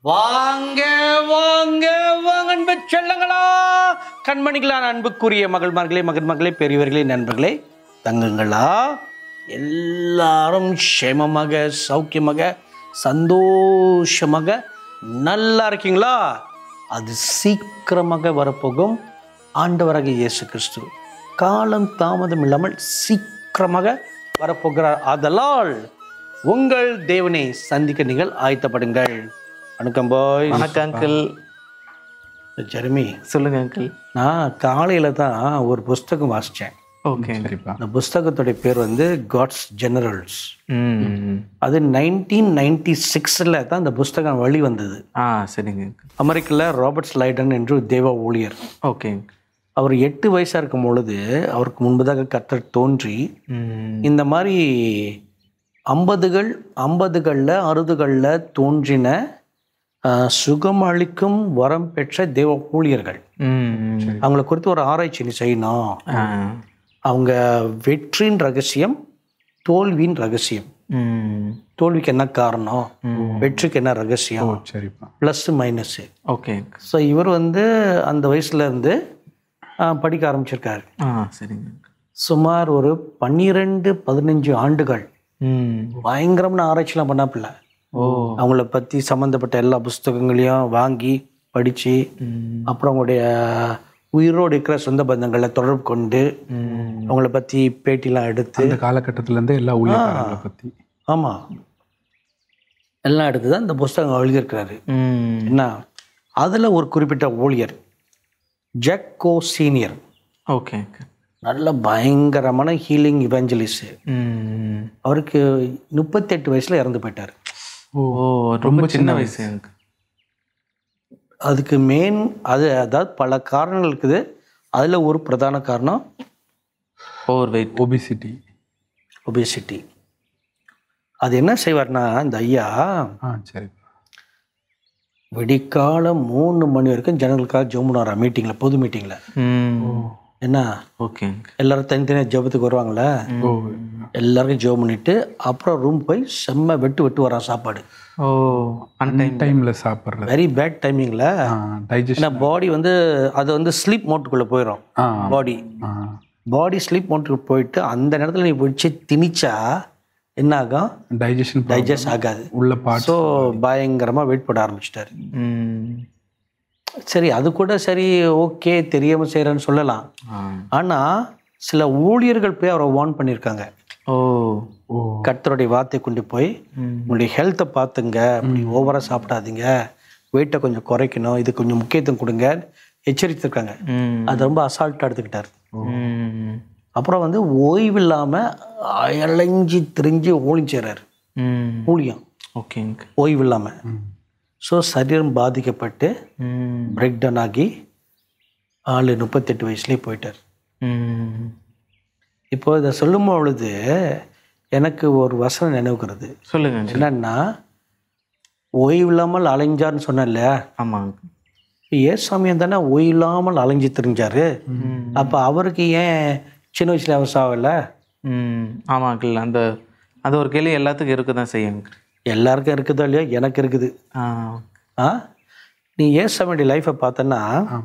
வாங்க வாங்க வாங்க அன்பு செல்லங்களா கண்மணிகளா அன்புக்குரிய மகள்மார்களே மகன்மகளே பெரியவர்களே நண்பர்களே தங்கங்களா எல்லாரும் க்ஷேமமாக சௌக்கியமாக சந்தோஷமாக நல்லா இருக்கீங்களா அது சீக்கிரமாக வரப்போகும் ஆண்டவராக இயேசு கிறிஸ்து காலம் தாமதம் இல்லாமல் சீக்கிரமாக வரப்போகிறார் ஆதலால் உங்கள் தேவனை சந்திக்க நீங்கள் ஆயத்தப்படுங்கள் வணக்கம் பாய் வணக்கம் அங்கிள் ஜெரமி சொல்லுங்க அங்கிள் நான் காலையில் தான் ஒரு புஸ்தகம் வாசித்தேன் ஓகே சரிப்பா அந்த புஸ்தகத்துடைய பேர் வந்து காட்ஸ் ஜெனரல்ஸ் ம் அது நைன்டீன் நைன்டி சிக்ஸில் தான் அந்த புஸ்தகம் வெளிவந்தது ஆ சரிங்க அங்கிள் அமெரிக்காவில் ராபர்ட் ஸ்லைடன் என்று ஒரு தேவ ஊழியர் ஓகே அவர் எட்டு வயசாக இருக்கும் பொழுது அவருக்கு முன்பதாக கத்தர் தோன்றி ம் இந்த மாதிரி ஐம்பதுகள் ஐம்பதுகளில் அறுபதுகளில் தோன்றின ஆஹ், சுகமளிக்கும் வரம் பெற்ற தேவ ஊழியர்கள் ம் அவங்கள குறித்து ஒரு ஆராய்ச்சி நீ செய்யணும் ஆ அவங்க வெற்றியின் ரகசியம் தோல்வியின் ரகசியம் ம் தோல்விக்கு என்ன காரணம் வெற்றிக்கு என்ன ரகசியம் சரிப்பா ப்ளஸ் மைனஸு ஓகே ஸோ இவர் வந்து அந்த வயசுல இருந்து ஆஹ், படிக்க ஆரம்பிச்சிருக்காரு ஆ சரிங்க uncle. சுமார் ஒரு பன்னிரெண்டு பதினஞ்சு ஆண்டுகள் ம் பயங்கரமான ஆராய்ச்சிலாம் பண்ணாப்புல ஓ அவங்கள பற்றி சம்மந்தப்பட்ட எல்லா புஸ்தகங்களையும் வாங்கி படித்து ம் அப்புறம் அவங்களுடைய உயிரோடு இருக்கிற சொந்த பந்தங்களை தொடர்பு கொண்டு ம் அவங்கள பற்றி பேட்டிலாம் எடுத்து அந்த காலகட்டத்துல இருந்தே எல்லா ஊழியக்காரங்களை பத்தி ஆமாம் எல்லாம் எடுத்து தான் இந்த புஸ்தகம் எழுதியிருக்கிறாரு ம் என்ன அதில் ஒரு குறிப்பிட்ட ஊழியர் ஜக்கோ சீனியர் ஓகே அங்கிள் நல்ல பயங்கரமான ஹீலிங் இவெஞ்சலிஸ்ட் ம் அவருக்கு முப்பத்தெட்டு வயசில் இறந்து போயிட்டார் ஓ ரொம்ப சின்ன வயசு எனக்கு அதுக்கு மெயின் அது அதாவது பல காரணங்கள் இருக்குது அதில் ஒரு பிரதான காரணம் ஓவர் வெயிட் ஒபிசிட்டி ஒபேசிட்டி அது என்ன செய்வார்னா இந்த ஐயா ஆ சரிப்பா விடிக்காலம் மூணு மணி வரைக்கும் ஜனங்களுக்காக ஜெபம் பண்ணுவாரா மீட்டிங்கில் பொது மீட்டிங்கில் ம் என்ன ஓகே அங்கிள் எல்லாரும் தனித்தனியாக ஜெபத்துக்கு வருவாங்களே ஓ எல்லாருக்கும் ஜெபம் பண்ணிட்டு அப்புறம் ரூம் போய் செம்ம வெட்டு வெட்டு வரா சாப்பாடு ஓ அன் டைம் டைம்ல சாப்பிட்றது வெரி பேட் டைமிங்கில் டைஜஷன் ஏன்னா பாடி வந்து அது வந்து ஸ்லீப் மோட்டுக்குள்ளே போயிடும் ஆ பாடி ஆ பாடி ஸ்லீப் மோட்டுக்கு போயிட்டு அந்த நேரத்தில் நீ பிடிச்சி திணிச்சா என்ன ஆகும் டைஜஷன் டைஜஸ்ட் ஆகாது உள்ள பாட்டு ஸோ பயங்கரமாக வெயிட் போட ஆரம்பிச்சிட்டாரு ம் சரி அது கூட சரி ஓகே தெரியாமல் செய்கிறேன்னு சொல்லலாம் ஆ ஆனால் சில ஊழியர்கள் போய் அவரை வார்ன் பண்ணியிருக்காங்க ஓ ஓ கர்த்தருடைய வார்த்தை கொண்டு போய் ம் உங்களுடைய ஹெல்த்தை பார்த்துங்க அப்படி ஓவராக சாப்பிடாதீங்க வெயிட்டை கொஞ்சம் குறைக்கணும் இது கொஞ்சம் முக்கியத்துவம் கொடுங்க எச்சரித்திருக்காங்க ம் அது ரொம்ப அசால்ட்டாக எடுத்துக்கிட்டார் ம் அப்புறம் வந்து ஓய்வு இல்லாமல் அலைஞ்சி திரிஞ்சு ஊழிஞ்சிறாரு ம் ஊழியம் ஓகே அங்கிள் ஓய்வு இல்லாமல் ஸோ சரீரம் பாதிக்கப்பட்டு ம் பிரேக் டவுன் ஆகி ஆள் முப்பத்தெட்டு வயசுலேயே போயிட்டார் ம் இப்போ இதை சொல்லும் பொழுது எனக்கு ஒரு வசனம் நினைவுக்கிறது சொல்லுங்க அங்கிள் என்னன்னா ஓய்வு இல்லாமல் அலைஞ்சார்னு சொன்னேன்ல ஆமாங்க ஏசாமியம் தானே ஓய்வு இல்லாமல் அலைஞ்சு திரிஞ்சாரு அப்போ அவருக்கு ஏன் சின்ன வயசுல அவர் சாவல ம் ஆமாம் அங்கிள் அந்த அந்த ஒரு கேள்வி எல்லாத்துக்கும் இருக்க தான் செய்யும் uncle. எல்லாருக்கும் இருக்குதோ இல்லையோ எனக்கு இருக்குது ஆ ஆ நீ ஏசாமியுடைய லைஃப்பை பார்த்தன்னா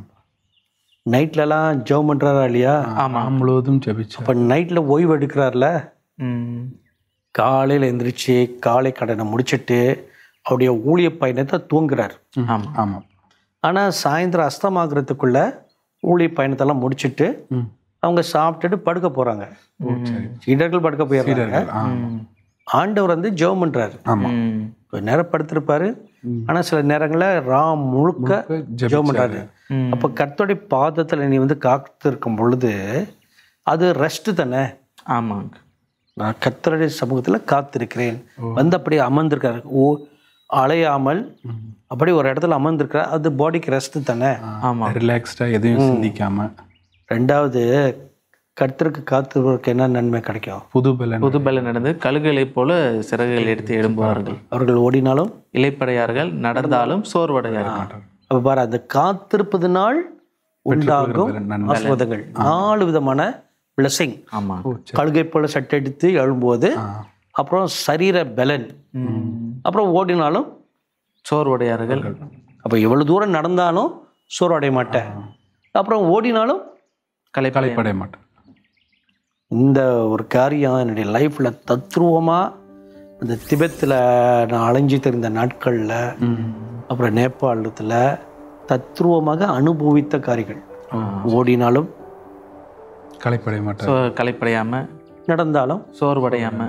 நைட்லலாம் ஜெபம் பண்ணுறாரா இல்லையா ஆமாம் முழுவதும் ஜெபிச்சு இப்போ நைட்டில் ஓய்வு எடுக்கிறார்ல ம் காலையில் எந்திரிச்சு காலை கடனை முடிச்சிட்டு அவருடைய ஊழிய பயணத்தை தூங்குறார் ஆமாம் ஆமாம் ஆனால் சாயந்தரம் அஸ்தமாகறதுக்குள்ள ஊழிய பயணத்தெல்லாம் முடிச்சிட்டு ம் அவங்க சாப்பிட்டுட்டு படுக்க போகிறாங்க ஓ சரி சீடர்கள் படுக்க போயிடுறாங்க ஆ ஆண்டவர் வந்து ஜெபம் பண்ணுறாரு ஆமாம் ம் கொஞ்ச நேரம் படுத்திருப்பாரு ஆனால் சில நேரங்களில் ராம் முழுக்க ஜெபம் பண்ணுறாரு ம். அப்போ கர்த்தருடைய பாதத்தில் நீ வந்து காத்திருக்கும் பொழுது அது ரெஸ்ட் தானே ஆமாங்க நான் கர்த்தருடைய சமூகத்தில் காத்திருக்கிறேன் வந்து அப்படியே அமர்ந்திருக்காரு ஓ அலையாமல் அப்படி ஒரு இடத்துல அமர்ந்திருக்கிறார் அது பாடிக்கு ரெஸ்ட் தானே ஆமாம் ரிலாக்ஸ்டா எதையும் சிந்திக்காம ரெண்டாவது கர்த்தருக்கு காத்திருப்பவருக்கு என்ன நன்மை கிடைக்கும் புது பலன் புது பல நடந்து கழுகுகளைப் போல சிறகுகள் எடுத்து எழும்புவார்கள் அவர்கள் ஓடினாலும் இலைப்படையார்கள் நடந்தாலும் சோர்வடையார்கள் அப்ப பாரு அந்த காத்திருப்பதனால் உண்டாகும் நன்மை. ஆசிர்வாதங்கள் நாலு விதமான பிளஸிங் ஆமாம் ஓ சரி கழுகை போல சட்டை எடுத்து எழும்போது ஆ அப்புறம் சரீர பலன் ம் அப்புறம் ஓடினாலும் சோர்வடையார்கள் அப்போ எவ்வளோ தூரம் நடந்தாலும் சோறு அடைய மாட்டேன் அப்புறம் ஓடினாலும் கலைப்படை கலைப்படைய மாட்டேன் இந்த ஒரு காரியம் என்னுடைய லைஃப்பில் தத்ரூபமாக இந்த திபெத்தில் நான் அலைஞ்சு தெரிந்த நாட்களில் அப்புறம் நேபாளத்தில் தத்ரூபமாக அனுபவித்த காரியங்கள் ஓடினாலும் கலைப்படைய மாட்டேன் சோ கலைப்படையாம நடந்தாலும் சோர்வடையாம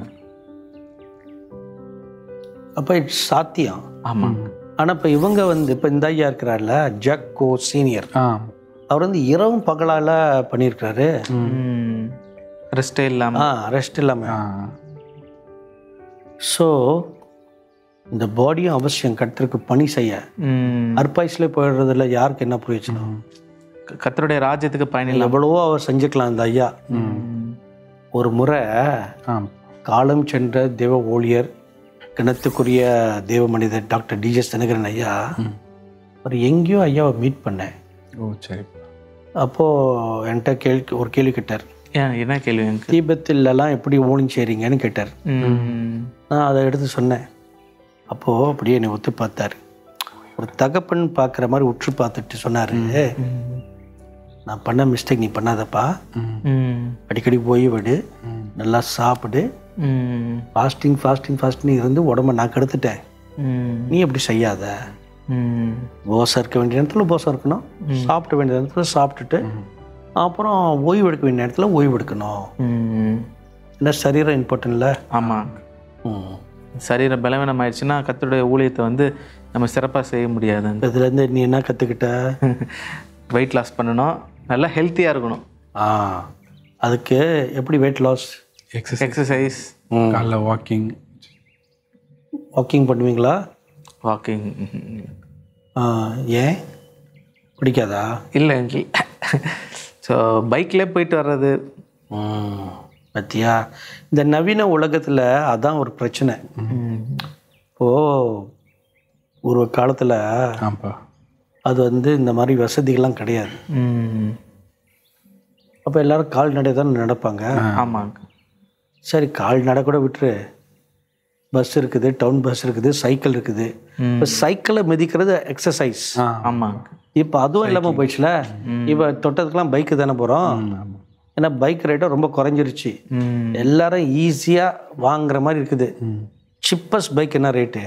அப்போ இட்ஸ் சாத்தியம் ஆமாங்க ஆனால் இப்போ இவங்க வந்து இப்போ இந்த ஐயா இருக்கிறார்ல ஜக்கோ சீனியர் ஆ அவர் வந்து இரவும் பகலால் பண்ணியிருக்கிறாரு ரெஸ்டே இல்லாம ஆ ரெஸ்ட் இல்லாமல் ஆ ஸோ இந்த பாடியும் அவசியம் கர்த்தருக்கு பணி செய்ய ம். அற்பாய்ஸ்ல போயிடுறதுல யாருக்கு என்ன பிரயோஜனம் க- கர்த்தருடைய ராஜ்யத்துக்கு பயனில்லாம் எவ்வளவோ அவர் செஞ்சுக்கலாம் அந்த ஐயா ஒரு முறை ஆ காலம் சென்ற தேவ ஊழியர் கிணத்துக்குரிய தேவ மனிதர் டாக்டர் டிஜெஸ் தினகரன் ஐயா அவர் எங்கேயோ ஐயாவை மீட் பண்ணேன் ஓ சரி அப்போது என்கிட்ட கேள்வி ஒரு கேள்வி கேட்டார் ஏன் என்ன கேள்வி எனக்கு தீபத்திலலாம் எப்படி ஊழியம் செய்கிறீங்கன்னு கேட்டார் ம். நான் அதை எடுத்து சொன்னேன் அப்போது அப்படியே என்னை ஒத்து பார்த்தாரு ஒரு தகப்பன் பார்க்குற மாதிரி உற்று பார்த்துட்டு சொன்னார் நான் பண்ண மிஸ்டேக் நீ பண்ணாதப்பா ம். அடிக்கடி போய் விடு நல்லா சாப்பிடு ம். ஃபாஸ்டிங் ஃபாஸ்டிங் ஃபாஸ்டிங் இருந்து உடம்ப நான் கெடுத்துட்டேன் ம். நீ அப்படி செய்யாத ம். போசம் இருக்க வேண்டிய நேரத்தில் போசம் இருக்கணும் சாப்பிட வேண்டிய நேரத்தில் சாப்பிட்டுட்டு அப்புறம் ஓய்வு எடுக்க வேண்டிய நேரத்தில் ஓய்வு எடுக்கணும் ம். ஏன்னா சரீரம் இம்பார்ட்டன்ட்ல ஆமா ம் சரீர பலவீனம் ஆயிடுச்சுன்னா கர்த்தருடைய ஊழியத்தை வந்து நம்ம சிறப்பா செய்ய முடியாது இதுலேருந்து நீ என்ன கற்றுக்கிட்ட வெயிட் லாஸ் பண்ணணும் நல்லா ஹெல்த்தியா இருக்கணும் ஆ அதுக்கு எப்படி வெயிட் லாஸ் எக்ஸசைஸ் எக்ஸசைஸ் காலைல வாக்கிங் வாக்கிங் பண்ணுவீங்களா வாக்கிங் ஆ, ஏன் பிடிக்காதா இல்லை ஸோ பைக்கில் போயிட்டு வர்றது ம், பத்தியா இந்த நவீன உலகத்தில் அதான் ஒரு பிரச்சனை இப்போது ஒரு காலத்தில் ஆப்பா அது வந்து இந்த மாதிரி வசதிகள்லாம் கிடையாது ம். அப்போ எல்லாரும் கால்நடை தான் நடப்பாங்க ஆமாங்க சரி கால்நடை கூட விட்டுரு பஸ் இருக்குது டவுன் பஸ் இருக்குது சைக்கிள் இருக்குது இப்போ சைக்கிளை மிதிக்கிறது எக்ஸசைஸ் ஆமாங்க இப்போ அதுவும் இல்லாமல் போயிடுச்சுல இப்போ தொட்டதுக்கெல்லாம் பைக்கு தானே போகிறோம் ஆமாம் ஏன்னா பைக் ரேட்டும் ரொம்ப குறைஞ்சிருச்சு ம். எல்லாரும் ஈஸியாக வாங்குற மாதிரி இருக்குது சிப்பஸ்ட் பைக் என்ன ரேட்டு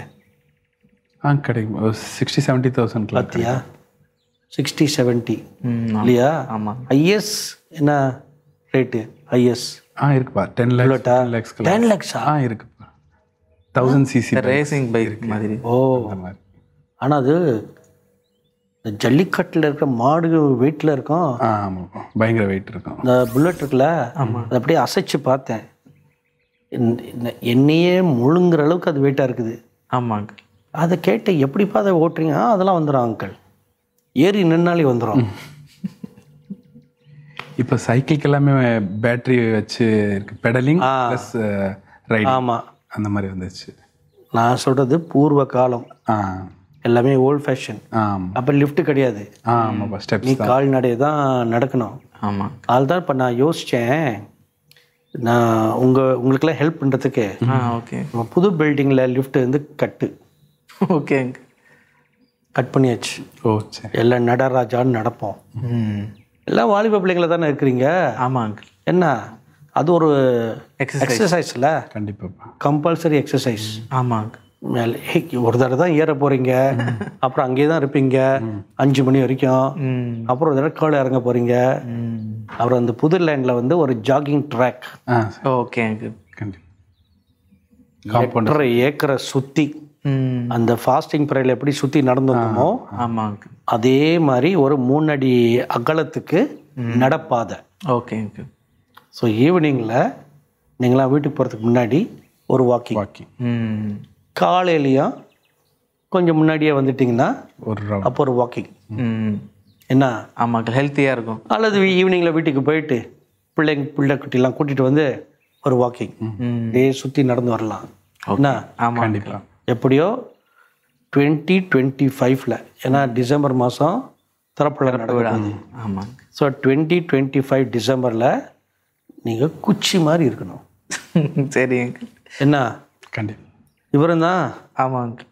ஆ கிடைக்கும் ஒரு சிக்ஸ்டி செவன்ட்டி தௌசண்ட் பார்த்தியா சிக்ஸ்டி செவன்ட்டி ம். இல்லையா ஆமாங்க ஐஎஸ் என்ன ரேட்டு ஐஎஸ் ஆ இருக்குப்பா ten lakhs ten lakhs ten லேக்ஸா ஆ இருக்குப்பா தௌசண்ட் சிசி ரேசிங் பைக் மாதிரி ஓ அந்த மாதிரி ஆனால் அது இந்த ஜல்லிக்கட்டில் இருக்கிற மாடு வெயிட்டில் இருக்கும் ஆ ஆமாப்பா பயங்கர வெயிட் இருக்கும் இந்த புல்லட் இருக்குல்ல அதை அப்படியே அசைச்சு பார்த்தேன் இந்த- இந்த என்னையே முழுங்குற அளவுக்கு அது வெயிட்டாக இருக்குது ஆமாங்க அதை கேட்டு எப்படிப்பா அதை ஓட்டுறீங்க ஆ, அதெல்லாம் வந்துடும் அங்கிள் ஏறி நின்னாலே வந்துடும் இப்போ சைக்கிள்க்கு எல்லாமே பேட்டரி வச்சு இருக்கு பெடலிங் ப்ளஸ் ரைடிங் ஆமாம் அந்த மாதிரி வந்துச்சு நான் சொல்கிறது பூர்வ காலம் ஆ எல்லாமே ஓல்ட் ஃபேஷன் ஆமாம் அப்போ லிஃப்ட் கிடையாது ஆ ஆமாப்பா நீ ஸ்டெப்ஸ் கால்நடை தான் நடக்கணும் ஆமாங்க அதுதான் இப்போ நான் யோசித்தேன் நான் உங்கள் உங்களுக்கெல்லாம் ஹெல்ப் பண்ணுறதுக்கு ஆ ஓகே நம்ம புது பில்டிங்கில் லிஃப்ட் வந்து கட்டு ஓகேங்க கட் பண்ணியாச்சு ஓ சரி எல்லாம் நடராஜான்னு நடப்போம் ம் எல்லாம் வாலிப பிள்ளைங்கள தானே இருக்கிறீங்க ஆமாங்க என்ன அது ஒரு எக்ஸசைஸ் எக்ஸசைஸில் கண்டிப்பாப்பா கம்பல்சரி எக்ஸசைஸ் ஆமாங்க மேலே ஒரு தடவை தான் ஏற போகிறீங்க அப்புறம் அங்கேயே தான் இருப்பீங்க அஞ்சு மணி வரைக்கும் ம் அப்புறம் ஒரு தடவை கீழே இறங்க போகிறீங்க ம் அப்புறம் அந்த புது லேண்டில் வந்து ஒரு ஜாகிங் ட்ராக் ஆ ஓகேங்க கண்டிப்பாக காம்பவுண்ட் எட்டரை ஏக்கரை சுற்றி ம் அந்த ஃபாஸ்டிங் பீரியடில் எப்படி சுற்றி நடந்து வந்தோமோ ஆமாங்க அதே மாதிரி ஒரு மூணு அடி அகலத்துக்கு நடப்பாதை ஓகேங்க ஸோ ஈவினிங்கில் நீங்களாம் வீட்டுக்கு போகிறதுக்கு முன்னாடி ஒரு வாக்கிங் வாக்கிங் ம் காலையிலையும் கொஞ்சம் முன்னாடியே வந்துட்டிங்கன்னா ஒரு ரவுண்ட் அப்போ ஒரு வாக்கிங் ம் என்ன ஆமாங்க ஹெல்த்தியாக இருக்கும் அல்லது ஈவினிங்கில் வீட்டுக்கு போயிட்டு பிள்ளைங்க பிள்ளை குட்டிலாம் கூட்டிகிட்டு வந்து ஒரு வாக்கிங் ம் டே சுற்றி நடந்து வரலாம் என்ன ஆமாம் கண்டிப்பாக எப்படியோ டுவெண்ட்டி டுவெண்ட்டி ஃபைவ்ல ஏன்னா டிசம்பர் மாதம் திறப்புல நடக்கூடாது ஆமாங்க ஸோ டுவெண்ட்டி டுவெண்ட்டி ஃபைவ் டிசம்பரில் நீங்கள் குச்சி மாதிரி இருக்கணும் சரிங்க என்ன கண்டிப்பாக இவரும் தான் ஆமாங்க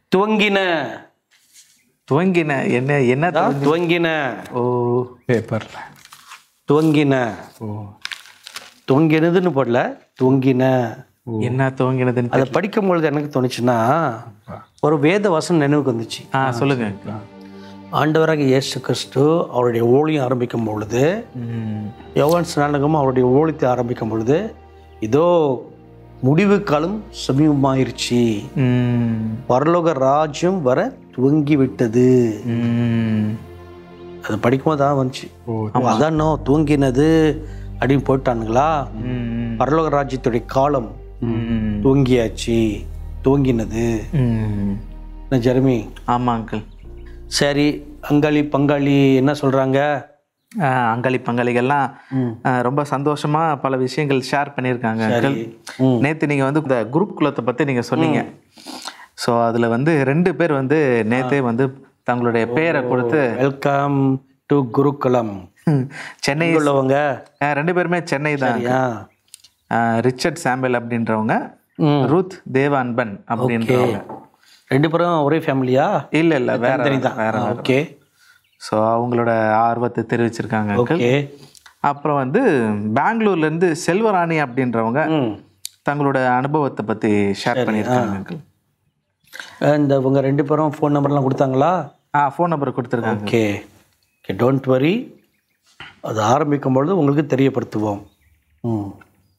துவங்கின துவங்கின என்ன என்ன ஆ, துவங்கின ஓ பேப்பர்ல துவங்கின ஓ துவங்கினதுன்னு போடல துவங்கின என்ன துவங்கினதுன்னு அதை படிக்கும் பொழுது எனக்கு தோணுச்சுன்னா ஒரு வேத வசனம் நினைவுக்கு வந்துச்சு ஆ சொல்லுங்க ஆண்டவராக இயேசு கிறிஸ்து அவருடைய ஊழியம் ஆரம்பிக்கும் பொழுது ம். யோவான் ஸ்நானகமும் அவருடைய ஊழியத்தை ஆரம்பிக்கும் பொழுது இதோ முடிவு காலம் சமீபமாயிருச்சு ம். பரலோக ராஜ்யம் வர துவங்கி விட்டது ம். அது படிக்கும்போது தான் வந்துச்சு ஓ ஓ, அதானோ துவங்கினது அப்படின்னு போயிட்டானுங்களா ம். பரலோக ராஜ்யத்துடைய காலம் ம். துவங்கியாச்சு துவங்கினது ம். என்ன ஜெரமி ஆமா அங்கிள் சரி அங்காளி பங்காளி என்ன சொல்றாங்க ஆ, அங்காளி பங்காளிகள்லாம் ஆ, ரொம்ப சந்தோஷமா பல விஷயங்கள் ஷேர் பண்ணியிருக்காங்க அங்கிள் ம். நேத்து நீங்க வந்து இந்த குரூப் குலத்தை பத்தி நீங்க சொன்னீங்க ஸோ அதுல வந்து ரெண்டு பேர் வந்து நேத்தே வந்து தங்களுடைய பெயரை கொடுத்து வெல்கம் டு குருகுலம் சென்னை உள்ளவங்க ஆ, ரெண்டு பேருமே சென்னை தான் சரியா ஆ, ரிச்சர்ட் சாம்பல் அப்படின்றவங்க ம். ரூத் தேவ அன்பன் அப்படின்றவங்க ரெண்டு பேரும் ஒரே ஃபேமிலியா இல்ல இல்ல வேற தனிதான் வேற ஓகே ஸோ அவங்களோட ஆர்வத்தை தெரிவிச்சிருக்காங்க uncle. ஓகே அப்புறம் வந்து பெங்களூர்ல இருந்து செல்வராணி அப்படின்றவங்க ம் தங்களோட அனுபவத்தை பத்தி ஷேர் பண்ணியிருக்காங்க uncle. இந்த உங்க ரெண்டு பேரும் ஃபோன் நம்பர்லாம் கொடுத்தாங்களா ஆ ஃபோன் நம்பர் கொடுத்துருக்காங்க ஓகே ஓகே டோன்ட் வரி அது ஆரம்பிக்கும் பொழுது உங்களுக்கு தெரியப்படுத்துவோம் ம்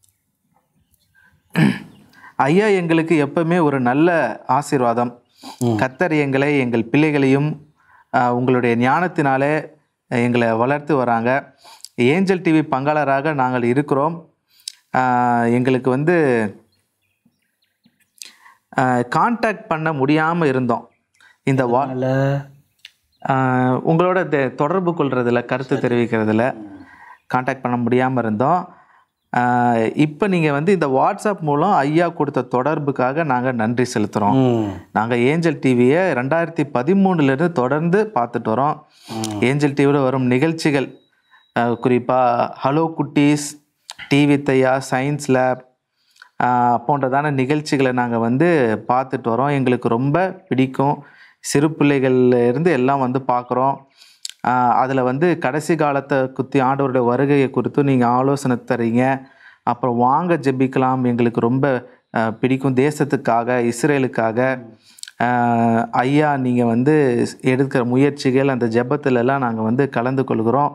ஐயா எங்களுக்கு எப்பவுமே ஒரு நல்ல ஆசீர்வாதம் கத்தர் எங்களை எங்கள் பிள்ளைகளையும் ஆ, உங்களுடைய ஞானத்தினாலே எங்களை வளர்த்து வராங்க ஏஞ்சல் டிவி பங்காளராக நாங்கள் இருக்கிறோம் ஆ, எங்களுக்கு வந்து காண்டாக்ட் பண்ண முடியாமல் இருந்தோம் இந்த வா அதனால ஆஹ் உங்களோட தெ- தொடர்பு கொள்றதுல கருத்து தெரிவிக்கிறதுல காண்டாக்ட் பண்ண முடியாமல் இருந்தோம் இப்போ நீங்கள் வந்து இந்த வாட்ஸ்அப் மூலம் ஐயா கொடுத்த தொடர்புக்காக நாங்கள் நன்றி செலுத்துகிறோம் ம் நாங்கள் ஏஞ்சல் டிவியை ரெண்டாயிரத்தி பதிமூணுலேருந்து தொடர்ந்து பார்த்துட்டு வரோம் ஏஞ்சல் டிவியில் வரும் நிகழ்ச்சிகள் குறிப்பாக ஹலோ குட்டீஸ் டிவி தையா சயின்ஸ் லேப் போன்றதான நிகழ்ச்சிகளை நாங்கள் வந்து பார்த்துட்டு வரோம் எங்களுக்கு ரொம்ப பிடிக்கும் சிறு பிள்ளைகள்ல இருந்து எல்லாம் வந்து பார்க்குறோம் அதில் வந்து கடைசி காலத்தை குத்தி ஆண்டவருடைய வருகையை குறித்து நீங்கள் ஆலோசனை தரீங்க அப்புறம் வாங்க ஜெபிக்கலாம் எங்களுக்கு ரொம்ப ஆஹ், பிடிக்கும் தேசத்துக்காக இஸ்ரேலுக்காக ஆஹ், ஐயா நீங்கள் வந்து எடுக்கிற முயற்சிகள் அந்த ஜெபத்துல எல்லாம் நாங்கள் வந்து கலந்து கொள்கிறோம்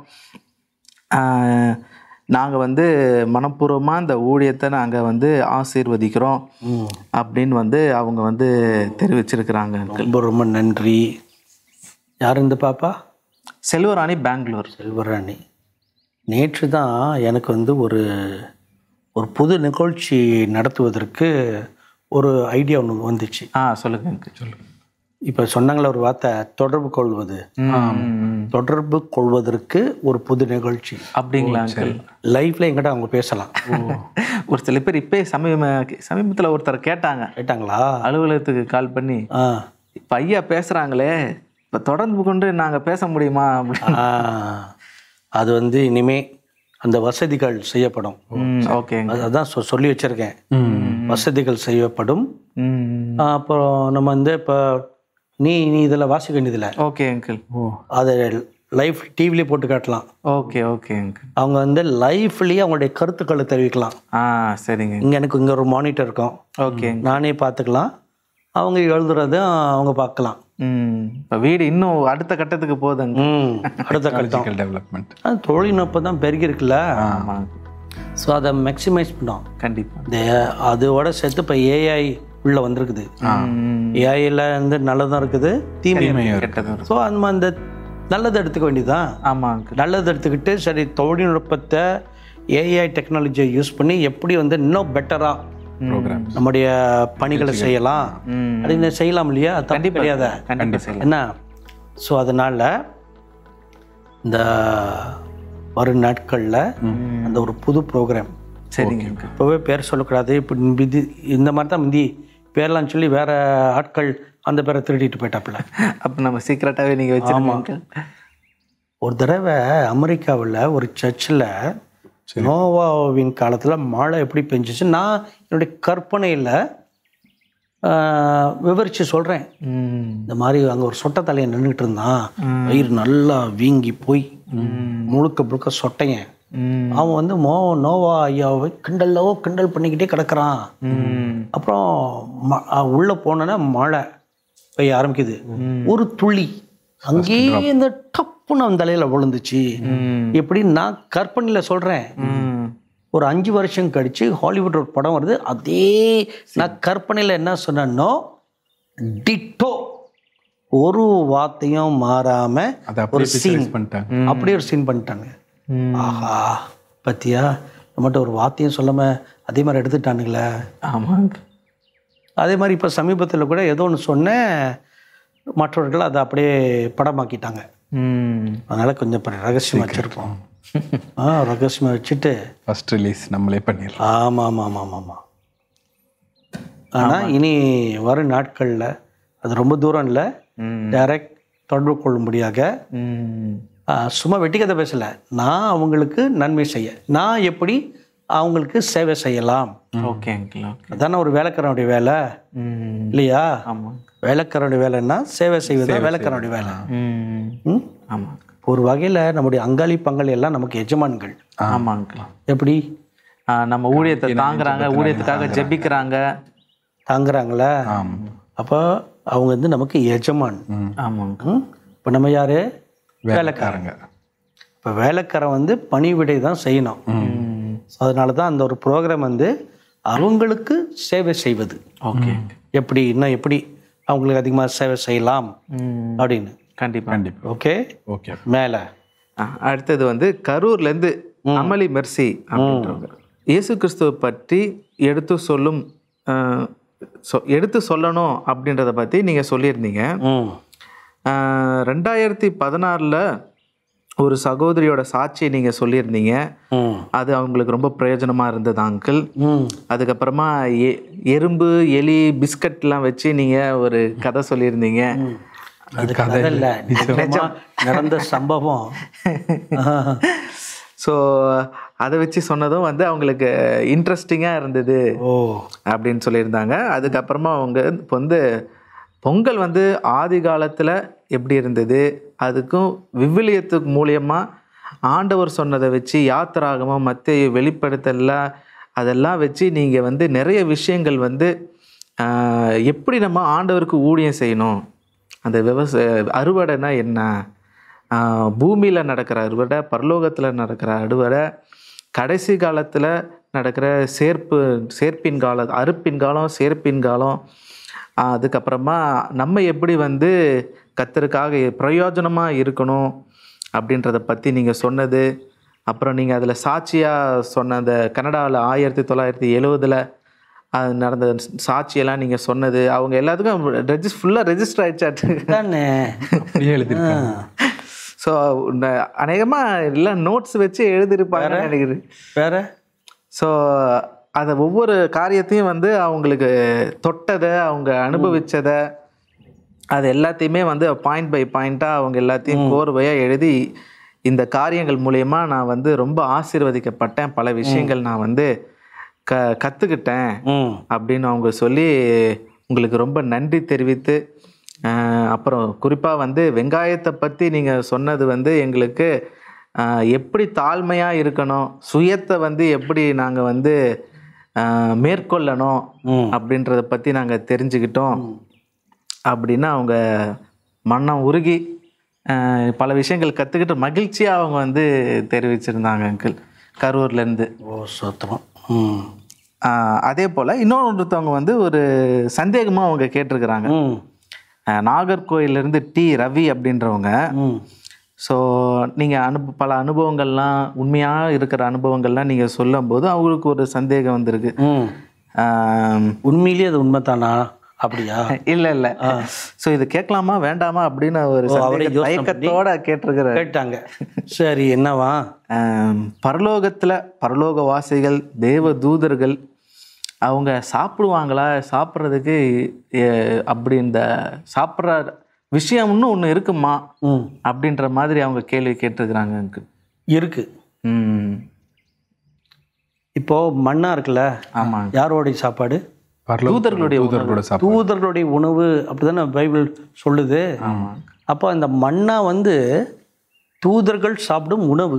நாங்கள் வந்து மனப்பூர்வமாக இந்த ஊழியத்தை நாங்கள் வந்து ஆசீர்வதிக்கிறோம் ம் அப்படின்னு வந்து அவங்க வந்து தெரிவிச்சிருக்கிறாங்க ரொம்ப ரொம்ப நன்றி யார் இந்த பாப்பா செல்வராணி பெங்களூர் செல்வராணி நேற்று தான் எனக்கு வந்து ஒரு ஒரு புது நிகழ்ச்சி நடத்துவதற்கு ஒரு ஐடியா ஒன்று வந்துச்சு ஆ சொல்லுங்க uncle. சொல்லுங்க இப்போ சொன்னாங்களே ஒரு வார்த்தை தொடர்பு கொள்வது தொடர்பு கொள்வதற்கு ஒரு புது நிகழ்ச்சி அப்படிங்களா அங்கிள் லைஃப்ல எங்கிட்ட அவங்க பேசலாம் ஒரு சில பேர் இப்போ சமீப சமீபத்தில் ஒருத்தர் கேட்டாங்க கேட்டாங்களா அலுவலகத்துக்கு கால் பண்ணி ஆ இப்போ ஐயா பேசுகிறாங்களே இப்போ தொடர்பு கொண்டு நாங்கள் பேச முடியுமா அப்படின்னு ஆ. அது வந்து இனிமே அந்த வசதிகள் செய்யப்படும் ம் ஓகேங்க அது- அதான் சொ- சொல்லி வச்சிருக்கேன் வசதிகள் செய்யப்படும் ம் ஆ, அப்புறம் நம்ம வந்து இப்போ நீ நீ இதில் வாசிக்க வேண்டியதில்லை ஓகே அங்கிள் ஓ அதை லைஃப் டிவிலே போட்டு காட்டலாம் ஓகே ஓகே அங்கிள் அவங்க வந்து லைஃப்லேயே அவங்களுடைய கருத்துக்களை தெரிவிக்கலாம் ஆ சரிங்க இங்கே எனக்கு இங்கே ஒரு மானிட்டர் இருக்கும் ஓகே நானே பார்த்துக்கலாம் அவங்க எழுதுறதும் அவங்க பார்க்கலாம் ம் இப்போ வீடு இன்னும் அடுத்த கட்டத்துக்கு போகுதுங்க ம் அடுத்த கட்டம் டெவலப்மெண்ட் ஆ, தொழில்நுட்பம் தான் பெருகி இருக்குல்ல ஆமாங்க ஸோ அதை மேக்ஸிமைஸ் பண்ணோம் கண்டிப்பாக இந்த அதோட சேர்த்து இப்போ ஏஐ உள்ள வந்திருக்குது ஏஐல வந்து நல்லதும் இருக்குது தீமையும் கெட்டதும் ஸோ அந்த அந்த நல்லதை எடுத்துக்க வேண்டியதுதான் ஆமாங்க நல்லதை எடுத்துக்கிட்டு சரி தொழில்நுட்பத்தை ஏஐ டெக்னாலஜியை யூஸ் பண்ணி எப்படி வந்து இன்னும் பெட்டராக ப்ரோக்ராம் நம்முடைய பணிகளை செய்யலாம் ம் அப்படின்னு செய்யலாம் இல்லையா அது தப்பு கிடையாத கண்டிப்பாக செய்யலாம் என்ன ஸோ அதனால் இந்த வரும் நாட்களில் அந்த ஒரு புது ப்ரோக்ராம் சரிங்க uncle. இப்போவே பேர் சொல்லக்கூடாது இப்போ இது இந்த மாதிரி தான் முந்தி பேர்லாம் சொல்லி வேற ஆட்கள் அந்த பேரை திருடிட்டு போயிட்டாப்புல அப்போ நம்ம சீக்கிரட்டாகவே நீங்கள் வச்சிருங்க uncle. ஒரு தடவை அமெரிக்காவில் ஒரு சர்ச்சில் நோவாவின் காலத்தில் மழை எப்படி பெஞ்சிச்சு நான் என்னுடைய கற்பனையில் விவரித்து சொல்கிறேன் ம் இந்த மாதிரி அங்கே ஒரு சொட்டை தலையை நின்றுட்டு இருந்தான் வயிறு நல்லா வீங்கி போய் முழுக்க முழுக்க சொட்டையன் ம் அவன் வந்து மோ நோவா ஐயாவை கிண்டல்லோ கிண்டல் பண்ணிக்கிட்டே கிடக்குறான் ம் அப்புறம் ம- அஹ் உள்ள போனோன்னா மழை பெய்ய ஆரம்பிக்குது ஒரு துளி அங்கேயே இந்த டப்புன்னு அவன் தலையில விழுந்துச்சு எப்படி நான் கற்பனையில் சொல்றேன் ம் ஒரு அஞ்சு வருஷம் கழிச்சு ஹாலிவுட் ஒரு படம் வருது அதே நான் கற்பனையில் என்ன சொன்னேனோ டிட்டோ ஒரு வார்த்தையும் மாறாம அதை அப்படியே பிக்சரைஸ் பண்ணிட்டாங்க அப்படியே ஒரு சீன் பண்ணிட்டாங்க ம். ஆஹா பத்தியா நம்மகிட்ட ஒரு வார்த்தையும் சொல்லாம அதே மாதிரி எடுத்துட்டானுங்களே ஆமாங்க அதே மாதிரி இப்போ சமீபத்தில் கூட ஏதோ ஒன்று சொன்னேன் மற்றவர்கள் அதை அப்படியே படமாக்கிட்டாங்க ம் அதனால் கொஞ்சம் இப்போ ரகசியமாக வச்சுருக்கோம் ஆ ரகசியமாக வச்சுட்டு ஃபர்ஸ்ட் ரிலீஸ் நம்மளே பண்ணிடலாம் ஆமாம் ஆமாம் ஆமாம் ஆமாம் ஆனால் இனி வரும் நாட்களில் அது ரொம்ப தூரம் இல்லை ம். டைரக்ட் தொடர்பு கொள்ளும்படியாக ம் ஆ, சும்மா வெட்டி கதை பேசலை நான் அவங்களுக்கு நன்மை செய்ய நான் எப்படி அவங்களுக்கு சேவை செய்யலாம் ஓகே அங்கிள் ஓகே அதானே ஒரு வேலைக்காரனுடைய வேலை ம் இல்லையா ஆமாங்க வேலைக்காரனுடைய வேலைன்னா சேவை செய்வது வேலைக்காரனுடைய வேலை ம் ம்? ஆமாங்க ஒரு வகையில் நம்முடைய அங்காளி பங்காளி எல்லாம் நமக்கு எஜமான்கள் ஆமாங்க எப்படி ஆ, நம்ம ஊழியத்தை தாங்குறாங்க ஊழியத்துக்காக ஜெபிக்கிறாங்க தாங்குறாங்களா ஆம் அப்போ அவங்க வந்து நமக்கு எஜமான் ஆமாங்க இப்போ நம்ம யாரு வேலைக்காரங்க இப்போ வேலைக்காரன் வந்து பணிவிடை தான் செய்யணும் ம் அதனால தான் அந்த ஒரு ப்ரோக்ராம் வந்து அவங்களுக்கு சேவை செய்வது ஓகே எப்படி இன்னும் எப்படி அவங்களுக்கு அதிகமாக சேவை செய்யலாம் ம் அப்படின்னு கண்டிப்பா கண்டிப்பா ஓகே ஓகே மேலே ஆ, அடுத்தது வந்து கரூர்லேருந்து அமளி மெர்சி அப்படின்றவங்க இயேசு கிறிஸ்துவை பற்றி எடுத்து சொல்லும் ஆ, சொ- எடுத்து சொல்லணும் அப்படின்றத பற்றி நீங்கள் சொல்லியிருந்தீங்க ம் ஆ, ரெண்டாயிரத்தி பதினாறில் ஒரு சகோதரியோட சாட்சியை நீங்கள் சொல்லியிருந்தீங்க ம் அது அவங்களுக்கு ரொம்ப பிரயோஜனமாக இருந்தது அங்கிள் ம் அதுக்கப்புறமா எ எறும்பு எலி பிஸ்கட்லாம் வச்சு நீங்கள் ஒரு கதை சொல்லியிருந்தீங்க அது கதை இல்லை நிஜமா நடந்த சம்பவம் ஸோ அதை வச்சு சொன்னதும் வந்து அவங்களுக்கு இன்ட்ரெஸ்டிங்காக இருந்தது ஓ அப்படின்னு சொல்லியிருந்தாங்க அதுக்கப்புறமா அவங்க இப்போ வந்து பொங்கல் வந்து ஆதி காலத்தில் எப்படி இருந்தது அதுக்கும் விவிலியத்துக்கு மூலியமாக ஆண்டவர் சொன்னதை வச்சு யாத்திராகமம் மத்திய வெளிப்படுத்தல அதெல்லாம் வச்சு நீங்கள் வந்து நிறைய விஷயங்கள் வந்து ஆஹ், எப்படி நம்ம ஆண்டவருக்கு ஊழியம் செய்யணும் அந்த விவசாய அறுவடைனா என்ன பூமியில் நடக்கிற அறுவடை பரலோகத்தில் நடக்கிற அறுவடை கடைசி காலத்தில் நடக்கிற சேர்ப்பு சேர்ப்பின் காலம் அறுப்பின் காலம் சேர்ப்பின் காலம் ஆஹ் அதுக்கப்புறமா நம்ம எப்படி வந்து கத்தருக்காக பிரயோஜனமாக இருக்கணும் அப்படின்றத பற்றி நீங்கள் சொன்னது அப்புறம் நீங்கள் அதில் சாட்சியாக சொன்ன அந்த கனடாவில் ஆயிரத்தி தொள்ளாயிரத்தி எழுவதில் அது நடந்த சாட்சியெல்லாம் நீங்கள் சொன்னது அவங்க எல்லாத்துக்கும் ரெஜிஸ் ஃபுல்லாக ரெஜிஸ்டர் ஆயிடுச்சாட்டு தானே அப்படியே எழுதிருக்காங்க ஸோ அநேகமாக எல்லாம் நோட்ஸ் வச்சு எழுதியிருப்பாங்கன்னு நினைக்கிறேன் வேற ஸோ அதை ஒவ்வொரு காரியத்தையும் வந்து அவங்களுக்கு தொட்டதை அவங்க அனுபவிச்சதை அது எல்லாத்தையுமே வந்து பாயிண்ட் பை பாயிண்ட்டாக அவங்க எல்லாத்தையும் கோர்வையாக எழுதி இந்த காரியங்கள் மூலயமா நான் வந்து ரொம்ப ஆசீர்வதிக்கப்பட்டேன் பல விஷயங்கள் நான் வந்து க கற்றுக்கிட்டேன் ம் அப்படின்னு அவங்க சொல்லி உங்களுக்கு ரொம்ப நன்றி தெரிவித்து ஆஹ், அப்புறம் குறிப்பாக வந்து வெங்காயத்தை பற்றி நீங்கள் சொன்னது வந்து எங்களுக்கு ஆஹ், எப்படி தாழ்மையாக இருக்கணும் சுயத்தை வந்து எப்படி நாங்கள் வந்து ஆஹ், மேற்கொள்ளணும் ம். அப்படின்றத பற்றி நாங்கள் தெரிஞ்சுக்கிட்டோம் அப்படின்னு அவங்க மனம் உருகி ஆஹ், பல விஷயங்கள் கற்றுக்கிட்டு மகிழ்ச்சியாக அவங்க வந்து தெரிவிச்சிருந்தாங்க அங்கிள் கரூர்லேருந்து ஓ சுத்தம் ம் ஆஹ் அதே போல் இன்னொருத்தவங்க வந்து ஒரு சந்தேகமாக அவங்க கேட்டிருக்கிறாங்க ம் ஆஹ் நாகர்கோயிலிருந்து டி ரவி அப்படின்றவங்க ம் ஸோ நீங்கள் அனுப பல அனுபவங்கள்லாம் உண்மையாக இருக்கிற அனுபவங்கள்லாம் நீங்கள் சொல்லும்போது அவங்களுக்கு ஒரு சந்தேகம் வந்திருக்கு ம் ஆம், உண்மையிலேயே அது உண்மைதானா அப்படியா இல்லை இல்லை ஸோ இது கேட்கலாமா வேண்டாமா அப்படின்னு ஒரு அவரே சந்தேக யோசனை பண்ணி தயக்கத்தோட கேட்டிருக்கிறார் கேட்டாங்க சரி என்னவா ஆம், பரலோகத்துல பரலோக வாசிகள் தேவ தூதர்கள் அவங்க சாப்பிடுவாங்களா சாப்பிட்றதுக்கு எ- அப்படி இந்த சாப்பிட்ற விஷயம்னு ஒன்று இருக்குமா ம் அப்படின்ற மாதிரி அவங்க கேள்வி கேட்டிருக்கிறாங்க எனக்கு இருக்கு ம் இப்போ மண்ணா இருக்குல்ல ஆமாங்க யாரோடைய சாப்பாடு பரலோக தூதர்களுடைய தூதர்களோட சாப்பாடு தூதர்களுடைய உணவு அப்படிதானே பைபிள் சொல்லுது அப்போ அந்த மன்னா வந்து தூதர்கள் சாப்பிடும் உணவு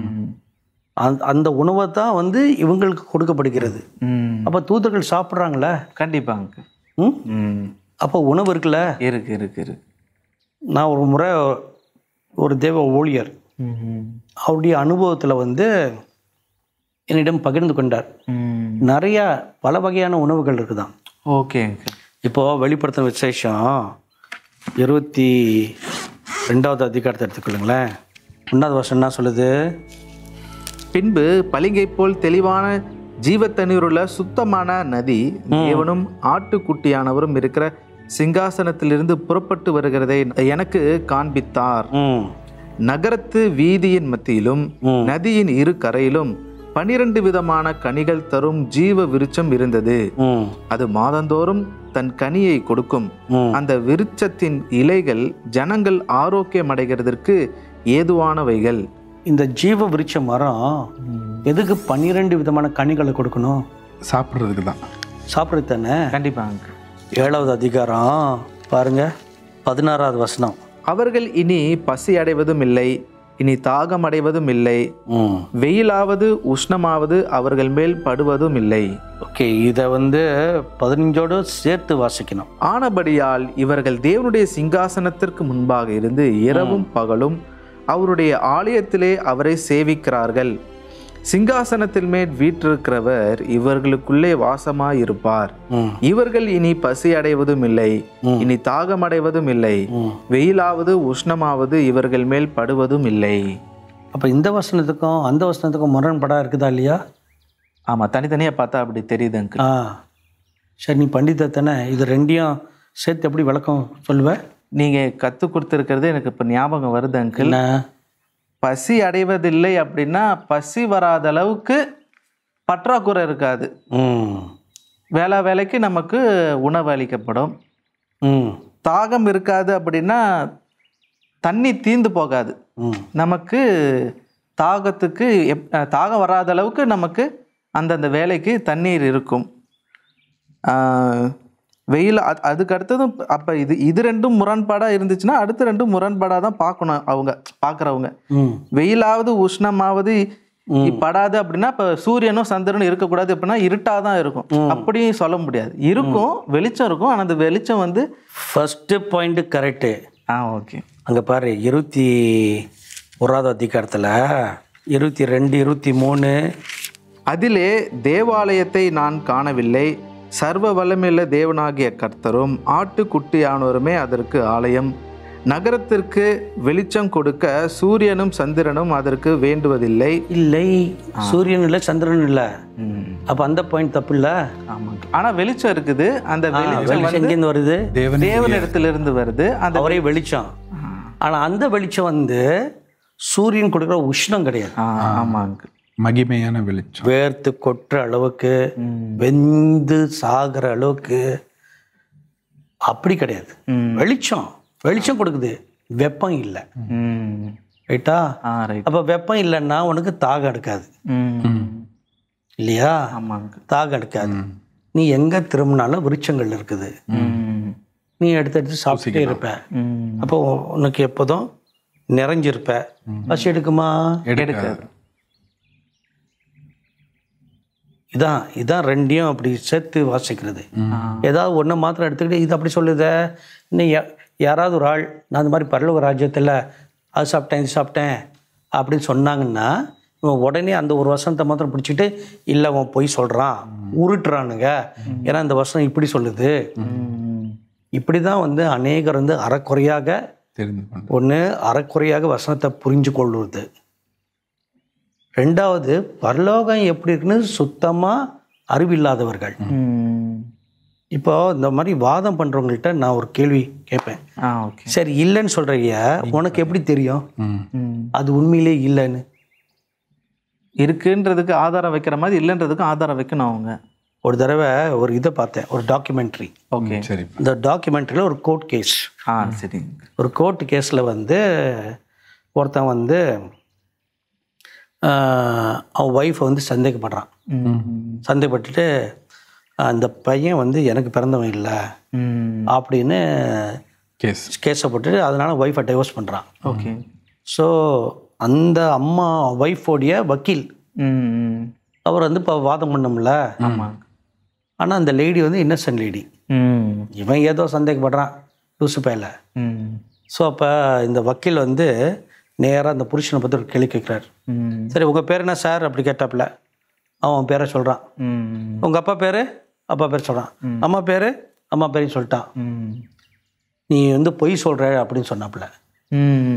அந்த அந்த உணவை தான் வந்து இவங்களுக்கு கொடுக்கப்படுகிறது ம் அப்போ தூதர்கள் சாப்பிட்றாங்களே கண்டிப்பாங்க ம் ம் அப்போ உணவு இருக்குல்ல இருக்கு இருக்கு இருக்கு நான் ஒரு முறை ஒரு தேவ ஊழியர் ம் அவருடைய அனுபவத்தில் வந்து என்னிடம் பகிர்ந்து கொண்டார் ம் நிறையா பல வகையான உணவுகள் இருக்குதான் ஓகேங்க இப்போது வெளிப்படுத்தின விசேஷம் இருபத்தி ரெண்டாவது அதிகாரத்தை எடுத்துக்கொள்ளுங்களேன் ஒன்றாவது வருஷம் என்ன சொல்லுது பின்பு பளிங்கை போல் தெளிவான ஜீவத்தண்ணீருள்ள சுத்தமான நதி தேவனும் ஆட்டுக்குட்டியானவரும் இருக்கிற சிங்காசனத்திலிருந்து புறப்பட்டு வருகிறதை எனக்கு காண்பித்தார் ம் நகரத்து வீதியின் மத்தியிலும் நதியின் இரு கரையிலும் பனிரெண்டு விதமான கனிகள் தரும் ஜீவ விருட்சம் இருந்தது ம் அது மாதந்தோறும் தன் கனியை கொடுக்கும் ம். அந்த விருட்சத்தின் இலைகள் ஜனங்கள் ஆரோக்கியம் அடைகிறதற்கு ஏதுவானவைகள் இந்த ஜீவ விருட்ச மரம் எதுக்கு பன்னிரெண்டு விதமான கனிகளை கொடுக்கணும் சாப்பிட்றதுக்கு தான் சாப்பிட்றது தானே கண்டிப்பாங்க ஏழாவது அதிகாரம் பாருங்க பதினாறாவது வசனம் அவர்கள் இனி பசி அடைவதும் இல்லை இனி தாகம் அடைவதும் இல்லை ம் வெயிலாவது உஷ்ணமாவது அவர்கள் மேல் படுவதும் இல்லை ஓகே இதை வந்து பதினஞ்சோடு சேர்த்து வாசிக்கணும் ஆனபடியால் இவர்கள் தேவனுடைய சிங்காசனத்திற்கு முன்பாக இருந்து இரவும் பகலும் அவருடைய ஆலயத்திலே அவரை சேவிக்கிறார்கள் சிங்காசனத்தில் மேல் வீற்றிருக்கிறவர் இவர்களுக்குள்ளே வாசமாயிருப்பார் ம் இவர்கள் இனி பசி அடைவதும் இல்லை இனி தாகம் அடைவதும் இல்லை ம் வெயிலாவது உஷ்ணமாவது இவர்கள் மேல் படுவதும் இல்லை அப்போ இந்த வசனத்துக்கும் அந்த வசனத்துக்கும் முரண்படா இருக்குதா இல்லையா ஆமா தனித்தனியா பார்த்தா அப்படி தெரியுது அங்கிள் ஆ சரி நீ பண்டித தானே இது ரெண்டையும் சேர்த்து எப்படி விளக்கம் சொல்லுவ நீங்க கத்து கொடுத்துருக்கிறது எனக்கு இப்ப ஞாபகம் வருது அங்கிள் என்ன பசி அடைவதில்லை அப்படின்னா பசி வராத அளவுக்கு பற்றாக்குறை இருக்காது ம் வேளா வேலைக்கு நமக்கு உணவு அளிக்கப்படும் ம் தாகம் இருக்காது அப்படின்னா தண்ணி தீந்து போகாது ம் நமக்கு தாகத்துக்கு எப் அஹ் தாகம் வராத அளவுக்கு நமக்கு அந்தந்த வேலைக்கு தண்ணீர் இருக்கும் ஆஹ் வெயில் அது அதுக்கு அடுத்ததும் அப்போ இது இது ரெண்டும் முரண்பாடாக இருந்துச்சுன்னா அடுத்த ரெண்டும் முரண்பாடாக தான் பார்க்கணும் அவங்க பார்க்குறவங்க ம் வெயிலாவது உஷ்ணமாவது படாது அப்படின்னா இப்போ சூரியனும் சந்திரனும் இருக்கக்கூடாது அப்படின்னா இருட்டாக தான் இருக்கும் அப்படியும் சொல்ல முடியாது இருக்கும் வெளிச்சம் இருக்கும் ஆனால் அந்த வெளிச்சம் வந்து ஃபஸ்ட்டு பாயிண்ட்டு கரெக்டு ஆ ஓகே அங்கே பாரு இருபத்தி ஓராவது அதிகாரத்தில் இருபத்தி ரெண்டு இருபத்தி மூணு அதிலே தேவாலயத்தை நான் காணவில்லை சர்வ வல்லமையுள்ள தேவனாகிய கர்த்தரும் ஆட்டுக்குட்டியானோருமே அதற்கு ஆலயம் நகரத்திற்கு வெளிச்சம் கொடுக்க சூரியனும் சந்திரனும் அதற்கு வேண்டுவதில்லை இல்லை சூரியன் இல்லை சந்திரன் இல்லை அப்போ அந்த பாயிண்ட் தப்பு இல்லை ஆமாங்க ஆனா வெளிச்சம் இருக்குது அந்த வெளிச்சம் வெளிச்சம் எங்கேருந்து வருது தேவன் தேவனிடத்திலிருந்து வருது அந்த அவரே வெளிச்சம் ஆனால் அந்த வெளிச்சம் வந்து சூரியன் கொடுக்குற உஷ்ணம் கிடையாது ஆ, ஆமாங்க மகிமையான வெளிச்சம் வேர்த்து கொட்டுற அளவுக்கு வெந்து சாகிற அளவுக்கு அப்படி கிடையாது வெளிச்சம் வெளிச்சம் கொடுக்குது வெப்பம் இல்லை ம் ரைட்டா ஆ ரைட் அப்போ வெப்பம் இல்லைன்னா உனக்கு தாகம் எடுக்காது ம் இல்லையா ஆமாங்க தாகம் எடுக்காது நீ எங்கே திரும்பினாலும் விருட்சங்கள் இருக்குது ம் நீ எடுத்து எடுத்து சாப்பிட்டே இருப்ப ம் அப்போ உனக்கு எப்போதும் நிறைஞ்சிருப்ப பசி எடுக்குமா எடுக்காது இதான் இதான் ரெண்டையும் அப்படி சேர்த்து வாசிக்கிறது ஏதாவது ஒன்று மாத்திரம் எடுத்துக்கிட்டு இது அப்படி சொல்லுத இன்னும் யா- யாராவது ஒரு ஆள் நான் இந்த மாதிரி பரலோக ராஜ்யத்தில் அது சாப்பிட்டேன் இது சாப்பிட்டேன் அப்படின்னு சொன்னாங்கன்னா இவன் உடனே அந்த ஒரு வசனத்தை மாத்திரம் பிடிச்சிட்டு இல்லை அவன் பொய் சொல்கிறான் உருட்டுறானுங்க ஏன்னா இந்த வசனம் இப்படி சொல்லுது ம் இப்படி தான் வந்து அநேகர் வந்து அறக்குறையாக தெரிந்து கொண்டு ஒன்று அறக்குறையாக வசனத்தை புரிஞ்சு கொள்வது ரெண்டாவது பரலோகம் எப்படி இருக்குன்னு சுத்தமாக அறிவில்லாதவர்கள் ம் இப்போ இந்த மாதிரி வாதம் பண்ணுறவங்கள்ட்ட நான் ஒரு கேள்வி கேட்பேன் ஆ ஓகே சரி இல்லைன்னு சொல்கிறிய உனக்கு எப்படி தெரியும் ம் ம் அது உண்மையிலே இல்லைன்னு இருக்குன்றதுக்கு ஆதாரம் வைக்கிற மாதிரி இல்லைன்றதுக்கு ஆதாரம் வைக்கணும் அவங்க ஒரு தடவை ஒரு இதை பார்த்தேன் ஒரு டாக்குமெண்ட்ரி ஓகே சரி இந்த டாக்குமெண்ட்ரியில் ஒரு கோர்ட் கேஸ் ஆ சரிங்க ஒரு கோர்ட் கேஸில் வந்து ஒருத்தன் வந்து ஆஹ், அவன் ஒய்ஃபை வந்து சந்தேகப்படுறான் ம் சந்தேகப்பட்டுட்டு அந்த பையன் வந்து எனக்கு பிறந்தவன் இல்லை ம் அப்படின்னு கேஸ் கேஸை போட்டுட்டு அதனால ஒய்ஃபை டைவர்ஸ் பண்ணுறான் ஓகே ஸோ அந்த அம்மா ஒய்ஃபோடைய வக்கீல் ம் ம் அவர் வந்து இப்போ வாதம் பண்ணோம்ல ஆமாங்க ஆனால் அந்த லேடி வந்து இன்னசென்ட் லேடி ம் இவன் ஏதோ சந்தேகப்படுறான் லூசு பையில ம் ஸோ அப்போ இந்த வக்கீல் வந்து நேராக அந்த புருஷனை பற்றி ஒரு கேள்வி கேட்குறாரு ம் சரி உங்கள் பேர் என்ன சார் அப்படி கேட்டாப்புல அவன் அவன் பேரை சொல்கிறான் ம் உங்கள் அப்பா பேர் அப்பா பேர் சொல்கிறான் அம்மா பேர் அம்மா பேரையும் சொல்லிட்டான் ம் நீ வந்து பொய் சொல்கிற அப்படின்னு சொன்னாப்புல ம்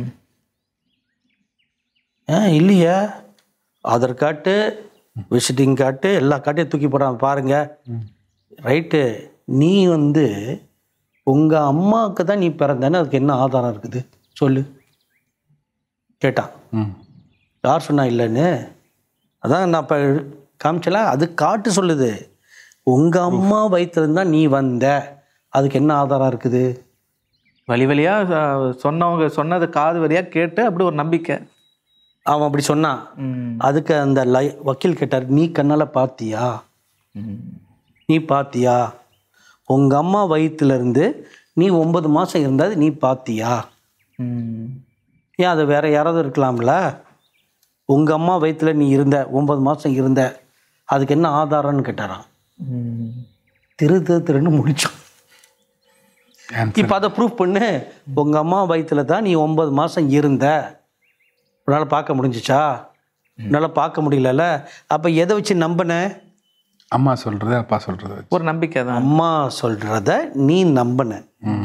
ஆ இல்லையே ஆதார் கார்டு விசிட்டிங் கார்டு எல்லா கார்டையும் தூக்கி போடுறான் பாருங்க ரைட்டு நீ வந்து உங்கள் அம்மாவுக்கு தான் நீ பிறந்தேன்னு அதுக்கு என்ன ஆதாரம் இருக்குது சொல்லு கேட்டான் ம் யார் சொன்னா இல்லைன்னு அதான் நான் இப்போ காமிச்சல அது காட்டு சொல்லுது உங்கள் அம்மா வயிற்றுலேருந்து தான் நீ வந்த அதுக்கு என்ன ஆதாரம் இருக்குது வழி வழியா அஹ், சொன்னவங்க சொன்னது காது வழியா கேட்டு அப்படி ஒரு நம்பிக்கை அவன் அப்படி சொன்னான் ம் அதுக்கு அந்த லை வக்கீல் கேட்டார் நீ கண்ணால் பார்த்தியா ம் நீ பார்த்தியா உங்கள் அம்மா வயிற்றுலேருந்து நீ ஒன்பது மாதம் இருந்தது நீ பார்த்தியா ம் ஏன் அது வேற யாராவது இருக்கலாம்ல உங்கள் அம்மா வயிற்றுல நீ இருந்த ஒன்பது மாதம் இருந்த அதுக்கு என்ன ஆதாரம்னு கேட்டாராம் ம் திரு திரு திருன்னு முடிச்சோம் Answer. இப்போ அதை ப்ரூஃப் பண்ணு உங்கள் அம்மா வயிற்றுல தான் நீ ஒன்பது மாதம் இருந்த உன்னால் பார்க்க முடிஞ்சிச்சா உன்னால் பார்க்க முடியலல்ல அப்போ எதை வச்சு நம்பின அம்மா சொல்றது அப்பா சொல்றது வச்சு. ஒரு நம்பிக்கை தான் அம்மா சொல்கிறத நீ நம்பின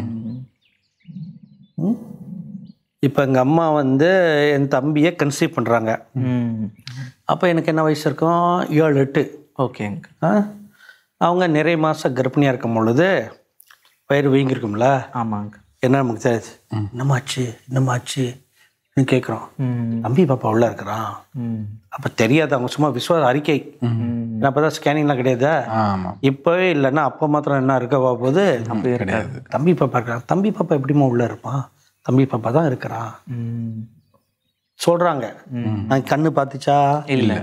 இப்போ எங்கள் அம்மா வந்து என் தம்பியை கன்சீவ் பண்ணுறாங்க ம் அப்போ எனக்கு என்ன வயசு இருக்கும் ஏழு எட்டு ஓகேங்க ஆ? அவங்க நிறைய மாதம் கர்ப்பிணியாக இருக்கும் பொழுது வயிறு வீங்கிருக்கும்ல ஆமாங்க என்ன நமக்கு தெரியுது என்னமாச்சு என்னமாச்சு கேட்குறோம் ம் தம்பி பாப்பா உள்ள இருக்கிறான் ம் அப்போ தெரியாது அவங்க சும்மா விஸ்வாச அறிக்கை ம் அப்போ தான் ஸ்கேனிங்லாம் கிடையாது ஆமா இப்போவே இல்லைன்னா அப்போ மாத்திரம் என்ன இருக்க போகுது அப்படியே இருக்காது தம்பி பாப்பா இருக்கிறான் தம்பி பாப்பா எப்படிம்மா உள்ள இருப்பான் தம்பி பாப்பா தான் இருக்கிறான் ம் சொல்றாங்க நான் கண்ணு பார்த்துச்சா இல்லை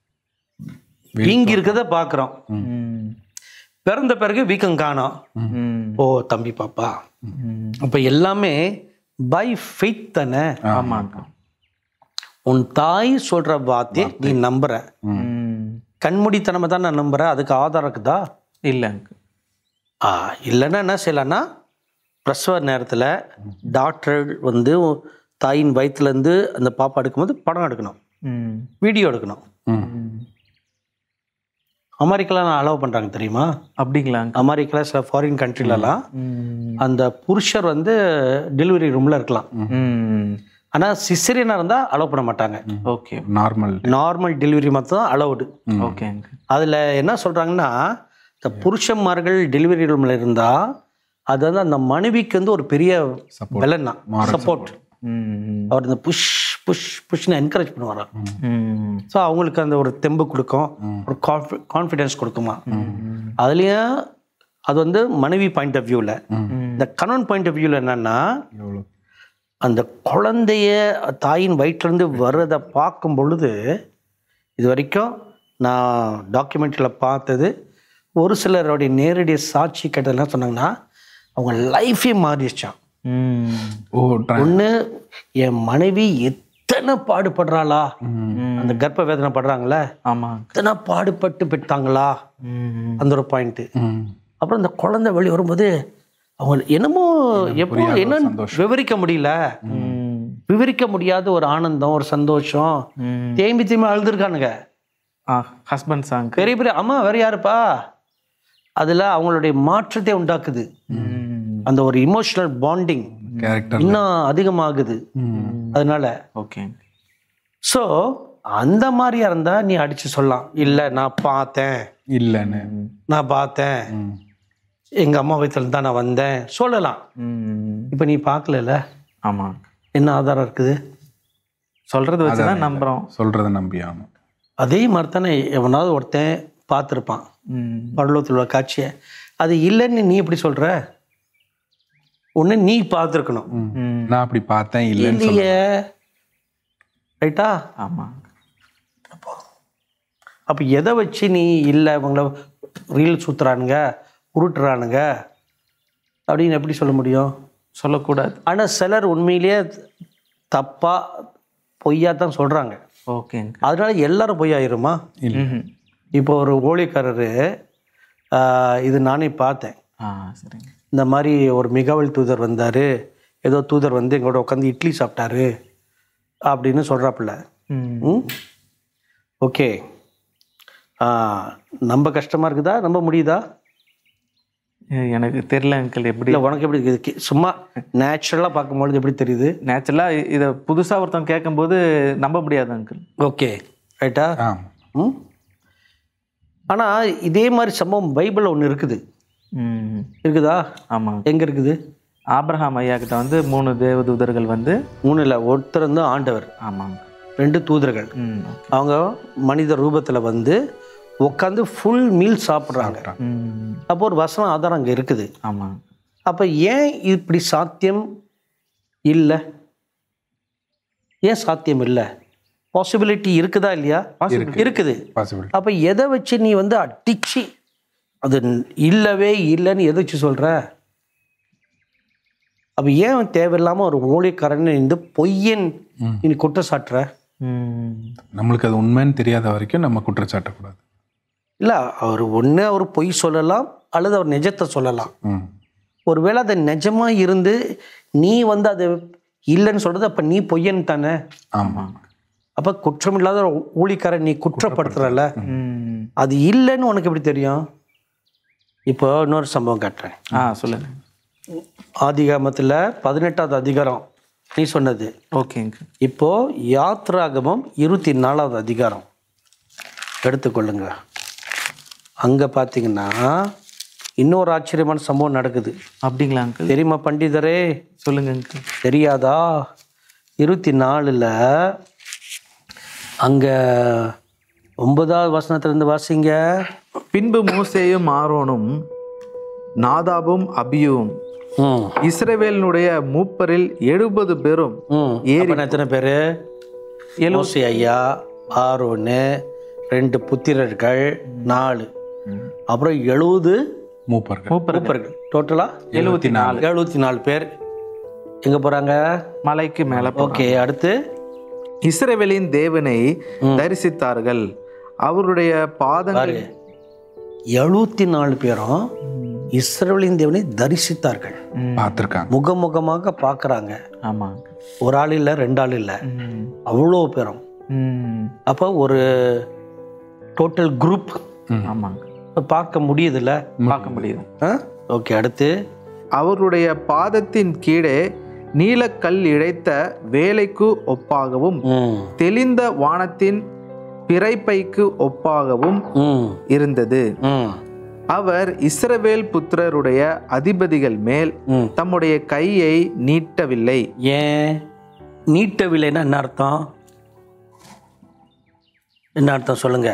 வீங்கி இருக்கத பார்க்குறோம் ம் பிறந்த பிறகு வீக்கம் காணோம் ம் ஓ தம்பி பாப்பா ம் அப்போ எல்லாமே பை ஃபெய்த் தானே ஆமாங்க உன் தாய் சொல்ற வார்த்தையை நீ நம்புற ம் கண்மூடித்தனமா தான் நான் நம்புறேன் அதுக்கு ஆதாரம் இருக்குதா இல்லைங்க ஆ இல்லைன்னா என்ன செய்யலாம்னா பிரசவ நேரத்தில் டாக்டர் வந்து தாயின் வயிற்றுலேருந்து அந்த பாப்பா எடுக்கும்போது படம் எடுக்கணும் ம் வீடியோ எடுக்கணும் ம் ம் அமெரிக்காலாம் அலோவ் பண்ணுறாங்க தெரியுமா அப்படிங்களாங்க அமெரிக்கால சில ஃபாரின் கண்ட்ரிலலாம் ம் அந்த புருஷர் வந்து டெலிவரி ரூமில் இருக்கலாம் ம் ஆனால் சிசரியனாக இருந்தால் அலோவ் பண்ண மாட்டாங்க ஓகே நார்மல் நார்மல் டெலிவரி மட்டும் தான் அலௌடு ஓகேங்க அதில் என்ன சொல்கிறாங்கன்னா இந்த புருஷன்மார்கள் டெலிவரி ரூமில் இருந்தால் அது வந்து அந்த மனைவிக்கு வந்து ஒரு பெரிய பலன்னா சப்போர்ட் ம் அவர் இந்த புஷ் புஷ் புஷ்னு என்கரேஜ் பண்ணுவாராம் ம் ஸோ அவங்களுக்கு அந்த ஒரு தெம்பு கொடுக்கும் ஒரு கான்ஃபிடென்ஸ் கொடுக்குமா அதுலேயும் அது வந்து மனைவி பாயிண்ட் ஆஃப் வியூவில் இந்த கணவன் பாயிண்ட் ஆஃப் வியூவில் என்னன்னா எவ்வளோ அந்த குழந்தைய தாயின் வயிற்றுலேருந்து வர்றதை பார்க்கும் பொழுது இது வரைக்கும் நான் டாக்குமெண்ட்டில் பார்த்தது ஒரு சிலருடைய நேரடி சாட்சி கேட்டதெல்லாம் சொன்னாங்கன்னா அவங்க லைஃபே மாறிடுச்சான் ம் ஓ ட்ரை ஒன்று என் மனைவி எத்தனை பாடுபடுறாளா அந்த கர்ப்ப வேதனை படுறாங்களே ஆமாங்க எத்தனை பாடுபட்டு பெற்றாங்களா ம் அந்த ஒரு பாயிண்ட்டு ம் அப்புறம் இந்த குழந்தை வெளியே வரும்போது அவங்க என்னமோ எப்போ என்னன்னு விவரிக்க முடியல ம் விவரிக்க முடியாத ஒரு ஆனந்தம் ஒரு சந்தோஷம் ம் தேம்பி தேம்பி அழுதுருக்கானுங்க ஆ ஹஸ்பண்ட் சாங் பெரிய பெரிய அம்மா வேற யாருப்பா அதுல அவங்களுடைய மாற்றத்தை உண்டாக்குது ம் அந்த ஒரு இமோஷனல் பாண்டிங் கேரக்டர் இன்னும் அதிகமாகுது அதனால ஓகேங்க ஸோ அந்த மாதிரியா இருந்தா நீ அடிச்சு சொல்லலாம் இல்லை நான் பார்த்தேன் இல்லைன்னு நான் பார்த்தேன் ம். எங்க அம்மா வயிற்றுல தான் நான் வந்தேன் சொல்லலாம் ம் இப்போ நீ பார்க்கல ஆமாங்க என்ன ஆதாரம் இருக்குது சொல்றது வச்சு தான் நம்புறோம் சொல்றதை நம்பி ஆமாம் அதே மாதிரி தானே எவனாவது ஒருத்தன் பார்த்துருப்பான் ம் பரலோகத்தில் உள்ள காட்சியை அது இல்லைன்னு நீ எப்படி சொல்ற ஒன்று நீ பார்த்துருக்கணும் ம் நான் அப்படி பார்த்தேன் இல்லைன்னு சொல்ல இல்லையே ரைட்டா ஆமாங்க அப்போ எதை வச்சு நீ இல்லை இவங்கள ரீல் சுற்றுறானுங்க உருட்டுறானுங்க அப்படின்னு எப்படி சொல்ல முடியும் சொல்லக்கூடாது ஆனால் சிலர் உண்மையிலேயே தப்பாக பொய்யா தான் சொல்கிறாங்க ஓகேங்க அதனால எல்லாரும் பொய் ஆயிருமா ம்ஹும். இப்போ ஒரு ஊழியக்காரரு ஆ, இது நானே பார்த்தேன் ஆ சரிங்க இந்த மாதிரி ஒரு மிகாவல் தூதர் வந்தார் ஏதோ தூதர் வந்து எங்களோட உட்காந்து இட்லி சாப்பிட்டாரு அப்படின்னு சொல்கிறாப்புல ம் ம் ஓகே ஆ, நம்ப கஷ்டமாக இருக்குதா நம்ப முடியுதா எனக்கு தெரியல அங்கிள் எப்படி இல்லை உனக்கு எப்படி இருக்குது கி- சும்மா நேச்சுரலாக பார்க்கும்பொழுது எப்படி தெரியுது நேச்சுரலாக இதை புதுசாக ஒருத்தன் கேட்கும்போது நம்ப முடியாது அங்கிள் ஓகே ரைட்டா ஆமாம் ம் ஆனால் இதே மாதிரி சம்பவம் பைபிளில் ஒன்று இருக்குது ம் இருக்குதா ஆமாங்க எங்கே இருக்குது ஆபிரகாம் ஐயா கிட்ட வந்து மூணு தேவதூதர்கள் வந்து மூணு இல்லை ஒருத்தர் வந்து ஆண்டவர் ஆமாங்க ரெண்டு தூதர்கள் ம் அவங்க மனித ரூபத்தில் வந்து உட்காந்து ஃபுல் மீல் சாப்பிட்றாங்க ம் அப்போ ஒரு வசனம் ஆதாரம் அங்கே இருக்குது ஆமாங்க அப்போ ஏன் இப்படி சாத்தியம் இல்லை ஏன் சாத்தியம் இல்லை பாசிபிலிட்டி இருக்குதா இல்லையா இருக்குது பாசிபிள் அப்போ எதை வச்சு நீ வந்து அடிச்சு அது இல்லவே இல்லைன்னு எதை வச்சு சொல்கிற அப்போ ஏன் தேவையில்லாமல் ஒரு ஊழியக்காரன் இந்த பொய்யன் நீ குற்றம் சாட்டுற ம் நம்மளுக்கு அது உண்மைன்னு தெரியாத வரைக்கும் நம்ம குற்றச்சாட்டக்கூடாது இல்லை அவர் ஒன்று அவர் பொய் சொல்லலாம் அல்லது அவர் நிஜத்தை சொல்லலாம் ம் ஒருவேளை அது நிஜமாக இருந்து நீ வந்து அது இல்லைன்னு சொல்கிறது அப்போ நீ பொய்யன் தானே ஆமாம் அப்போ குற்றமில்லாத ஒரு ஊழிக்காரன் நீ குற்றப்படுத்துறல ம் அது இல்லைன்னு உனக்கு எப்படி தெரியும் இப்போ இன்னொரு சம்பவம் காட்டுறேன் ஆ சொல்லுங்க ஆதிகாமத்தில் பதினெட்டாவது அதிகாரம் நீ சொன்னது ஓகேங்க இப்போ யாத்ராகமம் இருபத்தி நாலாவது அதிகாரம் எடுத்துக்கொள்ளுங்க அங்கே பார்த்தீங்கன்னா இன்னொரு ஆச்சரியமான சம்பவம் நடக்குது அப்படிங்களா அங்கிள் தெரியுமா பண்டிதரே சொல்லுங்க அங்கிள் தெரியாதா இருபத்தி நாலில் அங்கே ஒன்பதாவது வசனத்திலிருந்து வாசிங்க பின்பு மோசேயும் ஆரோனும் நாதாபும் அபியும் ம் இஸ்ரவேலினுடைய மூப்பரில் எழுபது பேரும் ம் ஏறி எத்தனை பேர் மோசே ஐயா ஆரோனு ரெண்டு புத்திரர்கள் நாலு அப்புறம் எழுபது மூப்பர்கள் மூப்பர்கள் டோட்டலா எழுபத்தி நாலு எழுபத்தி நாலு பேர் எங்கே போகிறாங்க மலைக்கு மேல ஓகே அடுத்து இஸ்ரவேலின் தேவனை தரிசித்தார்கள் அவருடைய பாதங்கள் எழுபத்தி நாலு பேரும் இஸ்ரவேலின் தேவனை தரிசித்தார்கள் பார்த்துருக்காங்க முகமுகமாக பார்க்குறாங்க ஆமாங்க ஒரு ஆள் இல்லை ரெண்டு ஆள் இல்லை ம். அவ்வளோ பேரும் ம். அப்போ ஒரு டோட்டல் குரூப் ஆமாங்க பார்க்க முடியுதுல்ல பார்க்க முடியுது ஓகே அடுத்து அவருடைய பாதத்தின் கீழே நீலக்கல் இழைத்த வேலைக்கு ஒப்பாகவும் ம் தெளிந்த வானத்தின் பிறைப்பைக்கு ஒப்பாகவும் ம் இருந்தது ம் அவர் இஸ்ரவேல் புத்திரருடைய அதிபதிகள் மேல் ம் தம்முடைய கையை நீட்டவில்லை ஏன் நீட்டவில்லைன்னா என்ன அர்த்தம் என்ன அர்த்தம் சொல்லுங்க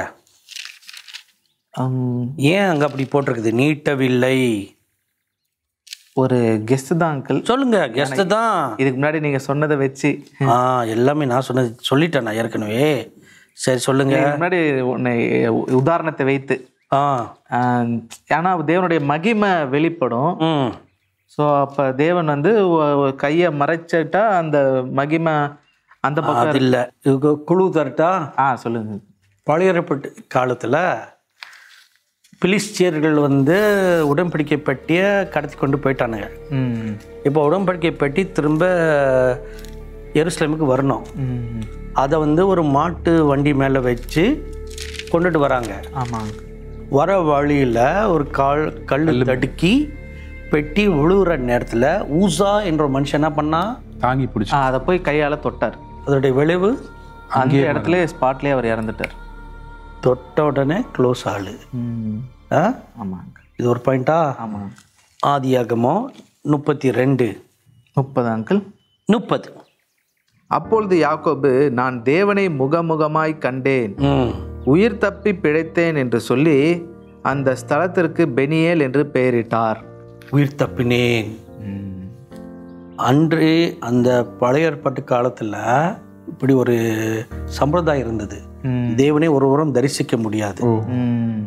ஹம், ஏன் அங்கே அப்படி போட்டிருக்குது நீட்டவில்லை ஒரு கெஸ்ட் தான் அங்கிள் சொல்லுங்க கெஸ்ட் தான் இதுக்கு முன்னாடி நீங்க சொன்னதை வச்சு ஆ எல்லாமே நான் சொன்னது சொல்லிட்டேன் நான் ஏற்கனவே சரி சொல்லுங்க இதுக்கு முன்னாடி உன்னை உதாரணத்தை வைத்து ஆ ஆஹ், ஏன்னா தேவனுடைய மகிமை வெளிப்படும் ம் ஸோ அப்போ தேவன் வந்து ஒ- ஒ- கையை மறைச்சிட்டா அந்த மகிமை அந்த பக்கம் அது இல்லை இது குழு தரட்டா ஆ சொல்லுங்க பழையப்பட்டு காலத்தில் பிலிஸ்தியர்கள் வந்து உடன்படிக்கை பெட்டியை கடத்தி கொண்டு போயிட்டானுங்க ம் இப்போ உடன்படிக்கை பெட்டி திரும்ப எருசலேமுக்கு வரணும் ம் அதை வந்து ஒரு மாட்டு வண்டி மேலே வச்சு கொண்டுட்டு வராங்க ஆமாங்க வர வழியில் ஒரு கால் கல் தடுக்கி பெட்டி விழுகிற நேரத்தில் ஊசா என்ற ஒரு மனுஷன் என்ன பண்ணா தாங்கி பிடிச்சி ஆ, அதை போய் கையால் தொட்டார் அதோடைய விளைவு அந்த இடத்துல ஸ்பாட்லேயே அவர் இறந்துட்டார் தொட்ட உடனே க்ளோஸ் ஆளு ம் ஆ ஆமாங்க இது ஒரு பாயிண்டா ஆமாங்க ஆதியாகமோ முப்பத்தி ரெண்டு முப்பது அங்கிள் முப்பது அப்பொழுது யாக்கோபு நான் தேவனை முகமுகமாய் கண்டேன் ம் உயிர் தப்பி பிழைத்தேன் என்று சொல்லி அந்த ஸ்தலத்திற்கு பெனியேல் என்று பெயரிட்டார் உயிர் தப்பினேன் அன்று அந்த பழைய ஏற்பாட்டு காலத்தில் இப்படி ஒரு சம்பிரதாயம் இருந்தது ம். தேவனை ஒருவரும் தரிசிக்க முடியாது ம்.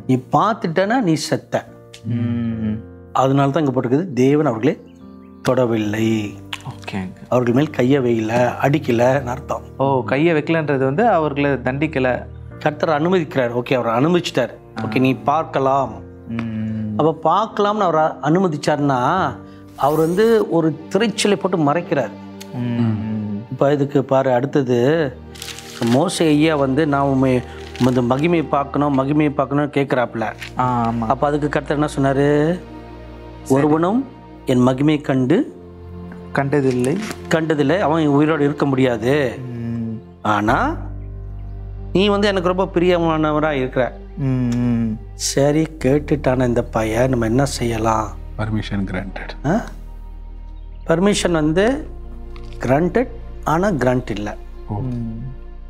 நீ பார்த்துட்டனா நீ செத்த ம் அதனால தான் இங்கே போட்டிருக்குது தேவன் அவர்களே தொடவில்லை ஓகே அங்கிள் அவர்கள் மேல் கையை வையில அடிக்கலைன்னு அர்த்தம் ஓ கையை வைக்கலன்றது வந்து அவர்களை தண்டிக்கல கர்த்தர் அனுமதிக்கிறார் ஓகே அவர் அனுமதிச்சிட்டார் ஓகே நீ பார்க்கலாம் ம் அப்போ பார்க்கலாம்னு அவர் அ- அனுமதிச்சார்னா அவர் வந்து ஒரு திரைச்சலை போட்டு மறைக்கிறார் ம் இப்போ இதுக்கு பாரு அடுத்தது மோசே ஐயா வந்து நான் உண்மை இந்த மகிமையை பார்க்கணும் மகிமையை பார்க்கணும்னு கேட்குறாப்புல ஆ ஆமாம் அப்போ அதுக்கு கர்த்தர் என்ன சொன்னார் ஒருவனும் என் மகிமையை கண்டு கண்டதில்லை கண்டதில்லை அவன் உயிரோடு இருக்க முடியாது ம் ஆனால் நீ வந்து எனக்கு ரொம்ப பிரியமானவராக இருக்கிற ம் ம் சரி கேட்டுட்டான இந்த பையன் நம்ம என்ன செய்யலாம் பர்மிஷன் கிராண்டட் பர்மிஷன் வந்து கிராண்டட் ஆனால் கிராண்ட் இல்லை ம்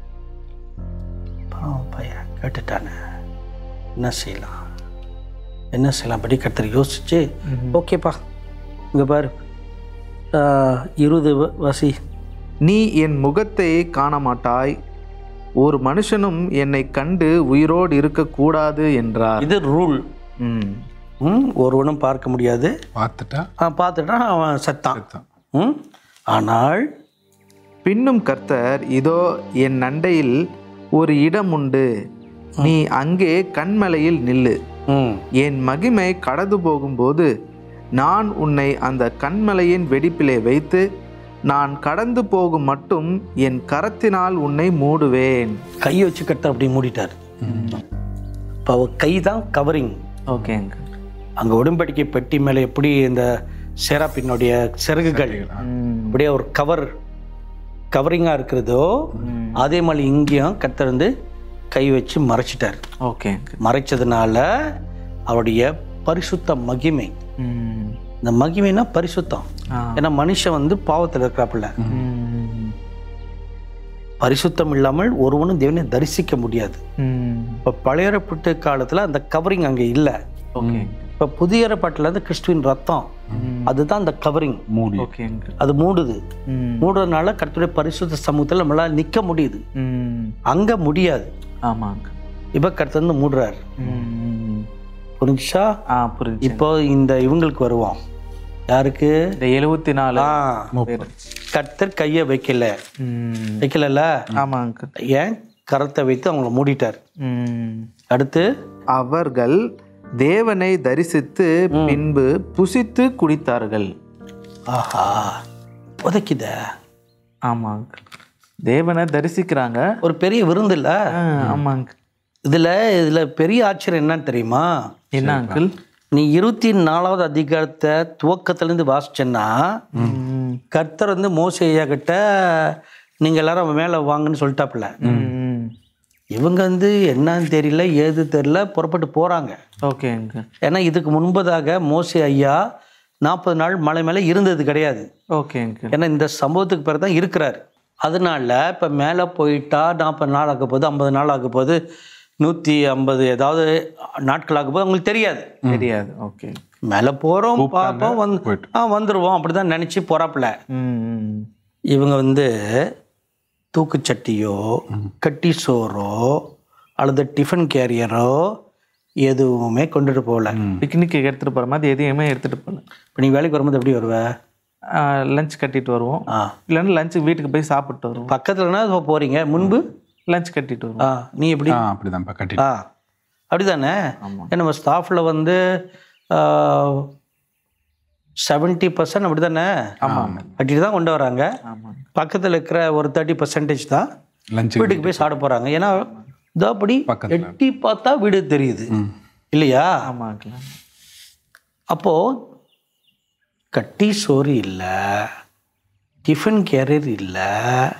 பாவம் பையன் கேட்டுட்டானே என்ன செய்யலாம் என்ன செய்யலாம் படி கர்த்தர் யோசிச்சு ஓகேப்பா இங்கே பாரு ஆஹ், இருபது வ- வசி நீ என் முகத்தை காண மாட்டாய் ஒரு மனுஷனும் என்னை கண்டு உயிரோடு இருக்கக்கூடாது என்றார் இது ரூல் ம் ம் ஒருவனும் பார்க்க முடியாது பார்த்துட்டா ஆ, பார்த்துட்டான் அவன் செத்தான் செத்தான். ம் ஆனால் பின்னும் கர்த்தர் இதோ என் நண்டையில் ஒரு இடம் உண்டு நீ அங்கே கண்மலையில் நில்லு ம் என் மகிமை கடந்து போகும்போது நான் உன்னை அந்த கண்மலையின் வெடிப்பிலே வைத்து நான் கடந்து போகும் மட்டும் என் கரத்தினால் உன்னை மூடுவேன் கை வச்சு கர்த்தர் அப்படி மூடிட்டார் இப்போ அவ கை தான் கவரிங் ஓகேங்க அங்கே உடன்படிக்கை பெட்டி மேலே எப்படி இந்த சேராப்பினுடைய சிறகுகள் அப்படியே ஒரு கவர் கவரிங்காக இருக்கிறதோ அதே மாதிரி இங்கேயும் கர்த்தர் வந்து கை வச்சு மறைச்சிட்டார் ஓகேங்க மறைச்சதுனால அவருடைய பரிசுத்த மகிமை ம் இந்த மகிமைனா பரிசுத்தம் ஆ. ஏன்னா மனுஷன் வந்து பாவத்தில் இருக்கிறாப்புல ம் பரிசுத்தம் இல்லாமல் ஒருவனும் தேவனை தரிசிக்க முடியாது ம் இப்போ பழைய ஏற்பாட்டு காலத்தில் அந்த கவரிங் அங்கே இல்லை ஓகே இப்போ புதிய ஏற்பாட்டில் வந்து கிறிஸ்துவின் ரத்தம் அதுதான் அந்த கவரிங் மூடி ஓகேங்க அது மூடுது ம் மூடுறதுனால கர்த்தருடைய பரிசுத்த சமூகத்தில் நம்மளால் நிற்க முடியுது ம் அங்கே முடியாது ஆமாங்க இப்போ கர்த்தர் வந்து மூடுறாரு ம் புரிஞ்சுச்சா ஆ புரிஞ்சு இப்போ இந்த இவங்களுக்கு வருவோம் யாருக்கு இந்த எழுபத்தி நாலு ஆ பேர் கர்த்தர் கையை வைக்கல ம் வைக்கலல்ல ஆமாங்க ஏன் கரத்தை வைத்து அவங்கள மூடிட்டார் ம் அடுத்து அவர்கள் தேவனை தரிசித்து பின்பு புசித்து குடித்தார்கள் ஆஹா உதைக்குத ஆமாங்க தேவனை தரிசிக்கிறாங்க ஒரு பெரிய விருந்து இல்ல ஆ, ஆமாங்க இதுல இதுல பெரிய ஆச்சரியம் என்னன்னு தெரியுமா என்ன அங்கிள் நீ இருபத்தி நாலாவது அதிகாரத்தை துவக்கத்திலேருந்து வாசிச்சேன்னா ம் கர்த்தர் வந்து மோசே ஐயா கிட்ட நீங்க எல்லாரும் மேலே வாங்கன்னு சொல்லிட்டாப்புல ம் இவங்க வந்து என்னன்னு தெரியல ஏது தெரியல புறப்பட்டு போறாங்க ஓகேங்க ஏன்னா இதுக்கு முன்பதாக மோசே ஐயா நாற்பது நாள் மலை மேலே இருந்தது கிடையாது ஓகேங்க ஏன்னா இந்த சம்பவத்துக்கு பிறகு தான் இருக்கிறாரு அதனால இப்போ மேலே போயிட்டா நாற்பது நாள் ஆக போகுது ஐம்பது நாள் ஆக போகுது நூற்றி ஐம்பது ஏதாவது நாட்கள் ஆக போகுது அவங்களுக்கு தெரியாது தெரியாது ஓகே மேலே போகிறோம் பார்ப்போம் வந்து ஆ வந்துடுவோம் அப்படி தான் நினச்சி போகிறாப்புல ம் ம் இவங்க வந்து தூக்குச்சட்டியோ கட்டி சோறோ அல்லது டிஃபன் கேரியரோ எதுவுமே கொண்டுட்டு போகல பிக்னிக்கு எடுத்துகிட்டு போகிற மாதிரி எதையுமே எடுத்துகிட்டு போகல இப்போ நீ வேலைக்கு வரும்போது எப்படி வருவ லஞ்ச் கட்டிட்டு வருவோம் ஆ இல்லைன்னா லஞ்சு வீட்டுக்கு போய் சாப்பிட்டு வருவோம் பக்கத்துலனா இப்போ போகிறீங்க முன்பு லஞ்ச் கட்டிட்டு வருவோம் ஆ நீ எப்படி ஆ அப்படிதான்ப்பா கட்டி ஆ அப்படிதானே ஏன்னா நம்ம ஸ்டாஃபில் வந்து செவன்ட்டி பர்சன்ட் அப்படி தானே கட்டிட்டு தான் கொண்டு வராங்க ஆமாங்க பக்கத்தில் இருக்கிற ஒரு தேர்ட்டி பர்சன்டேஜ் தான் லஞ்சு வீட்டுக்கு போய் சாப்பிட போகிறாங்க ஏன்னா இதோ அப்படி பக்கத்துல. எட்டி பார்த்தா வீடு தெரியுது இல்லையா ஆமாங்க அப்போது கட்டி சோறு இல்லை டிஃபன் கேரியர் இல்லை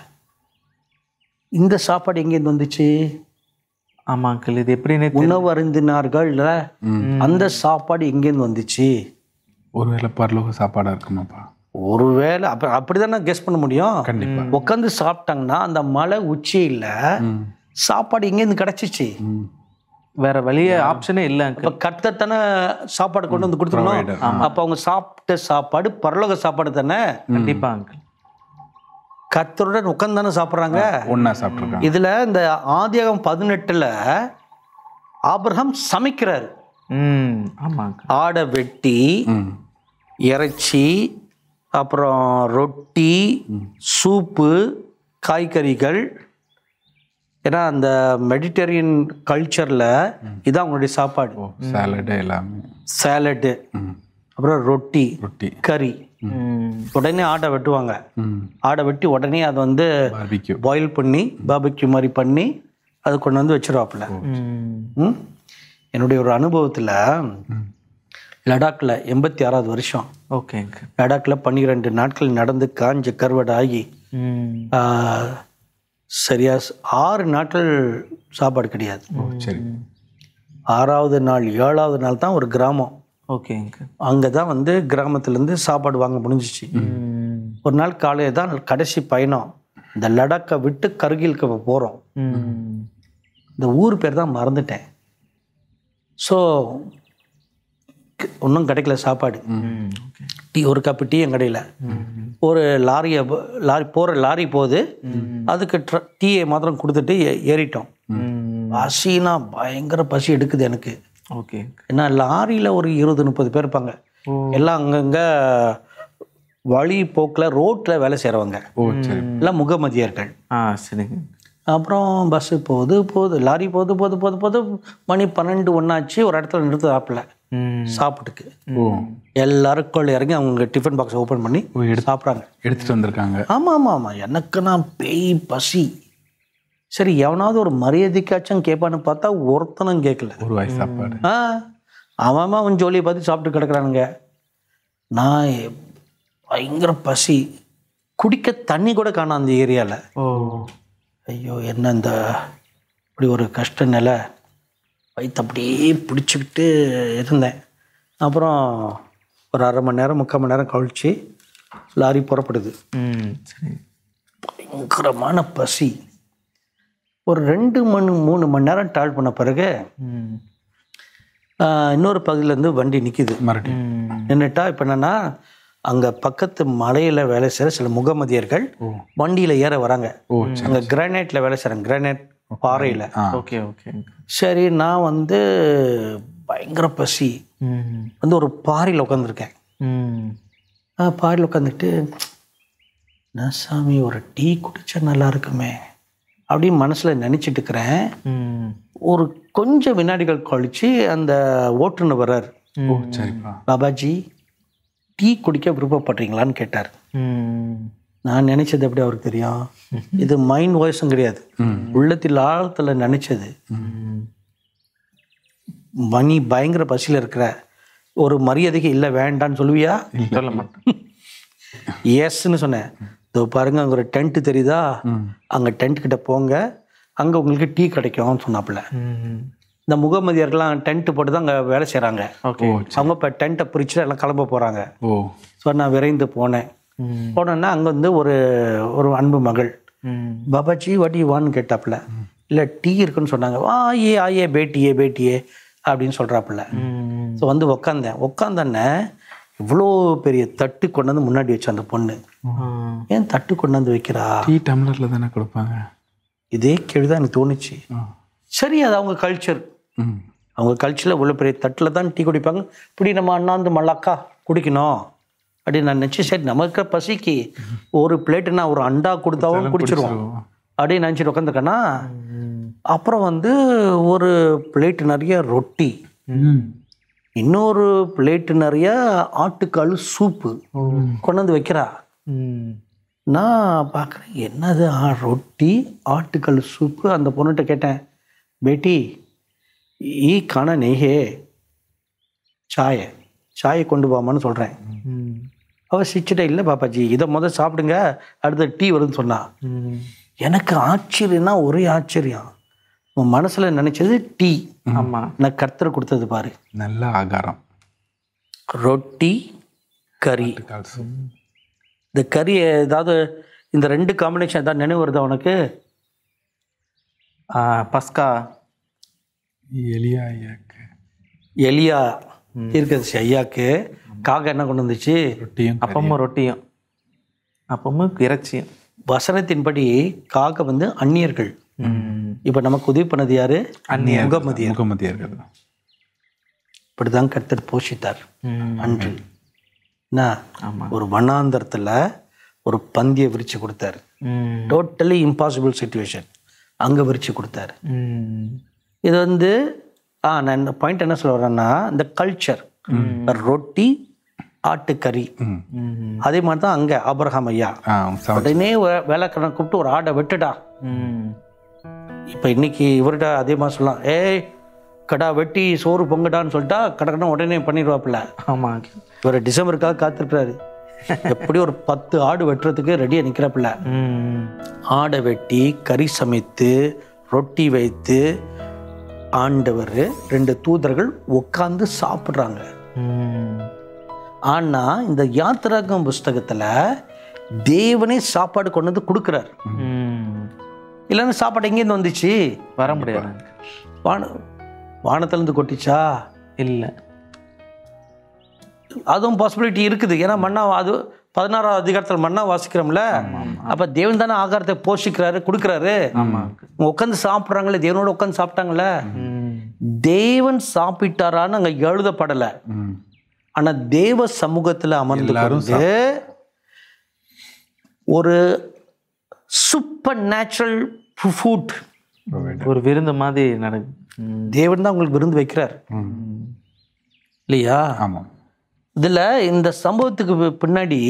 இந்த சாப்பாடு எங்கேருந்து வந்துச்சு ஆமா அங்கிள் இது எப்படின்னு உணவு அருந்தினார்கள் அந்த சாப்பாடு எங்கேருந்து வந்துச்சு ஒருவேளை பரலோக சாப்பாடா இருக்குமாப்பா ஒருவேளை அப்ப அப்படிதான் கெஸ் பண்ண முடியும் கண்டிப்பா உட்காந்து சாப்பிட்டாங்கன்னா அந்த மலை உச்சியில ம். சாப்பாடு எங்கேருந்து கிடைச்சிச்சு ம். வேற வழியே ஆப்ஷனே இல்லை அங்கிள் இப்ப கர்த்தர் தானே சாப்பாடு கொண்டு வந்து கொடுத்துருக்கணும் அப்ப அவங்க சாப்பிட்ட சாப்பாடு பரலோக சாப்பாடு தானே கண்டிப்பா அங்கிள் கர்த்தருடன் உட்காந்து தானே சாப்பிட்றாங்க ஒண்ணா சாப்பிட்ருக்காங்க இதுல இந்த ஆதியாகம் பதினெட்டுல ஆபிரகாம் சமைக்கிறாரு ம் ஆமாங்க ஆடை வெட்டி ம் இறைச்சி அப்புறம் ரொட்டி சூப்பு காய்கறிகள் ஏன்னா அந்த மெடிட்டேரியன் கல்ச்சரில் இதான் அவங்களுடைய சாப்பாடு ஓ சாலடு எல்லாமே சேலட்டு ம் அப்புறம் ரொட்டி ரொட்டி கறி ம் உடனே ஆடை வெட்டுவாங்க ம் ஆடை வெட்டி உடனே அதை வந்து பார்பிக்யூ பாயில் பண்ணி பாபிக்யூ மாதிரி பண்ணி அது கொண்டு வந்து வச்சிருவாப்புல ம் ம்? என்னுடைய ஒரு அனுபவத்தில் ம் லடாக்ல எண்பத்தி ஆறாவது வருஷம் ஓகேங்க லடாக்ல பன்னிரெண்டு நாட்கள் நடந்து காஞ்ச கருவடாகி ம் ஆ, சரியா ஸ்- ஆறு நாட்கள் சாப்பாடு கிடையாது ஓ சரி ஆறாவது நாள் ஏழாவது நாள் தான் ஒரு கிராமம் ஓகேங்க அங்கே தான் வந்து கிராமத்துலேருந்து சாப்பாடு வாங்க முடிஞ்சிச்சு ம் ஒரு நாள் காலையில் தான் கடைசி பயணம் இந்த லடாக்கை விட்டு கருகிலுக்கு போகிறோம் ம் இந்த ஊர் பேர் தான் மறந்துட்டேன் ஸோ ஒன்றும் கிடைக்கல சாப்பாடு ம் ஓகே டீ ஒரு கப்பு டீ என் கடையில் ஒரு லாரியை ப- லாரி போகிற லாரி போகுது அதுக்கு ட்ர டீயை மாத்திரம் கொடுத்துட்டு ஏ- ஏறிட்டோம் ம் பசினா பயங்கர பசி எடுக்குது எனக்கு ஓகே ஏன்னா லாரியில் ஒரு இருபது முப்பது பேர் இருப்பாங்க ஓ. எல்லாம் அங்கங்கே வழி போக்கில் ரோட்டில் வேலை செய்கிறவங்க ஓ சரி எல்லாம் முகமதியர்கள் ஆ சரிங்க அப்புறம் பஸ்ஸு போகுது போகுது லாரி போகுது போகுது போகுது போகுது மணி பன்னெண்டு ஒன்றாச்சு ஒரு இடத்துல நிறுத்துறாப்புல ம் சாப்பிட்டுக்கு ஓ எல்லாரும் கொள்ள இறங்கி அவங்க டிஃபன் பாக்ஸ் ஓப்பன் பண்ணி ஓ எடுத்து சாப்பிட்றாங்க எடுத்துட்டு வந்திருக்காங்க ஆமாம் ஆமாம் ஆமாம் எனக்கு நான் பேய் பசி சரி எவனாவது ஒரு மரியாதைக்காச்சும் கேட்பான்னு பார்த்தா ஒருத்தனும் கேட்கல ஒரு வாய் சாப்பாடு ஆ அவன் அவன் அவன் ஜோலியை பார்த்து சாப்பிட்டு கிடக்குறானுங்க நான் பயங்கர பசி குடிக்க தண்ணி கூட காணோம் அந்த ஏரியாவில் ஓ ஐயோ என்ன இந்த இப்படி ஒரு கஷ்ட நிலை வயிற்று அப்படியே பிடிச்சிக்கிட்டு இருந்தேன் அப்புறம் ஒரு அரை மணி நேரம் முக்கால் மணி நேரம் கழிச்சு லாரி புறப்படுது ம் சரி பயங்கரமான பசி ஒரு ரெண்டு மணி மூணு மணி நேரம் ட்ராவல் பண்ண பிறகு ம் ஆஹ், இன்னொரு பகுதியிலேருந்து வண்டி நிற்கிது மறுபடியும் ம் நின்றுட்டா இப்போ என்னென்னா அங்கே பக்கத்து மலையில் வேலை செய்கிற சில முகமதியர்கள் ஓ வண்டியில் ஏற வராங்க ஓ அங்கே கிரானைட்டில் வேலை செய்கிறாங்க கிரானைட் பாறையில் ஆ ஓகே ஓகேங்க சரி நான் வந்து பயங்கர பசி ம் வந்து ஒரு பாறையில் உட்காந்துருக்கேன் ம் பாறையில் உட்காந்துட்டு நான் சாமி ஒரு டீ குடிச்சா நல்லா இருக்குமே அப்படின்னு மனசில் நினச்சிட்டு இருக்கிறேன் ம் ஒரு கொஞ்சம் வினாடிகள் கழித்து அந்த ஓட்டுநர் வர்றார் ஓ சரிப்பா பாபாஜி டீ குடிக்க விருப்பப்படுறீங்களான்னு கேட்டார் ம் நான் நினைச்சது எப்படி அவருக்கு தெரியும் இது மைண்ட் வாய்ஸும் கிடையாது ம் உள்ளத்தில் ஆழத்தில் நினைச்சது ம் மணி பயங்கர பசியில் இருக்கிற ஒரு மரியாதைக்கு இல்லை வேண்டான்னு சொல்லுவியா சொல்ல மாட்டேன் எஸ்ன்னு சொன்னேன் இதோ பாருங்க அங்கே ஒரு டென்ட் தெரியுதா ம் அங்கே டென்ட் கிட்ட போங்க அங்கே உங்களுக்கு டீ கிடைக்கும்னு சொன்னாப்புல ம் இந்த முகமதியர்கள்லாம் டென்ட் போட்டு தான் அங்கே வேலை செய்கிறாங்க ஓகே அவங்க இப்போ டென்ட்டை பிரிச்சுட்டு எல்லாம் கிளம்ப போகிறாங்க ஓ ஸோ நான் விரைந்து போனேன் ம் போனேன்னா அங்கே வந்து ஒரு ஒரு அன்பு மகள் ம் பாபாஜி வாட் யூ வான்னு கேட்டாப்புல இல்லை டீ இருக்குன்னு சொன்னாங்க வா ஆயே ஆயே பேட்டியே பேட்டியே அப்படின்னு சொல்கிறாப்புல ம் ஸோ வந்து உக்காந்தேன் உக்காந்தோன்னே இவ்வளோ பெரிய தட்டு கொண்டு வந்து முன்னாடி வச்சு அந்த பொண்ணு ம் ஏன் தட்டு கொண்டு வந்து வைக்கிறா டீ டம்ளர்ல தானே கொடுப்பாங்க இதே கேள்வி தான் எனக்கு தோணுச்சு ஆ. சரி அது அவங்க கல்ச்சர் ம் அவங்க கல்ச்சரில் இவ்வளோ பெரிய தட்டில் தான் டீ குடிப்பாங்க இப்படி நம்ம அண்ணாந்து மல்லாக்கா குடிக்கணும் அப்படின்னு நான் நினச்சி சரி நமக்கு பசிக்கு ஒரு பிளேட்டுனா ஒரு அண்டா கொடுத்தாவும் குடிச்சிருவோம் அப்படின்னு நினச்சிட்டு உட்காந்துருக்கேன்னா அப்புறம் வந்து ஒரு பிளேட் நிறைய ரொட்டி ம் இன்னொரு பிளேட்டு நிறைய ஆட்டுக்கால் சூப்பு கொண்டு வந்து வைக்கிறா ம் நான் பார்க்குறேன் என்னது ஆ ரொட்டி ஆட்டுக்கல் சூப்பு அந்த பொண்ணுகிட்ட கேட்டேன் பேட்டி ஈ காண நெய்ஹே சாயை சாயை கொண்டு போமான்னு சொல்கிறேன் ம் அவள் சிரிச்சிட்ட இல்லை பாப்பாஜி இதை முதல் சாப்பிடுங்க அடுத்து டீ வருதுன்னு சொன்னா ம் எனக்கு ஆச்சரியம்னா ஒரே ஆச்சரியம் உன் மனசில் நினச்சது டீ ஆமா நான் கர்த்தர் கொடுத்தது பாரு நல்ல ஆகாரம் ரொட்டி கறி கால் இந்த கறி ஏதாவது இந்த ரெண்டு காம்பினேஷன் ஏதாவது நினைவு வருதா உனக்கு ஆ, பஸ்கா எலியா ஐயாக்கு எலியா இருக்குது ஐயாக்கு காக்கா என்ன கொண்டு வந்துச்சு ரொட்டியும் அப்பமும் ரொட்டியும் அப்பமும் இறைச்சியும் வசனத்தின்படி காக்கா வந்து அந்நியர்கள் ம். இப்போ நமக்கு உதவி பண்ணது யாரு முகமதியர் முகமதியா இருக்கிறது இப்படிதான் கர்த்தர் போஷித்தார் ம். அன்று என்ன ஒரு வண்ணாந்தரத்துல ஒரு பந்தியை விரிச்சு கொடுத்தாரு ம். டோட்டலி இம்பாசிபிள் சுச்சுவேஷன் அங்க விரிச்சு கொடுத்தாரு ம். இது வந்து ஆ நான் பாயிண்ட் என்ன சொல்ல வரேன்னா இந்த கல்ச்சர் ரொட்டி ஆட்டுக்கறி ம். ம். அதே மாதிரி தான் அங்கே ஆபிரகாம் ஐயா ஆ சவ- உடனே வே- வேலைக்காரனை கூப்பிட்டு ஒரு ஆடை வெட்டுடா ம். இப்போ இன்னைக்கு இவர்கிட்ட அதே மாதிரி சொல்லலாம் ஏய் கடா வெட்டி சோறு பொங்குடான்னு சொல்லிட்டா கடற்கடை உடனே பண்ணிடுவாப்புல ஆமா இவர் டிசம்பருக்காக காத்திருக்கிறாரு எப்படி ஒரு பத்து ஆடு வெட்டுறதுக்கு ரெடியாக நிற்கிறாப்புல ம். ஆடை வெட்டி கறி சமைத்து ரொட்டி வைத்து ஆண்டவர் ரெண்டு தூதர்கள் உட்காந்து சாப்பிட்றாங்க ம். ஆனா இந்த யாத்திராகம் புஸ்தகத்துல தேவனே சாப்பாடு கொண்டு வந்து கொடுக்குறாரு ம். இல்லைன்னா சாப்பாடு எங்கேருந்து வந்துச்சு வர முடியாது வான வானத்திலேருந்து கொட்டிச்சா இல்ல அதுவும் பாசிபிலிட்டி இருக்குது ஏன்னா மண்ணா அது பதினாறாவது அதிகாரத்தில் மண்ணா வாசிக்கிறோம்ல அப்ப தேவன் தானே ஆகாரத்தை போஷிக்கிறாரு கொடுக்குறாரு உட்காந்து சாப்பிட்றாங்களே தேவனோட உட்காந்து சாப்பிட்டாங்களே ம். தேவன் சாப்பிட்டாரான்னு அங்க எழுதப்படலை ம். ஆனா தேவ சமூகத்துல அமர்ந்து கொண்டு ஒரு சூப்பர் நேச்சுரல் ஃபுட் Provided. ஒரு விருந்து மாதிரி நடக்கு ம். தேவன் தான் உங்களுக்கு விருந்து வைக்கிறார் ம். இல்லையா ஆமாம் இதுல இந்த சம்பவத்துக்கு பி- பின்னாடி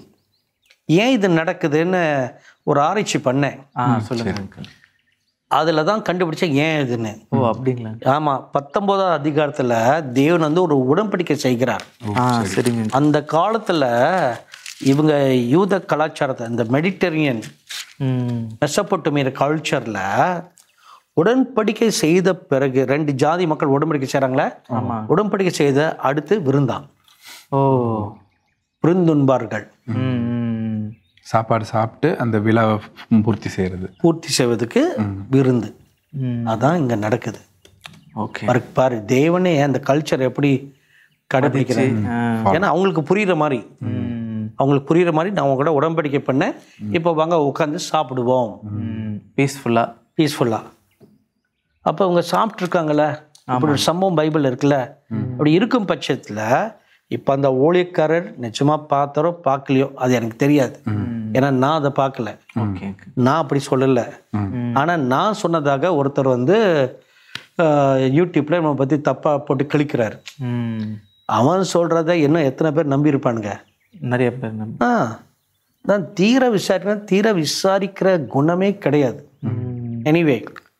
ஏன் இது நடக்குதுன்னு ஒரு ஆராய்ச்சி பண்ணேன் ஆ சொல்லுங்க uncle. அதுல தான் கண்டுபிடிச்சேன் ஏன் இதுன்னு ஓ அப்படிங்களா ஆமா பத்தொன்பதாவது அதிகாரத்துல தேவன் வந்து ஒரு உடன்படிக்கை செய்கிறார் ஆ சரிங்க அந்த காலத்துல இவங்க யூத கலாச்சாரத்தை இந்த மெடிட்டரேனியன் ம். மெசப்பொட்டுமியர் கல்ச்சர்ல உடன்படிக்கை செய்த பிறகு ரெண்டு ஜாதி மக்கள் உடன்படிக்கை செய்கிறாங்களே ஆமா உடன்படிக்கை செய்த அடுத்து விருந்தான் ஓ விருந்துண்பார்கள் ம், ம். சாப்பாடு சாப்பிட்டு அந்த விழாவை பூர்த்தி செய்யறது பூர்த்தி செய்வதற்கு விருந்து ம். அதான் இங்க நடக்குது ஓகே பாரு பாரு தேவனே அந்த கல்ச்சர் எப்படி கடைபிடிக்கிறாங்க ஆ. ஏன்னா அவங்களுக்கு புரியுற மாதிரி ம். அவங்களுக்கு புரியுற மாதிரி நான் அவங்க கூட உடன்படிக்கை பண்ணேன் இப்போ வாங்க உட்காந்து சாப்பிடுவோம் ம். பீஸ்ஃபுல்லா பீஸ்ஃபுல்லாக அப்போ அவங்க சாப்பிட்ருக்காங்களே இப்படி ஒரு சம்பவம் பைபிள் இருக்குல்ல அப்படி இருக்கும் பட்சத்தில் இப்போ அந்த ஊழியக்காரர் நிஜமா பார்த்தாரோ பார்க்கலையோ அது எனக்கு தெரியாது ஏன்னா நான் அதை பார்க்கல ஓகே நான் அப்படி சொல்லலை ஆனால் நான் சொன்னதாக ஒருத்தர் வந்து ஆஹ், யூடியூப்ல நம்ம பற்றி தப்பாக போட்டு கிழிக்கிறாரு ம். அவன் சொல்கிறத இன்னும் எத்தனை பேர் நம்பியிருப்பானுங்க நிறைய பேர் நம்பி ஆ நான் தீர விசாரிக்கிறேன் தீர விசாரிக்கிற குணமே கிடையாது ம். எனிவே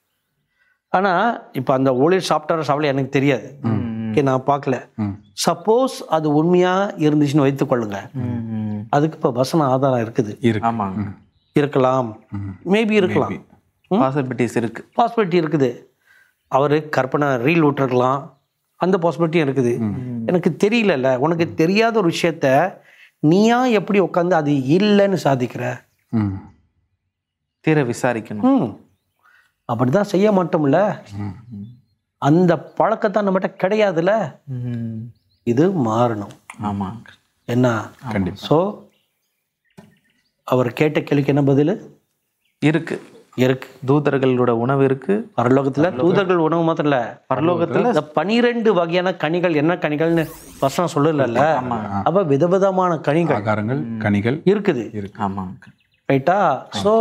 ஆனால் இப்போ அந்த ஊழியர் சாப்பிட்டார சாப்பிடல எனக்கு தெரியாது ஓகே நான் பார்க்கல ம். சப்போஸ் அது உண்மையாக இருந்துச்சுன்னு வைத்துக்கொள்ளுங்க ம். அதுக்கு இப்போ வசன ஆதாரம் இருக்குது இருக்கு ஆமாங்க இருக்கலாம் மேபி இருக்கலாம் பாசிபிலிட்டிஸ் இருக்கு பாசிபிலிட்டி இருக்குது அவர் கற்பனை ரீல் விட்டுருக்கலாம் அந்த பாசிபிலிட்டியும் இருக்குது எனக்கு தெரியலல்ல உனக்கு தெரியாத ஒரு விஷயத்த நீயா எப்படி உட்காந்து அது இல்லைன்னு சாதிக்கிற ம். தீர விசாரிக்கணும் ம் அப்படிதான் செய்ய மாட்டோம்ல அந்த பழக்கத்தான் நம்மகிட்ட கிடையாதுல்ல ம். இது மாறணும் ஆமாங்க என்ன கண்டிப்பா ஸோ அவர் கேட்ட கேள்விக்கு என்ன பதில் இருக்கு இருக்கு தூதர்களோட உணவு இருக்கு பரலோகத்துல தூதர்கள் உணவு மாத்திரம் இல்ல பரலோகத்துல இந்த பனிரெண்டு வகையான கனிகள் என்ன கனிகள்னு வசனம் சொல்லல அப்ப விதவிதமான கனிகள் ஆகாரங்கள் கனிகள் இருக்குது ஆமாங்க ரைட்டா ஸோ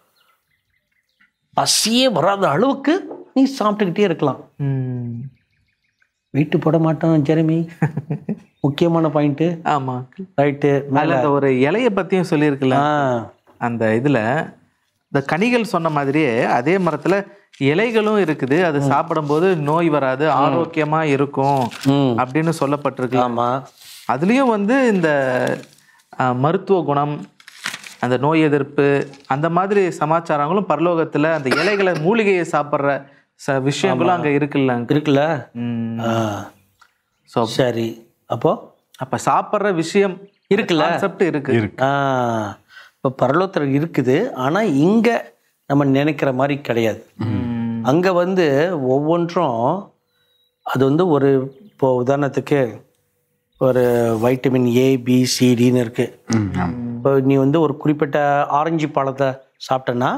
பசியே வராத அளவுக்கு நீ சாப்பிட்டுக்கிட்டே இருக்கலாம் ம். வீட்டு போட மாட்டோம் ஜெரமி முக்கியமான பாயிண்ட்டு ஆமாங்க ரைட்டு அதுல அந்த ஒரு இலைய பத்தியும் சொல்லியிருக்கல ஆ அந்த இதுல இந்த கனிகள் சொன்ன மாதிரியே அதே மரத்துல இலைகளும் இருக்குது அது சாப்பிடும்போது நோய் வராது ஆரோக்கியமா இருக்கும் ம் அப்படின்னு சொல்லப்பட்டிருக்கு ஆமா அதுலயும் வந்து இந்த அஹ், மருத்துவ குணம் அந்த நோய் எதிர்ப்பு அந்த மாதிரி சமாச்சாரங்களும் பரலோகத்துல அந்த இலைகளை மூலிகையை சாப்பிட்ற ச விஷயங்களும் அங்க இருக்குல்ல இருக்குல்ல ம். ஆ So, சரி அப்போ அப்ப சாப்பிட்ற விஷயம் இருக்குல்ல கான்செப்ட் இருக்கு இருக்கு ஆ இப்போ பரலோகத்தில் இருக்குது ஆனால் இங்கே நம்ம நினைக்கிற மாதிரி கிடையாது ம். அங்கே வந்து ஒவ்வொன்றும் அது வந்து ஒரு இப்போ உதாரணத்துக்கு ஒரு வைட்டமின் ஏ பி சிடின்னு இருக்குது ம், ஆமா. இப்போ நீ வந்து ஒரு குறிப்பிட்ட ஆரஞ்சு பழத்தை சாப்பிட்டேன்னா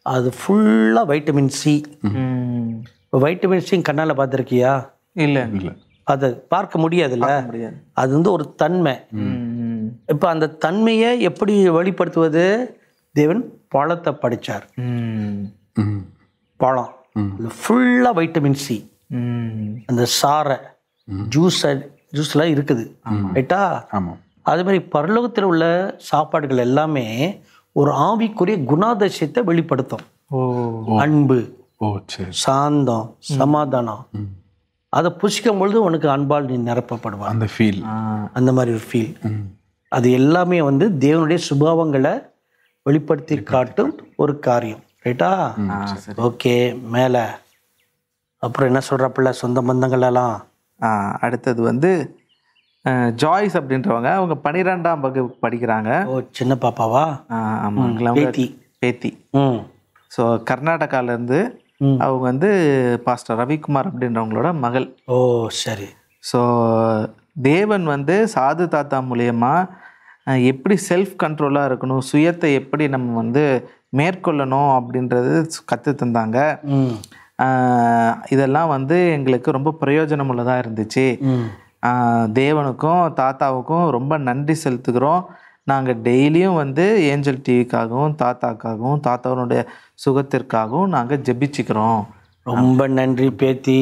அது ஃபுல்லாக வைட்டமின் சி ம். இப்போ வைட்டமின் சி கண்ணால் பார்த்துருக்கியா இல்ல இல்லை அதை பார்க்க முடியாதுல்ல முடியாது அது வந்து ஒரு தன்மை ம். இப்போ அந்த தன்மையை எப்படி வெளிப்படுத்துவது தேவன் பழத்தை படித்தார் ம். ம் பழம் ஃபுல்லாக வைட்டமின் சி ம். அந்த சாறை ஜூஸ் ஜூஸ்லாம் இருக்குது ரைட்டா ஆமாம் அதே மாதிரி பரலோகத்தில் உள்ள சாப்பாடுகள் எல்லாமே ஒரு ஆவிக்குரிய குணாதிசயத்தை வெளிப்படுத்தும் ஓ அன்பு ஓ சரி சாந்தம் சமாதானம் அதை புசிக்கும் பொழுது உனக்கு அன்பால் நீ நிரப்பப்படுவா அந்த ஃபீல் ஆ. அந்த மாதிரி ஒரு ஃபீல் அது எல்லாமே வந்து தேவனுடைய சுபாவங்களை வெளிப்படுத்தி காட்டும் ஒரு காரியம் ரைட்டா ஆ, சரி ஓகே மேலே அப்புறம் என்ன சொல்கிறப்பில்ல சொந்த பந்தங்கள் எல்லாம் ஆ, அடுத்தது வந்து அஹ், ஜாய்ஸ் அப்படின்றவங்க அவங்க பன்னிரெண்டாம் வகுப்பு படிக்கிறாங்க ஓ சின்ன பாப்பாவா ஆ, ஆமாங்களா அவங்க பேத்தி பேத்தி ம் ஸோ கர்நாடகாலேருந்து ம். அவங்க வந்து பாஸ்டர் ரவிக்குமார் அப்படின்றவங்களோட மகள் ஓ சரி ஸோ தேவன் வந்து சாது தாத்தா மூலியமா அஹ், எப்படி செல்ஃப் கண்ட்ரோலாக இருக்கணும் சுயத்தை எப்படி நம்ம வந்து மேற்கொள்ளணும் அப்படின்றது கற்று தந்தாங்க ம் அஹ், இதெல்லாம் வந்து எங்களுக்கு ரொம்ப பிரயோஜனமுள்ளதாக இருந்துச்சு ம் அஹ், தேவனுக்கும் தாத்தாவுக்கும் ரொம்ப நன்றி செலுத்துகிறோம் நாங்கள் டெய்லியும் வந்து ஏஞ்சல் டிவிக்காகவும் தாத்தாக்காகவும் தாத்தாவுடைய சுகத்திற்காகவும் நாங்கள் ஜெபிச்சுக்கிறோம் ரொம்ப நன்றி பேத்தி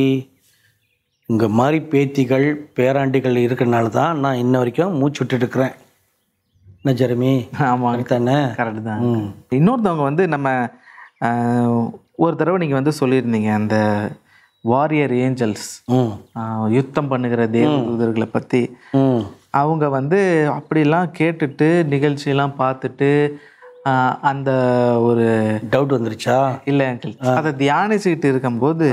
உங்க மாதிரி பேத்திகள் பேராண்டிகள் இருக்கிறனால தான் நான் இன்ன வரைக்கும் மூச்சு விட்டுட்டு இருக்கிறேன் என்ன ஜெரமி ஆமாங்க தானே கரெக்டு தான் ம் இன்னொருத்தவங்க வந்து நம்ம அஹ், ஒரு தடவை நீங்கள் வந்து சொல்லியிருந்தீங்க அந்த வாரியர் ஏஞ்சல்ஸ் ம் யுத்தம் பண்ணுகிற தேவதூதர்களை பற்றி ம் அவங்க வந்து அப்படிலாம் கேட்டுட்டு நிகழ்ச்சியெல்லாம் பார்த்துட்டு ஆஹ், அந்த ஒரு டவுட் வந்துருச்சா இல்லை அங்கிள் அதை தியானிச்சுக்கிட்டு இருக்கும்போது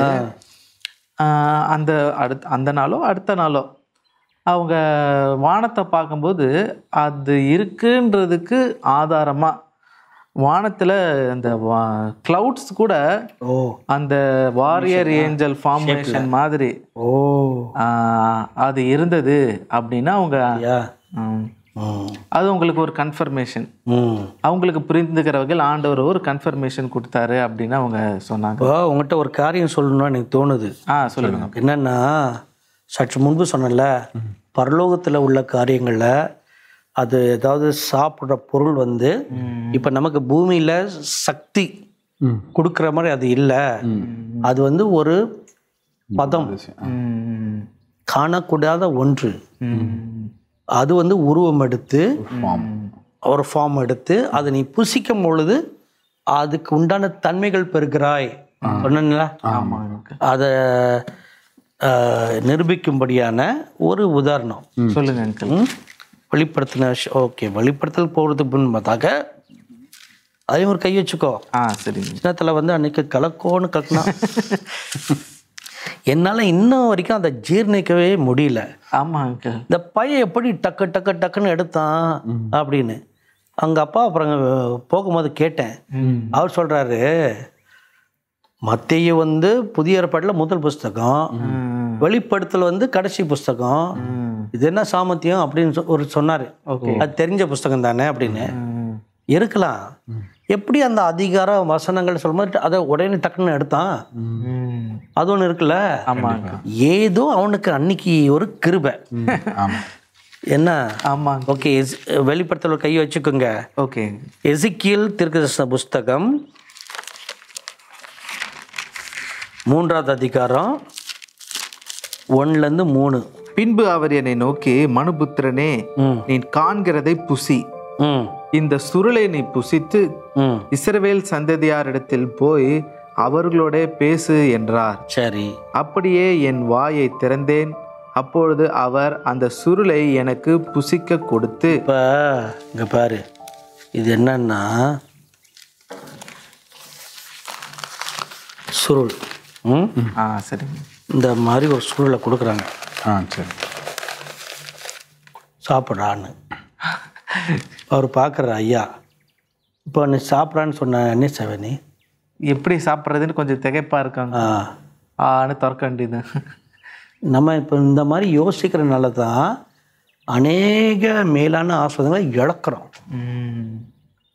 ஆஹ், அந்த அடுத்த அந்த நாளோ அடுத்த நாளோ அவங்க வானத்தை பார்க்கும்போது அது இருக்குன்றதுக்கு ஆதாரமாக வானத்தில் அந்த க்ளவுட்ஸ் கூட ஓ அந்த வாரியர் ஏஞ்சல் ஃபார்மேஷன் மாதிரி ஓ ஆஹ், அது இருந்தது அப்படின்னா அவங்க யா ம், ம் அது உங்களுக்கு ஒரு கன்ஃபர்மேஷன் ம் அவங்களுக்கு புரிந்துக்கிற வகையில் ஆண்டவர் ஒரு கன்ஃபர்மேஷன் கொடுத்தாரு அப்படின்னு அவங்க சொன்னாங்க இப்போ உங்கள்கிட்ட ஒரு காரியம் சொல்லணும்னு எனக்கு தோணுது ஆ சொல்லுங்க என்னன்னா சற்று முன்பு சொன்னேன்ல பரலோகத்தில் உள்ள காரியங்களில் அது ஏதாவது சாப்பிட்ற பொருள் வந்து இப்போ நமக்கு பூமியில் சக்தி ம் கொடுக்குற மாதிரி அது இல்லை அது வந்து ஒரு பதம் ம், காணக்கூடாத ஒன்று ம், அது வந்து உருவம் எடுத்து ஃபார்ம் ஒரு ஃபார்ம் எடுத்து அதை நீ புசிக்கும் பொழுது அதுக்கு உண்டான தன்மைகள் பெறுகிறாய் சொன்னேன்ல ஆமாங்க அதை ஆஹ், நிரூபிக்கும்படியான ஒரு உதாரணம் சொல்லுங்க அங்கிள் ம்? வெளிப்படுத்தின ஓகே வெளிப்படுத்தல் போகிறதுக்கு முன்பதாக அதையும் ஒரு கை வச்சுக்கோ ஆ சரிங்க சின்னத்தில் வந்து அன்னைக்கு கலக்கோன்னு கலக்கினா என்னால் இன்னும் வரைக்கும் அதை ஜீர்ணிக்கவே முடியல ஆமா அங்கிள் இந்த பையன் எப்படி டக்கு டக்கு டக்குன்னு எடுத்தான் அப்படின்னு அவங்க அப்பா அப்புறம் போகும்போது கேட்டேன் அவர் சொல்கிறாரு மத்திய வந்து புதிய ஏற்பாட்டில் முதல் புஸ்தகம் வெளிப்படுத்தல் வந்து கடைசி புஸ்தகம் இது என்ன சாமர்த்தியம் அப்படின்னு சொ- ஒரு சொன்னார் அது தெரிஞ்ச புஸ்தகம் தானே அப்படின்னு இருக்கலாம் எப்படி அந்த அதிகார வசனங்கள் சொல்லும்போது அதை உடனே டக்குன்னு எடுத்தான் அது ஒன்று இருக்குல்ல ஆமாங்க ஏதோ அவனுக்கு அன்னைக்கு ஒரு கிருபை ஆமாம் என்ன ஆமாங்க ஓகே வெளிப்படுத்தல கை வச்சுக்கோங்க ஓகே எசிக்கியல் திருக்கதர்சன புஸ்தகம் மூன்றாவது அதிகாரம் ஒன்லேருந்து மூணு பின்பு அவர் என்னை நோக்கி மனுபுத்திரனே ம் நீ காண்கிறதை புசி ம் இந்த சுருளை நீ புசித்து ம் இஸ்ரவேல் சந்ததியாரிடத்தில் போய் அவர்களோட பேசு என்றார் சரி அப்படியே என் வாயை திறந்தேன் அப்பொழுது அவர் அந்த சுருளை எனக்கு புசிக்க கொடுத்து இப்போ இங்கே பாரு இது என்னன்னா சுருள் ம் ஆ சரிங்க இந்த மாதிரி ஒரு சுருளை கொடுக்குறாங்க ஆ சரி சாப்பிட்றான்னு அவர் பார்க்குற ஐயா இப்போ நீ சாப்பிட்றான்னு சொன்ன என்ன செவனி எப்படி சாப்பிட்றதுன்னு கொஞ்சம் திகைப்பா இருக்காங்க ஆ ஆன்னு திறக்க வேண்டியது நம்ம இப்போ இந்த மாதிரி யோசிக்கிறனால தான் அநேக மேலான ஆஸ்வதங்களை இழக்கிறோம் ம்.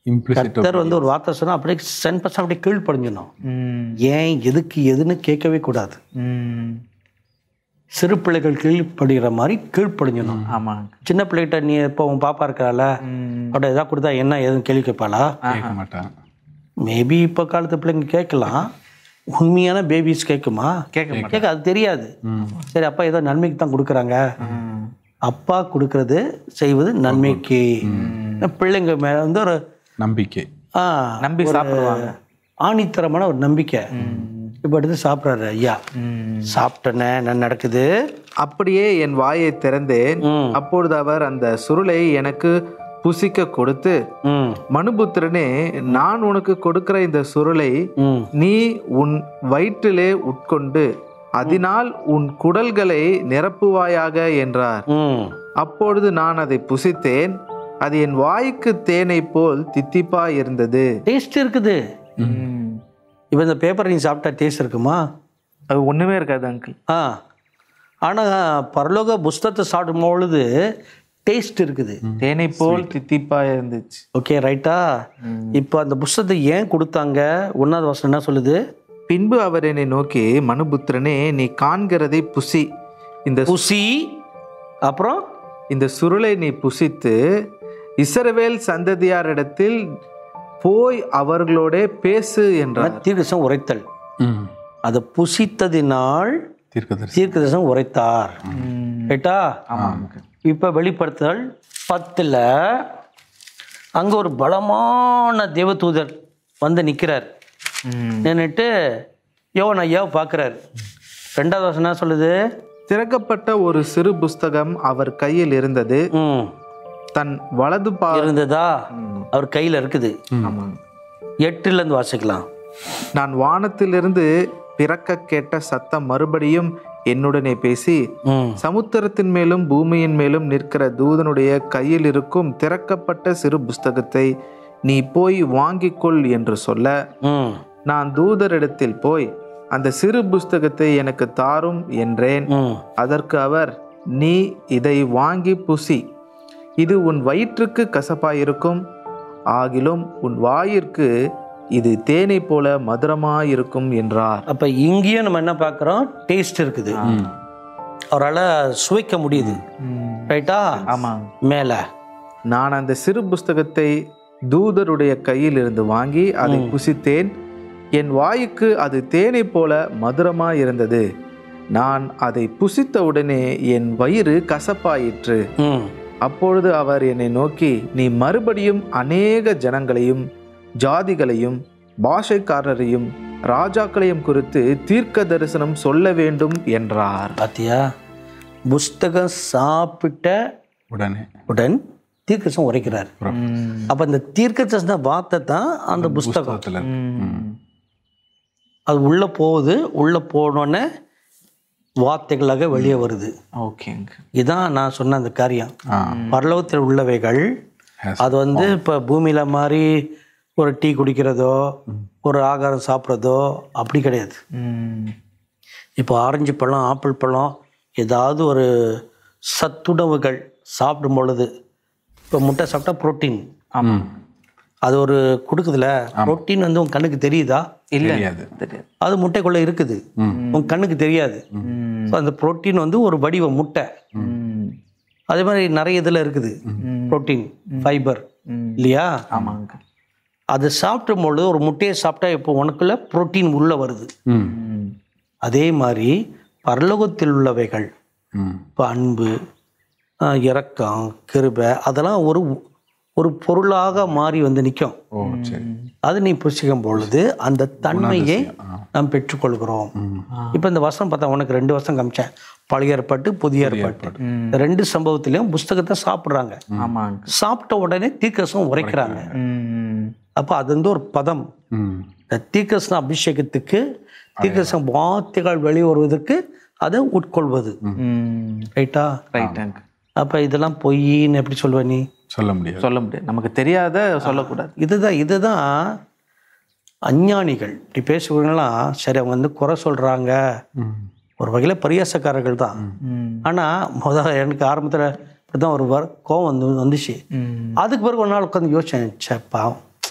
இம்ப்ளிசிட் கர்த்தர் வந்து ஒரு வார்த்தை சொன்னா அப்படியே சென் பர்சன்ட் அப்படியே கீழ்ப்படிஞ்சிடணும் ம் ஏன் எதுக்கு எதுன்னு கேட்கவே கூடாது ம் சிறு பிள்ளைகள் கீழ்ப்படுகிற மாதிரி கீழ்ப்படிஞ்சிடணும் ஆமாங்க சின்ன பிள்ளைகிட்ட நீ இப்போ உன் பாப்பா இருக்கிறால ம் அவட்ட எதாவது கொடுத்தா என்ன ஏதுன்னு கேள்வி கேட்பாளா கேட்க மாட்டான் மேபி இப்போ காலத்து பிள்ளைங்க கேட்கலாம் உண்மையான பேபிஸ் கேட்குமா கேட்க கேட்க அது தெரியாது சரி அப்பா ஏதோ நன்மைக்கு தான் கொடுக்குறாங்க ம் அப்பா கொடுக்கறது செய்வது நன்மைக்கு பிள்ளைங்க மேல வந்து ஒரு நம்பிக்கை ஆ, நம்பி சாப்பிடுவாங்க ஆணித்தரமான ஒரு நம்பிக்கை இப்போ எடுத்து சாப்பிட்றாரு ஐயா ம் சாப்பிட்டேனே என்ன நடக்குது அப்படியே என் வாயை திறந்தேன் ம். அப்பொழுது அவர் அந்த சுருளை எனக்கு புசிக்க கொடுத்து ம் மனுபுத்திரனே நான் உனக்கு கொடுக்கிற இந்த சுருளை ம் நீ உன் வயிற்றிலே உட்கொண்டு அதனால் உன் குடல்களை நிரப்புவாயாக என்றார் ம் அப்பொழுது நான் அதை புசித்தேன் அது என் வாய்க்கு தேனை போல் தித்திப்பா இருந்தது டேஸ்ட் இருக்குது இப்போ இந்த பேப்பர் நீ சாப்பிட்டா டேஸ்ட் இருக்குமா அது ஒண்ணுமே இருக்காது அங்கிள் ஆ ஆனால் பரலோக புஸ்தகத்தை சாப்பிடும் பொழுது டேஸ்ட் இருக்குது தேனை போல் தித்திப்பா இருந்துச்சு ஓகே ரைட்டா இப்போ அந்த புஸ்தகத்தை ஏன் கொடுத்தாங்க ஒன்றாவது வருஷம் என்ன சொல்லுது பின்பு அவர் என்னை நோக்கி மனுபுத்திரனே நீ காண்கிறதை புசி இந்த புசி அப்புறம் இந்த சுருளை நீ புசித்து இஸ்ரவேல் சந்ததியாரிடத்தில் போய் அவர்களோட பேசு என்றார் தீர்க்கதரிசனம் உரைத்தல் ம் அதை புசித்ததினால் தீர்க்கதரிசி தீர்க்கதரிசனம் உரைத்தார் ரைட்டா இப்போ வெளிப்படுத்தல் பத்தில் அங்கே ஒரு பலமான தேவதூதர் வந்து நிற்கிறார் ம். நின்றுட்டு யோவன் ஐயாவை பார்க்குறாரு ரெண்டாவது வருஷம் என்ன சொல்லுது திறக்கப்பட்ட ஒரு சிறு புஸ்தகம் அவர் கையில் இருந்தது ம் தன் வலது பா இருந்ததா அவர் கையில் இருக்குது ஆமாங்க. எட்டுலேருந்து வாசிக்கலாம் நான் வானத்திலிருந்து பிறக்க கேட்ட சத்தம் மறுபடியும் என்னுடனே பேசி ம் சமுத்திரத்தின் மேலும் பூமியின் மேலும் நிற்கிற தூதனுடைய கையில் இருக்கும் திறக்கப்பட்ட சிறு புஸ்தகத்தை நீ போய் வாங்கிக்கொள் என்று சொல்ல ம் நான் தூதரிடத்தில் போய் அந்த சிறு புஸ்தகத்தை எனக்கு தாரும் என்றேன் ம் அதற்கு அவர் நீ இதை வாங்கி புசி இது உன் வயிற்றுக்கு கசப்பாயிருக்கும் ஆகிலும் உன் வாயிற்கு இது தேனை போல மதுரமாயிருக்கும் என்றார் அப்போ இங்கேயும் நம்ம என்ன பார்க்குறோம் டேஸ்ட் இருக்குது அவரால் சுவைக்க முடியுது ரைட்டா ஆமாங்க மேலே நான் அந்த சிறு புஸ்தகத்தை தூதருடைய கையில் இருந்து வாங்கி அதை புசித்தேன் என் வாய்க்கு அது தேனை போல மதுரமாய் இருந்தது நான் அதை புசித்த உடனே என் வயிறு கசப்பாயிற்று ம் அப்பொழுது அவர் என்னை நோக்கி நீ மறுபடியும் அநேக ஜனங்களையும் ஜாதிகளையும் பாஷைக்காரரையும் ராஜாக்களையும் குறித்து தீர்க்க தரிசனம் சொல்ல வேண்டும் என்றார் பாத்தியா புஸ்தகம் சாப்பிட்ட உடனே உடன் தீர்க்கசம் உரைக்கிறார் அப்போ இந்த தீர்க்கதரிசன வார்த்தை தான் அந்த புஸ்தகம் புத்தகத்துல இருக்கு. ம். அது உள்ளே போகுது உள்ளே போனோடனே வார்த்தைகளாக வெளியே வருது ஓகேங்க இதான் நான் சொன்ன அந்த காரியம் ஆ பரலோகத்தில் உள்ளவைகள் Has அது வந்து இப்போ பூமியில் மாதிரி ஒரு டீ குடிக்கிறதோ ஒரு ஆகாரம் சாப்பிட்றதோ அப்படி கிடையாது இப்போ ஆரஞ்சு பழம் ஆப்பிள் பழம் ஏதாவது ஒரு சத்துணவுகள் சாப்பிடும் பொழுது இப்போ முட்டை சாப்பிட்டா புரோட்டீன் ஆமாம் அது ஒரு கொடுக்குதுல புரோட்டீன் வந்து உன் கண்ணுக்கு தெரியுதா இல்லை தெரியாது தெரியாது அது முட்டைக்குள்ளே இருக்குது உன் கண்ணுக்கு தெரியாது ஸோ அந்த புரோட்டீன் வந்து ஒரு வடிவ முட்டை ம். அதே மாதிரி நிறைய இதில் இருக்குது புரோட்டீன் ஃபைபர் ம். இல்லையா ஆமாங்க அது சாப்பிடும் பொழுது ஒரு முட்டையை சாப்பிட்டா இப்போ உனக்குள்ள புரோட்டீன் உள்ளே வருது ம் ம். அதே மாதிரி பரலோகத்தில் உள்ளவைகள் ம் இப்போ அன்பு ஆஹ், இரக்கம் கிருபை அதெல்லாம் ஒரு ஒரு பொருளாக மாறி வந்து நிற்கும் ஓ சரி அது நீ புசிக்கும் பொழுது அந்த தன்மையை நாம் பெற்றுக்கொள்கிறோம் இப்போ இந்த வருஷம் பார்த்தா உனக்கு ரெண்டு வருஷம் காமிச்சேன் பழைய ஏற்பாட்டு புதிய ஏற்பாட்டு இந்த ரெண்டு சம்பவத்திலையும் புஸ்தகத்தை சாப்பிட்றாங்க ஆமாங்க சாப்பிட்ட உடனே தீர்க்கசம் உரைக்கிறாங்க ம். அப்போ அது வந்து ஒரு பதம் ம் இந்த தீர்க்கசன அபிஷேகத்துக்கு தீர்க்கசன வார்த்தைகள் வெளியே வருவதற்கு அதை உட்கொள்வது ம். ரைட்டா ரைட்டாங்க அப்போ இதெல்லாம் பொய்ன்னு எப்படி சொல்லுவ நீ சொல்ல முடியாது சொல்ல முடியாது நமக்கு தெரியாத சொல்லக்கூடாது இதுதான் இதுதான் அஞ்ஞானிகள் இப்படி பேசுகிறவங்களாம் சரி அவங்க வந்து குறை சொல்கிறாங்க ம் ஒரு வகையில் பரியாசக்காரர்கள் தான் ம். ஆனால் முதல்ல எனக்கு ஆரம்பத்தில் இப்படி தான் ஒரு வர் கோவம் வந்து வந்துச்சு ம். அதுக்கு பிறகு ஒரு நாள் உட்காந்து யோசிச்சேன் சே பாவம்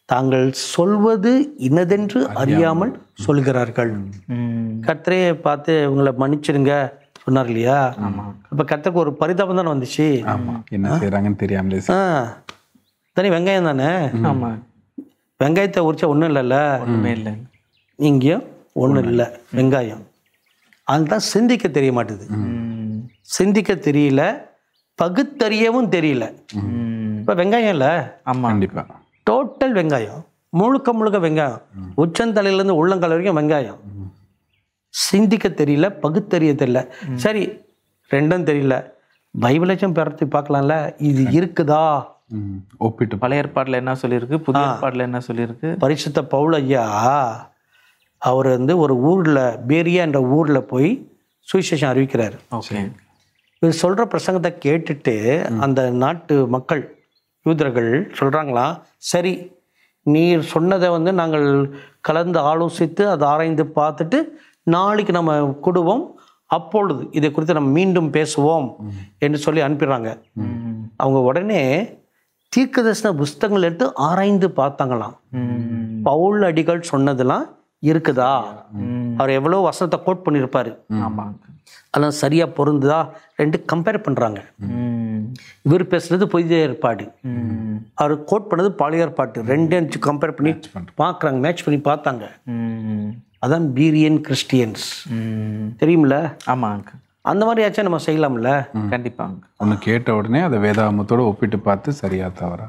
தாங்கள் சொல்வது இன்னதென்று அறியாமல் சொல்கிறார்கள் ம் கர்த்தரே பார்த்து உங்களை மன்னிச்சிடுங்க சொன்னார் இல்லையா இப்போ கர்த்தருக்கு ஒரு பரிதாபம் தானே வந்துச்சு ஆமா என்ன செய்யறாங்கன்னு தெரியாமலே ஆ தானே வெங்காயம் தானே ஆமா வெங்காயத்தை உரிச்சா ஒன்றும் இல்லைல்ல ஒண்ணுமே இல்லைங்க இங்கேயும் ஒன்றும் இல்லை வெங்காயம் அதுதான் சிந்திக்க தெரிய மாட்டுது ம் சிந்திக்க தெரியல பகுத்தறியவும் தெரியல ம் இப்போ வெங்காயம் இல்லை ஆமா கண்டிப்பா டோட்டல் வெங்காயம் முழுக்க முழுக்க வெங்காயம் உச்சந்தலையிலேருந்து உள்ளங்கால் வரைக்கும் வெங்காயம் சிந்திக்க தெரியல பகுத்தறிய தெரியல சரி ரெண்டும் தெரியல பைபிளாச்சும் பிறத்தி பார்க்கலாம்ல இது இருக்குதா ம். ஒப்பிட்டு பழைய ஏற்பாடுல என்ன சொல்லியிருக்கு புதிய ஏற்பாடுல என்ன சொல்லியிருக்கு பரிசுத்த பவுல் ஐயா அவர் வந்து ஒரு ஊரில் பேரியா என்ற ஊரில் போய் சுவிசேஷம் அறிவிக்கிறார் ஓகே இவர் சொல்கிற பிரசங்கத்தை கேட்டுட்டு அந்த நாட்டு மக்கள் யூதர்கள் சொல்கிறாங்களாம் சரி நீர் சொன்னதை வந்து நாங்கள் கலந்து ஆலோசித்து அதை ஆராய்ந்து பார்த்துட்டு நாளைக்கு நம்ம கூடுவோம் அப்பொழுது இதை குறித்து நம்ம மீண்டும் பேசுவோம் என்று சொல்லி அனுப்பிடுறாங்க ம் அவங்க உடனே தீர்க்கதரிசன புஸ்தகங்கள் எடுத்து ஆராய்ந்து பார்த்தாங்களாம் ம் பவுல் அடிகள் சொன்னதெல்லாம் இருக்குதா ம் அவர் எவ்வளோ வசனத்தை கோட் பண்ணியிருப்பாரு ஆமாங்க அதெல்லாம் சரியாக பொருந்துதா ரெண்டு கம்பேர் பண்ணுறாங்க ம் இவர் பேசுனது புதிய ஏற்பாடு ம் அவர் கோட் பண்ணது பழைய ஏற்பாடு ரெண்டு கம்பேர் பண்ணி பார்க்குறாங்க மேட்ச் பண்ணி பார்த்தாங்க ம் அதான் பீரியன் கிறிஸ்டியன்ஸ் ம் தெரியுமில்ல ஆமாங்க அந்த மாதிரியாச்சும் நம்ம செய்யலாம்ல கண்டிப்பாங்க ஒன்று கேட்ட உடனே அதை வேதாகமத்தோட ஒப்பிட்டு பார்த்து சரியா தவறா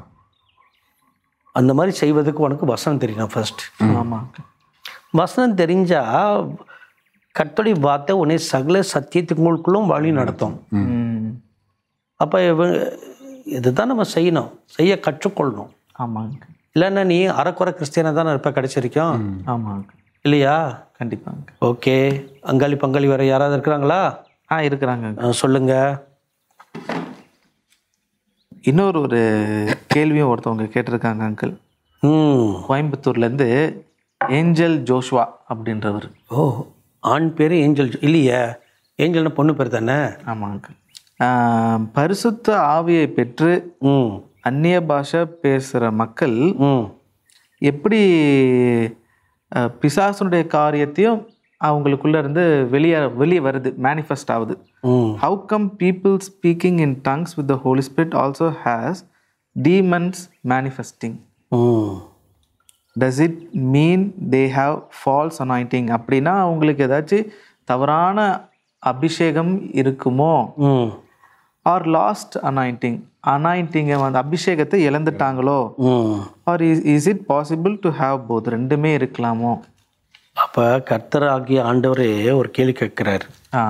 அந்த மாதிரி செய்வதுக்கு உனக்கு வசனம் தெரியணும் ஃபர்ஸ்ட் ஆமாங்க வசனம் தெரிஞ்சா கர்த்தருடைய வார்த்தை உன்னை சகல சத்தியத்துக்குள்ளும் வழி நடத்தும் ம் அப்போ இதுதான் நம்ம செய்யணும் செய்ய கற்றுக்கொள்ளணும் ஆமாங்க இல்லைன்னா நீ அறக்குறை கிறிஸ்டியனாக தானே இருப்ப கிடைச்சிருக்கோம் ஆமாங்க இல்லையா கண்டிப்பாங்க ஓகே அங்காளி பங்காளி வேற யாராவது இருக்கிறாங்களா ஆ இருக்கிறாங்க அஹ் சொல்லுங்க இன்னொரு ஒரு கேள்வியும் ஒருத்தவங்க கேட்டிருக்காங்க அங்கிள் ம் கோயம்புத்தூர்லேருந்து ஏஞ்சல் ஜோஷ்வா அப்படின்றவர் ஓ ஆண் பேர் ஏஞ்சல் இல்லையே ஏஞ்சல்னா பொண்ணு பேர் தானே ஆமாங்க ஆஹ், பரிசுத்த ஆவியை பெற்று ம் அந்நிய பாஷை பேசுகிற மக்கள் ம் எப்படி அஹ், பிசாசுனுடைய காரியத்தையும் அவங்களுக்குள்ள இருந்து வெளியே வெளியே வருது மேனிஃபெஸ்ட் ஆகுது hmm how come people speaking in tongues with the holy spirit also has demons manifesting hmm does it mean they have false anointing அப்படின்னா அவங்களுக்கு ஏதாச்சும் தவறான அபிஷேகம் இருக்குமோ ம் ஆர் லாஸ்ட் அனாயிண்டிங் அனாயிண்டிங்கை வந்து அபிஷேகத்தை இழந்துட்டாங்களோ hmm or is is it possible to have both ரெண்டுமே இருக்கலாமோ அப்போ கர்த்தர் ஆகிய ஆண்டவரே ஒரு கேள்வி கேட்கிறார் ஆ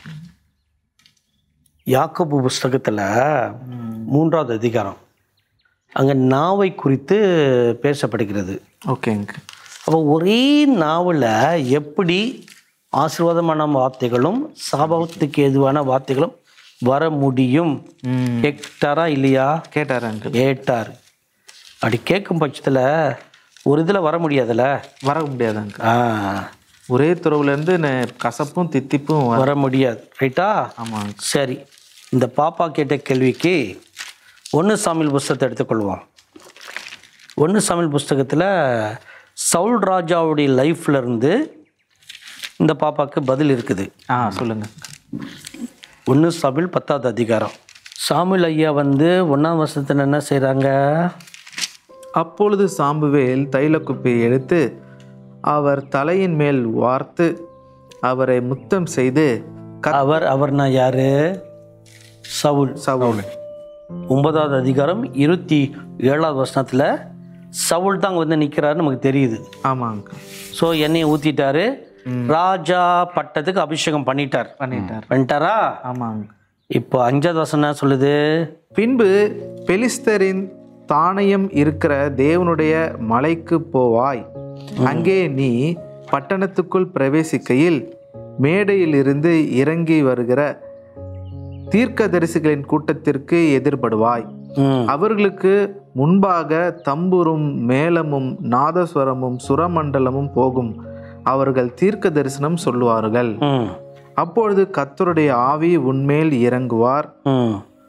யாக்கோபு புஸ்தகத்தில் மூன்றாவது அதிகாரம் அங்கே நாவை குறித்து பேசப்படுகிறது ஓகேங்க அப்போ ஒரே நாவில் எப்படி ஆசீர்வாதமான வார்த்தைகளும் சாபத்துக்கு ஏதுவான வார்த்தைகளும் வர முடியும் ம் கேட்டாரா இல்லையா கேட்டார் அங்கிள் கேட்டார் அப்படி கேட்கும் பட்சத்தில் ஒரு இதில் வர முடியாதுல்ல வர முடியாது அங்கிள் ஆ ஒரே துறவுலேருந்து கசப்பும் தித்திப்பும் வர வர முடியாது ரைட்டா ஆமாங்க சரி இந்த பாப்பா கேட்ட கேள்விக்கு ஒன்று சாமியல் புஸ்தகத்தை எடுத்துக்கொள்வோம் ஒன்று சாமியல் புஸ்தகத்தில் சவுல் ராஜாவுடைய லைஃப்ல இருந்து இந்த பாப்பாவுக்கு பதில் இருக்குது ஆ சொல்லுங்க ஒன்று சாமியல் பத்தாவது அதிகாரம் சாமியல் ஐயா வந்து ஒன்றாம் வருஷத்தில் என்ன செய்கிறாங்க அப்பொழுது சாம்புவேல் தைலக்குப்பையை எடுத்து அவர் தலையின் மேல் வார்த்து அவரை முத்தம் செய்து அவர் அவர்னா யாரு சவுல் சவுல் ஒன்பதாவது அதிகாரம் இருபத்தி ஏழாவது வருஷத்தில் சவுல் தான் அங்கே வந்து நிற்கிறாருன்னு நமக்கு தெரியுது ஆமாங்க ஸோ எண்ணெயை ஊற்றிட்டாரு ராஜா பட்டத்துக்கு அபிஷேகம் பண்ணிட்டார் பண்ணிட்டார் பண்ணிட்டாரா ஆமாங்க இப்போ அஞ்சாவது வருஷம் என்ன சொல்லுது பின்பு பெலிஸ்தரின் தானயம் இருக்கிற தேவனுடைய மலைக்கு போவாய் அங்கே நீ பட்டணத்துக்குள் பிரவேசிக்கையில் மேடையிலிருந்து இறங்கி வருகிற தீர்க்கதரிசிகளின் கூட்டத்திற்கு எதிர்படுவாய் ம் அவர்களுக்கு முன்பாக தம்புரும் மேளமும் நாதஸ்வரமும் சுரமண்டலமும் போகும் அவர்கள் தீர்க்க தரிசனம் சொல்லுவார்கள் ம் அப்பொழுது கர்த்தருடைய ஆவி உன்மேல் இறங்குவார் ம்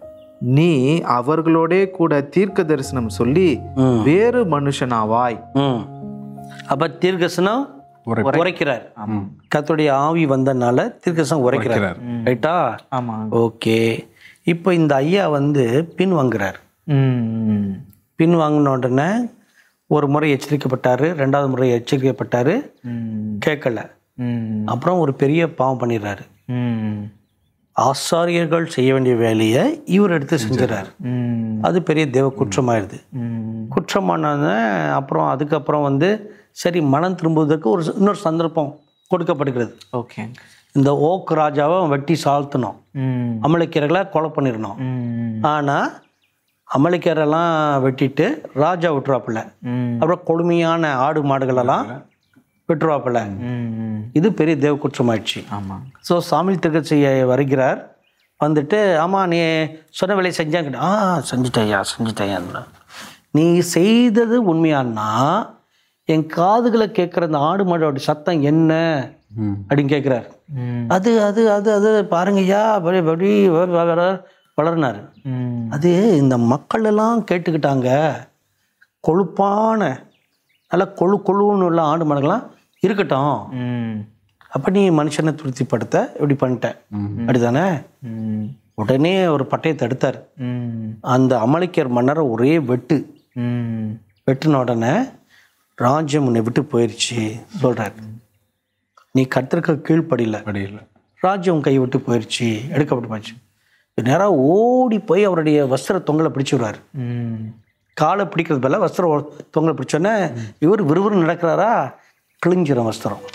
நீ அவர்களோடே கூட தீர்க்க தரிசனம் சொல்லி வேறு மனுஷனாவாய் ம் அப்ப தீர்க்கசனம் உரைக்கிறார் கர்த்தருடைய ஆவி வந்தனால தீர்க்கசனம் உரைக்கிறார் ரைட்டா ஆமா ஓகே இப்போ இந்த ஐயா வந்து பின் வாங்குறார் ம் பின் வாங்கின உடனே ஒரு முறை எச்சரிக்கப்பட்டாரு ரெண்டாவது முறை எச்சரிக்கப்பட்டாரு ம் கேட்கல ம் அப்புறம் ஒரு பெரிய பாவம் பண்ணிடுறாரு ம் ஆசாரியர்கள் செய்ய வேண்டிய வேலையை இவர் எடுத்து செஞ்சுறாரு ம் அது பெரிய தேவ குற்றமாயிருது ம் குற்றமானத அப்புறம் அதுக்கப்புறம் வந்து சரி மனம் திரும்புவதற்கு ஒரு இன்னொரு சந்தர்ப்பம் கொடுக்கப்படுகிறது ஓகே இந்த ஓக் ராஜாவை அவன் வெட்டி சாழ்த்தணும் ம் அமளிக்கரைகளை கொலை பண்ணிடணும் ம் ஆனால் அமளிக்கரெல்லாம் வெட்டிட்டு ராஜா விட்டுருவாப்புல ம் அப்புறம் கொடுமையான ஆடு மாடுகளெல்லாம் விட்டுருவாப்புல ம் இது பெரிய தேவ குற்றமாயிடுச்சு ஆமா ஸோ சாமில் திருக்கட்சியை வருகிறார் வந்துட்டு ஆமாம் நீ சொன்ன வேலையை செஞ்சாங்க ஆ செஞ்சுட்டேயா செஞ்சுட்டேயா நீ செய்தது உண்மையானா என் காதுகளை கேட்குற அந்த ஆடு மாடோட சத்தம் என்ன ம். அப்படின்னு கேட்குறாரு ம் அது அது அது அது பாருங்கய்யா அப்படி அப்படி வ- வ- வளர்னாரு ம் அது இந்த மக்கள் எல்லாம் கேட்டுக்கிட்டாங்க கொழுப்பான நல்ல கொழு கொழுன்னு உள்ள ஆடு மாடுகள்லாம் இருக்கட்டும் ம் அப்போ நீ மனுஷனை திருப்திப்படுத்த இப்படி பண்ணிட்ட அப்படிதானே ம் உடனே ஒரு பட்டயத்தை எடுத்தார் ம் அந்த அமளிக்கர் மன்னரை ஒரே வெட்டு ம் வெட்டின உடனே ராஜ்யம் உன்னை விட்டு போயிடுச்சு சொல்றாரு நீ கத்திருக்க கீழ்ப்படியில படியில் ராஜ்யம் உன் கை விட்டு போயிடுச்சு எடுக்கப்பட்டு போயிடுச்சு நேராக ஓடி போய் அவருடைய வஸ்திர தொங்கலை பிடிச்சி விடுறாரு ம் காலை பிடிக்கிறது பதிலா வஸ்திர ஒ- தொங்கலை பிடிச்சோன்னே இவர் விறுவிறு நடக்கிறாரா கிழிஞ்சிரும் வஸ்திரம்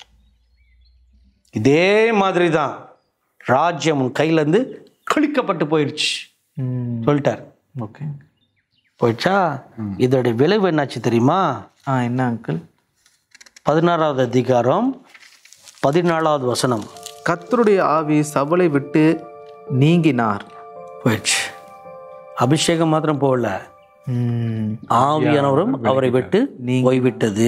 இதே மாதிரி தான் ராஜ்யம் உன் கையிலேருந்து கிழிக்கப்பட்டு போயிடுச்சு ம் சொல்லிட்டார் ஓகே போயிடுச்சா இதோட விளைவு என்னாச்சு தெரியுமா ஆ என்ன அங்கிள் பதினாறாவது அதிகாரம் பதினாலாவது வசனம் கர்த்தருடைய ஆவி சவலை விட்டு நீங்கினார் போயிடுச்சு அபிஷேகம் மாத்திரம் போகல ம் ஆவியானவரும் அவரை விட்டு போய்விட்டது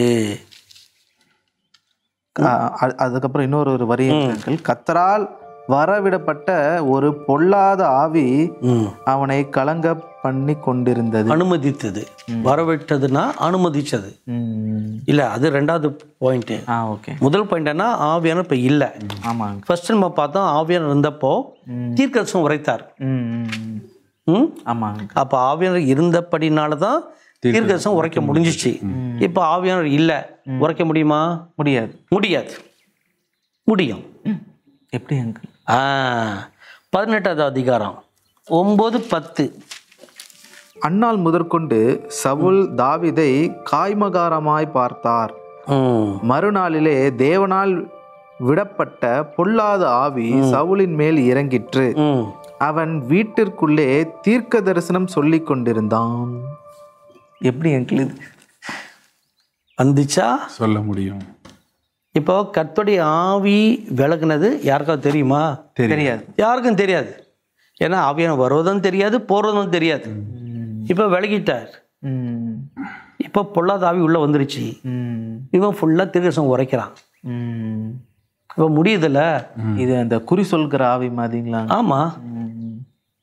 ஆ, அ- அதுக்கப்புறம் இன்னொரு ஒரு வரி அங்கிள் கத்தரால் வரவிடப்பட்ட ஒரு பொல்லாத ஆவி ம். அவனை கலங்க பண்ணி கொண்டிருந்தது அனுமதித்தது வரவிட்டதுன்னா அனுமதிச்சது ம் இல்ல அது ரெண்டாவது பாயிண்ட் ஆ ஓகே முதல் பாயிண்ட் என்ன ஆவியானவர் இப்ப இல்ல ஆமாங்க ஃபர்ஸ்ட் நம்ம பார்த்தோம் ஆவியானவர் இருந்தப்போ தீர்க்கதரிசனம் உரைத்தார் ம் ம், ம் ஆமாங்க அப்ப ஆவியானவர் இருந்தபடினால தான் தீர்க்கதரிசனம் உரைக்க முடிஞ்சிச்சு இப்ப ஆவியானவர் இல்ல உரைக்க முடியுமா முடியாது முடியாது முடியும் ம். எப்படி அங்கிள் ஆ பதினெட்டாவது அதிகாரம் ஒன்பது பத்து அந்நாள் முதற்கொண்டு சவுல் தாவிதை காய்மகாரமாய் பார்த்தார் ம் மறுநாளிலே தேவனால் விடப்பட்ட பொல்லாத ஆவி சவுலின் மேல் இறங்கிற்று ம் அவன் வீட்டிற்குள்ளே தீர்க்க தரிசனம் சொல்லிக் கொண்டிருந்தான் எப்படி அங்கிள் இது வந்துச்சா சொல்ல முடியும் இப்போ கர்த்தருடைய ஆவி விலகுனது யாருக்காவது தெரியுமா தெரியாது யாருக்கும் தெரியாது ஏன்னா ஆவியான வருவதும் தெரியாது போகிறதும் தெரியாது இப்போ விலகிட்டார் ம் இப்போ பொல்லாத ஆவி உள்ளே வந்துருச்சு ம் இவன் ஃபுல்லாக திருகசம் உரைக்கிறான் ம் இப்போ முடியுதுல்ல இது அந்த குறி சொல்கிற ஆவி மாதிரிங்களா ஆமாம் ம்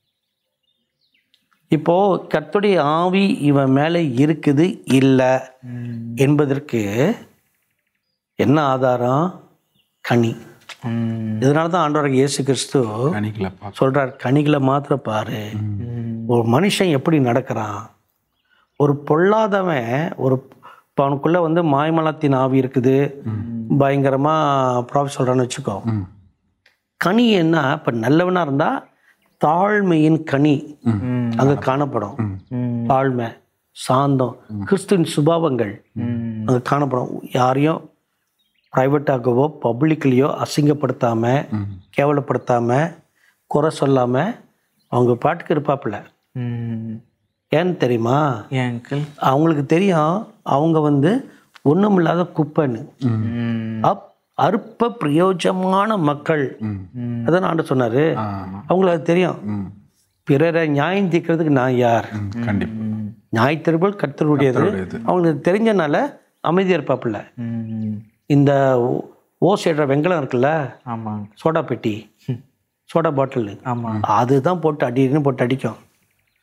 இப்போ கர்த்தருடைய ஆவி இவன் மேலே இருக்குது இல்லை ம் என்பதற்கு என்ன ஆதாரம் கனி ம் இதனால தான் ஆண்டவராக இயேசு கிறிஸ்து கணிக்கல பார்க்க சொல்றார் கனிகளை மாத்திர பாரு ஒரு மனுஷன் எப்படி நடக்கிறான் ஒரு பொல்லாதவன் ஒரு இப்போ அவனுக்குள்ள வந்து மாய்மலத்தின் ஆவி இருக்குது பயங்கரமா ப்ராஃபிட் சொல்றான்னு வச்சுக்கோ ம் கனி என்ன இப்போ நல்லவனா இருந்தா தாழ்மையின் கனி ம் அங்க காணப்படும் ம் தாழ்மை சாந்தம் கிறிஸ்துவின் சுபாவங்கள் ம் அங்க காணப்படும் யாரையும் ப்ரைவேட்டாகவோ பப்ளிக்லேயோ அசிங்கப்படுத்தாம ம் கேவலப்படுத்தாம குறை சொல்லாம அவங்க பாட்டுக்கு இருப்பாப்புல ம் ஏன்னு தெரியுமா ஏன் அங்கிள் அவங்களுக்கு தெரியும் அவங்க வந்து ஒண்ணுமில்லாத குப்பைன்னு ம் அப் அற்ப பிரயோஜனமான மக்கள் ம் அதான் ஆண்டு சொன்னாரு ஆ அவங்களுக்கு அது தெரியும் ம் பிறரை நியாயம் தீர்க்கிறதுக்கு நான் யார் ம் கண்டிப்பா நியாய திருப்பல் கர்த்தருடையது கர்த்தருடையது. அவங்களுக்கு தெரிஞ்சனால அமைதியாக இருப்பாப்புல ம் இந்த ஓ- ஓசைடுற வெங்கலம் இருக்குல்ல ஆமாங்க சோடா பெட்டி சோடா பாட்டில் ஆமாம் அதுதான் போட்டு அடின்னு போட்டு அடிக்கும்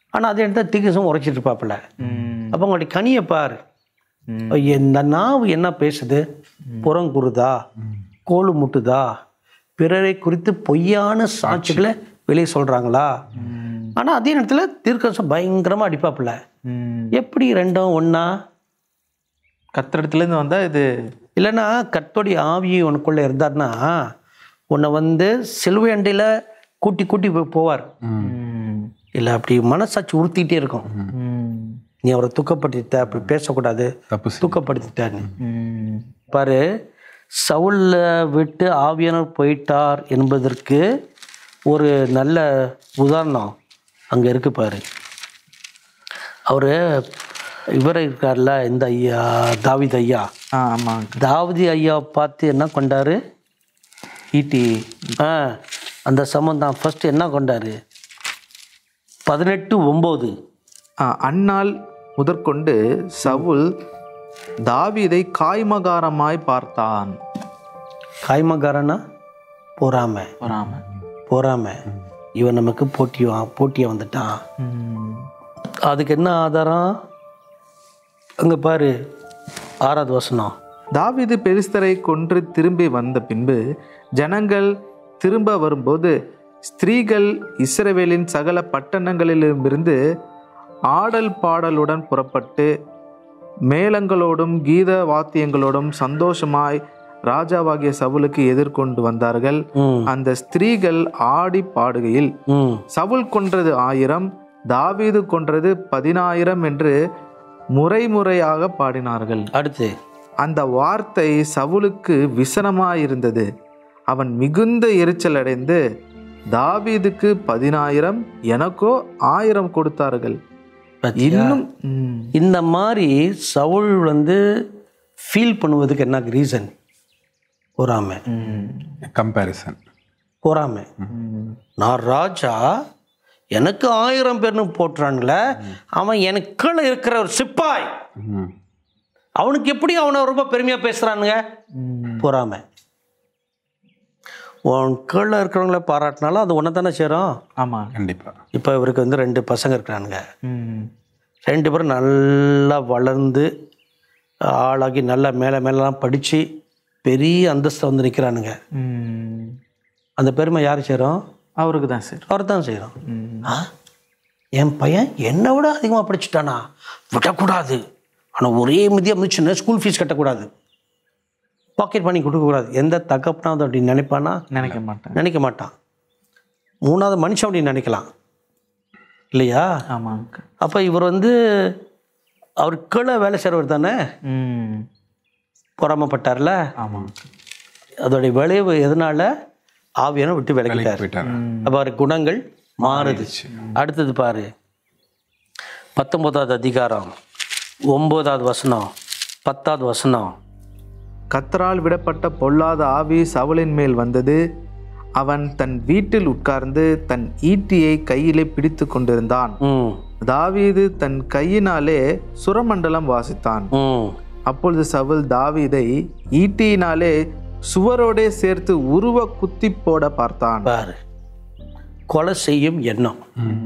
ஆனால் அதே இடத்துல தீர்க்கசம் உரைச்சிட்டு இருப்பாப்புல ம். அப்போ உங்களுடைய கனியை பாரு இந்த நாவு என்ன பேசுது புறங்குருதா கோலு முட்டுதா பிறரை குறித்து பொய்யான சாட்சிகளை வெளியே சொல்றாங்களா ஆனா அதே நேரத்துல தீர்க்கசம் பயங்கரமா அடிப்பாப்புல ம். எப்படி ரெண்டும் ஒண்ணா கத்திரத்துல இருந்து வந்தா இது இல்லைன்னா கத்தோடைய ஆவி உனக்குள்ள இருந்தார்னா உன்னை வந்து சிலுவை அண்டையில் கூட்டி கூட்டி போய் போவார் ம். இல்லை அப்படி மனசாட்சி உறுத்திட்டே இருக்கும் ம். நீ அவரை துக்கப்படுத்திட்ட அப்படி பேசக்கூடாது தப்பு செய்~ துக்கப்படுத்திட்டான்னு ம். பாரு சவுல்ல விட்டு ஆவியானவர் போயிட்டார் என்பதற்கு ஒரு நல்ல உதாரணம் அங்க இருக்கு பாரு அவரு இவர் இருக்கார்ல இந்த ஐயா தாவித் ஐயா ஆ ஆமாங்க தாவதி ஐயா பார்த்து என்ன கொண்டாரு ஈட்டி ஆ அந்த சம்பந்தம் ஃபர்ஸ்ட் என்ன கொண்டாரு பதினெட்டு ஒம்பது ஆ, அந்நாள் முதற்கொண்டு சவுல் தாவீதை காய்மகாரமாய் பார்த்தான் காய்மகாரனா பொறாமை வராம பொறாமை இவன் நமக்கு போட்டி வா- போட்டியா வந்துட்டான் ம். அதுக்கு என்ன ஆதாரம் அங்க பாரு ஆறாவது வசனம் தாவீது பெலிஸ்தரை கொன்று திரும்பி வந்த பின்பு ஜனங்கள் திரும்ப வரும்போது ஸ்திரீகள் இஸ்ரவேலின் சகல பட்டணங்களிலுமிருந்து ஆடல் பாடலுடன் புறப்பட்டு மேளங்களோடும் கீத வாத்தியங்களோடும் சந்தோஷமாய் ராஜாவாகிய சவுலுக்கு எதிர்கொண்டு வந்தார்கள் ம் அந்த ஸ்திரீகள் ஆடி பாடுகையில் ம் சவுல் கொன்றது ஆயிரம் தாவீது கொன்றது பதினாயிரம் என்று முறை முறையாக பாடினார்கள் அடுத்து அந்த வார்த்தை சவுலுக்கு விசனமாயிருந்தது அவன் மிகுந்த எரிச்சல் அடைந்து தாவீதுக்கு பதினாயிரம் எனக்கோ ஆயிரம் கொடுத்தார்கள் பாத்தியா? இன்னும் ம், இந்த மாதிரி சவுல் வந்து ஃபீல் பண்ணுவதுக்கு என்ன ரீசன் பொறாமை ம், கம்பேரிசன் பொறாமை ம், நான் ராஜா எனக்கு ஆயிரம் பேர்னு போட்டுறான்ல அவன் எனக்கு கீழே இருக்கிற ஒரு சிப்பாய் அவனுக்கு எப்படி அவனை ரொம்ப பெருமையாக பேசுகிறானுங்க ம். பொறாமை உன் கீழே இருக்கிறவங்கள பாராட்டினாலும் அது ஒன்று தானே சேரும் ஆமா கண்டிப்பா இப்போ இவருக்கு வந்து ரெண்டு பசங்க இருக்கிறானுங்க ம், ரெண்டு பேரும் நல்லா வளர்ந்து ஆளாகி நல்லா மேலே மேலெலாம் படித்து பெரிய அந்தஸ்தை வந்து நிற்கிறானுங்க ம். அந்த பெருமை யார் சேரும் அவருக்கு தான் சார் அவர் தான் செய்கிறோம் ம், ஆ என் பையன் என்னை விட அதிகமாக படிச்சுட்டானா விடக்கூடாது ஆனால் ஒரே மிதியாக மிதிச்சுன்னா ஸ்கூல் ஃபீஸ் கட்டக்கூடாது பாக்கெட் பண்ணி கொடுக்கக்கூடாது எந்த தகப்பனாவது அப்படி நினைப்பானா நினைக்க மாட்டேன் நினைக்க மாட்டான் மூணாவது மனுஷன் அப்படி நினைக்கலாம் இல்லையா ஆமாங்க அப்போ இவர் வந்து அவர் கீழே வேலை செய்கிறவர் தானே ம், பொறாமப்பட்டார்ல ஆமாங்க அதோடைய விளைவு எதனால ஆவியான விட்டு விலகிட்டார் போயிட்டாரு அப்போ அவர் குணங்கள் மாறுது அடுத்தது பாரு பத்தொன்பதாவது அதிகாரம் ஒன்பதாவது வசனம் பத்தாவது வசனம் கத்தரால் விடப்பட்ட பொல்லாத ஆவி சவுலின் மேல் வந்தது அவன் தன் வீட்டில் உட்கார்ந்து தன் ஈட்டியை கையிலே பிடித்து கொண்டிருந்தான் ம் தாவீது தன் கையினாலே சுரமண்டலம் வாசித்தான் ம் அப்பொழுது சவுல் தாவீதை ஈட்டியினாலே சுவரோடே சேர்த்து உருவ குத்தி போட பார்த்தான் பாரு கொலை செய்யும் எண்ணம்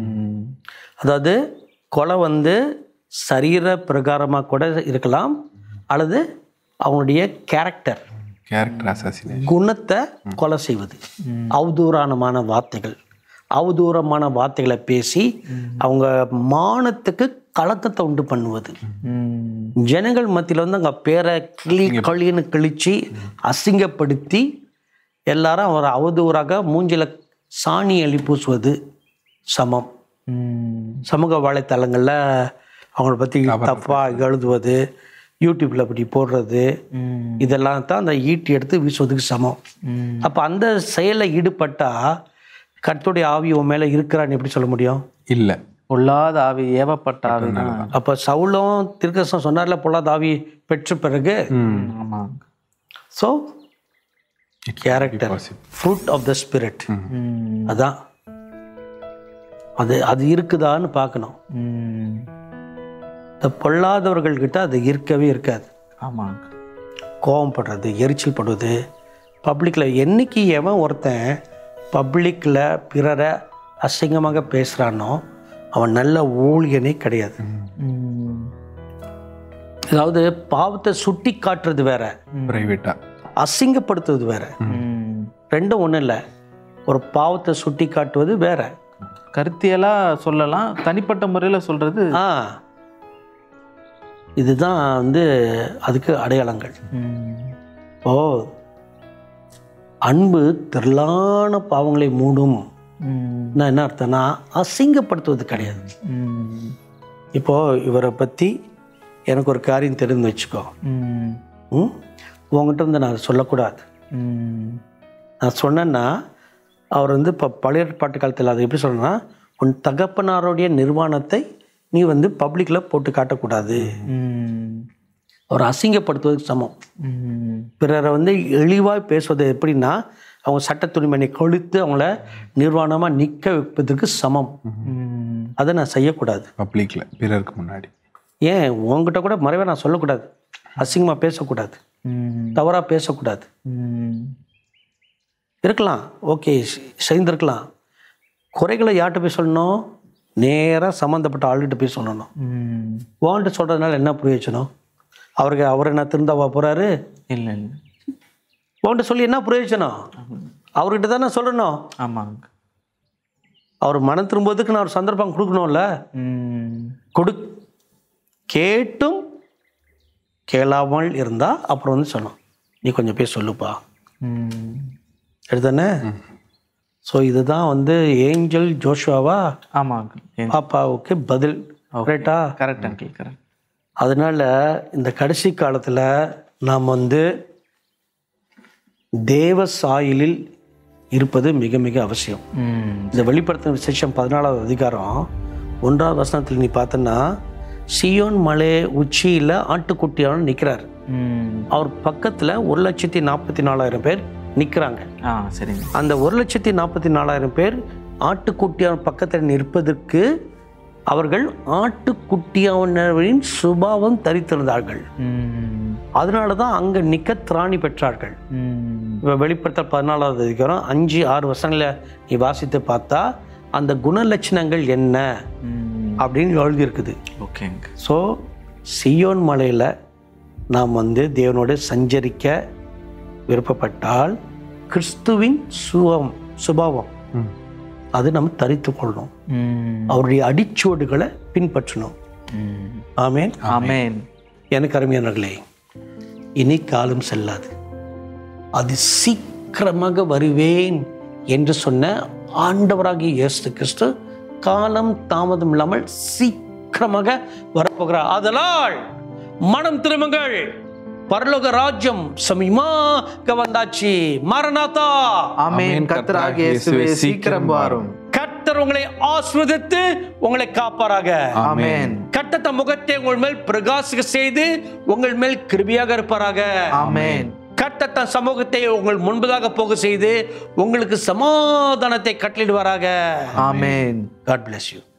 அதாவது கொலை வந்து சரீர பிரகாரமாக கூட இருக்கலாம் அல்லது அவனுடைய கேரக்டர் கேரக்டர் அசாசினேஷன் குணத்தை கொலை செய்வது அவதூறானமான வார்த்தைகள் அவதூறமான வார்த்தைகளை பேசி அவங்க மானத்துக்கு கலக்கத்தை உண்டு பண்ணுவது ஜனங்கள் மத்தியில் வந்து அங்கே பேரை கிளி களின்னு கிழிச்சு அசிங்கப்படுத்தி எல்லாரும் அவரை அவதூறாக மூஞ்சில சாணி அள்ளி பூசுவது சமம் சமூக வலைத்தளங்களில் அவங்கள பற்றி தப்பாக எழுதுவது யூடியூப்பில் அப்படி போடுறது இதெல்லாம் தான் அந்த ஈட்டி எடுத்து வீசுவதுக்கு சமம் அப்போ அந்த செயலில் ஈடுபட்டா கர்த்தருடைய ஆவி உன் மேலே இருக்கிறான்னு எப்படி சொல்ல முடியும் இல்ல பொல்லாத ஆவி ஏவப்பட்ட ஆவி தான் அப்போ சவுலும் திருக்கசம் சொன்னார்ல பொல்லாத ஆவி பெற்ற பிறகு ஆமாங்க so character possible. Fruit of the spirit ம். அதான் அது அது இருக்குதான்னு பார்க்கணும் ம். இந்த பொல்லாதவர்கள்கிட்ட அது இருக்கவே இருக்காது ஆமாங்க கோவப்படுறது எரிச்சல் படுவது பப்ளிக்கில் என்னைக்கு எவன் ஒருத்தன் பப்ளிக்கில் பிறரை அசிங்கமாக பேசுகிறானோ அவன் நல்ல ஊழியனே கிடையாது ம். அதாவது பாவத்தை சுட்டி காட்டுறது வேற பிரைவேட்டா அசிங்கப்படுத்துவது வேற ம். ரெண்டும் ஒன்றும் இல்லை ஒரு பாவத்தை சுட்டி காட்டுவது வேற கருத்தியலா சொல்லலாம் தனிப்பட்ட முறையில சொல்றது ஆ இதுதான் வந்து அதுக்கு அடையாளங்கள் ம். ஓ அன்பு திரளான பாவங்களை மூடும் ம். நான் என்ன அர்த்தம்னா அசிங்கப்படுத்துவது கிடையாது ம். இப்போ இவரை பற்றி எனக்கு ஒரு காரியம் தெரிந்து வச்சுக்கோ ம். ம் உங்ககிட்ட வந்து நான் சொல்லக்கூடாது ம். நான் சொன்னேன்னா அவர் வந்து இப்போ பழைய ஏற்பாட்டு காலத்தில் அது எப்படி சொல்லணும்னா உன் தகப்பனாருடைய நிர்வாணத்தை நீ வந்து பப்ளிக்கில் போட்டு காட்டக்கூடாது ம். அவர் அசிங்கப்படுத்துவதற்கு சமம் ம். பிறரை வந்து இழிவாய் பேசுவது எப்படின்னா அவங்க சட்ட துணிமணி கொளுத்து அவங்கள நிர்வாணமாக நிற்க வைப்பதற்கு சமம் ம். அதை நான் செய்யக்கூடாது பப்ளிக்ல பிறருக்கு முன்னாடி ஏன் உங்ககிட்ட கூட மறைவாக நான் சொல்லக்கூடாது அசிங்கமாக பேசக்கூடாது ம். தவறாக பேசக்கூடாது ம். இருக்கலாம் ஓகே செய்திருக்கலாம் குறைகளை யார்கிட்ட போய் சொல்லணும் நேராக சம்மந்தப்பட்ட ஆளுகிட்ட போய் சொல்லணும் ம். வான்ட்டு சொல்கிறதுனால என்ன பிரயோஜனம் அவருக்கு அவர் என்ன திருந்தாவா போகிறாரு இல்ல இல்ல வான்ட்டு சொல்லி என்ன பிரயோஜனம் அவர்கிட்ட தானே சொல்லணும் ஆமாங்க அவர் மனம் திரும்புவதுக்கு நான் ஒரு சந்தர்ப்பம் கொடுக்கணும்ல ம். கொடு கேட்டும் கேளாமல் இருந்தால் அப்புறம் வந்து சொன்னோம் நீ கொஞ்சம் போய் சொல்லுப்பா ம். எடுத்தானே ஸோ இதுதான் வந்து ஏஞ்சல் ஜோஷுவாவா ஆமாங்க பாப்பாவுக்கு பதில் கரெக்டா கரெக்ட் அங்கிள் கரெக்ட் அதனால இந்த கடைசி காலத்தில் நாம் வந்து தேவ சாயலில் இருப்பது மிக மிக அவசியம் ம். இந்த வெளிப்படுத்தின விசேஷம் பதினாலாவது அதிகாரம் ஒன்றாவது வசனத்தில் நீ பார்த்தன்னா சியோன் மலை உச்சியில் ஆட்டுக்குட்டியான நிற்கிறார் ம். அவர் பக்கத்தில் ஒரு லட்சத்தி நாற்பத்தி நாலாயிரம் பேர் நிற்கிறாங்க ஆ சரிங்க அந்த ஒரு லட்சத்தி நாற்பத்தி நாலாயிரம் பேர் ஆட்டுக்குட்டியான பக்கத்தில் நிற்பதற்கு அவர்கள் ஆட்டுக்குட்டியானவரின் சுபாவம் தரித்திருந்தார்கள் ம். அதனால தான் அங்கே நிற்க திராணி பெற்றார்கள் ம். இப்போ வெளிப்படுத்தல் பதினாலாவது அதிகாரம் அஞ்சு ஆறு வருஷங்களை நீ வாசித்து பார்த்தா அந்த குணலட்சணங்கள் என்ன ம். அப்படின்னு எழுதியிருக்குது ஓகேங்க ஸோ சியோன் மலையில் நாம் வந்து தேவனோடு சஞ்சரிக்க விருப்பப்பட்டால் கிறிஸ்துவின் சுவம் சுபாவம் ம். அது நம்ம தரித்து கொள்ளணும் ம். அவருடைய அடிச்சுவடுகளை பின்பற்றணும் ம். ஆமேன் ஆமென் எனக்கு அருமையானர்களே இனி காலம் செல்லாது அது சீக்கிரமாக வருவேன் என்று சொன்ன ஆண்டவராகிய இயேசு கிறிஸ்து காலம் தாமதம் இல்லாமல் சீக்கிரமாக வரப்போகிறார் அதனால் மனம் திரும்புங்கள் பரலோக ராஜ்யம் சமீபமாக வந்தாச்சு மரணாதா ஆமென் கர்த்தராகிய இயேசுவே சீக்கிரம் வாரும் கர்த்தர் உங்களை ஆஸ்வதித்து உங்களை காப்பாராக ஆமென் கட்டத்த முகத்தை உங்கள் மேல் பிரகாசிக்க செய்து உங்கள் மேல் கிருபியாக இருப்பாராக ஆமென் கட்டத்த சமூகத்தை உங்கள் முன்பதாக போக செய்து உங்களுக்கு சமாதானத்தை கட்டளிடுவாராக ஆமென் காட் bless யூ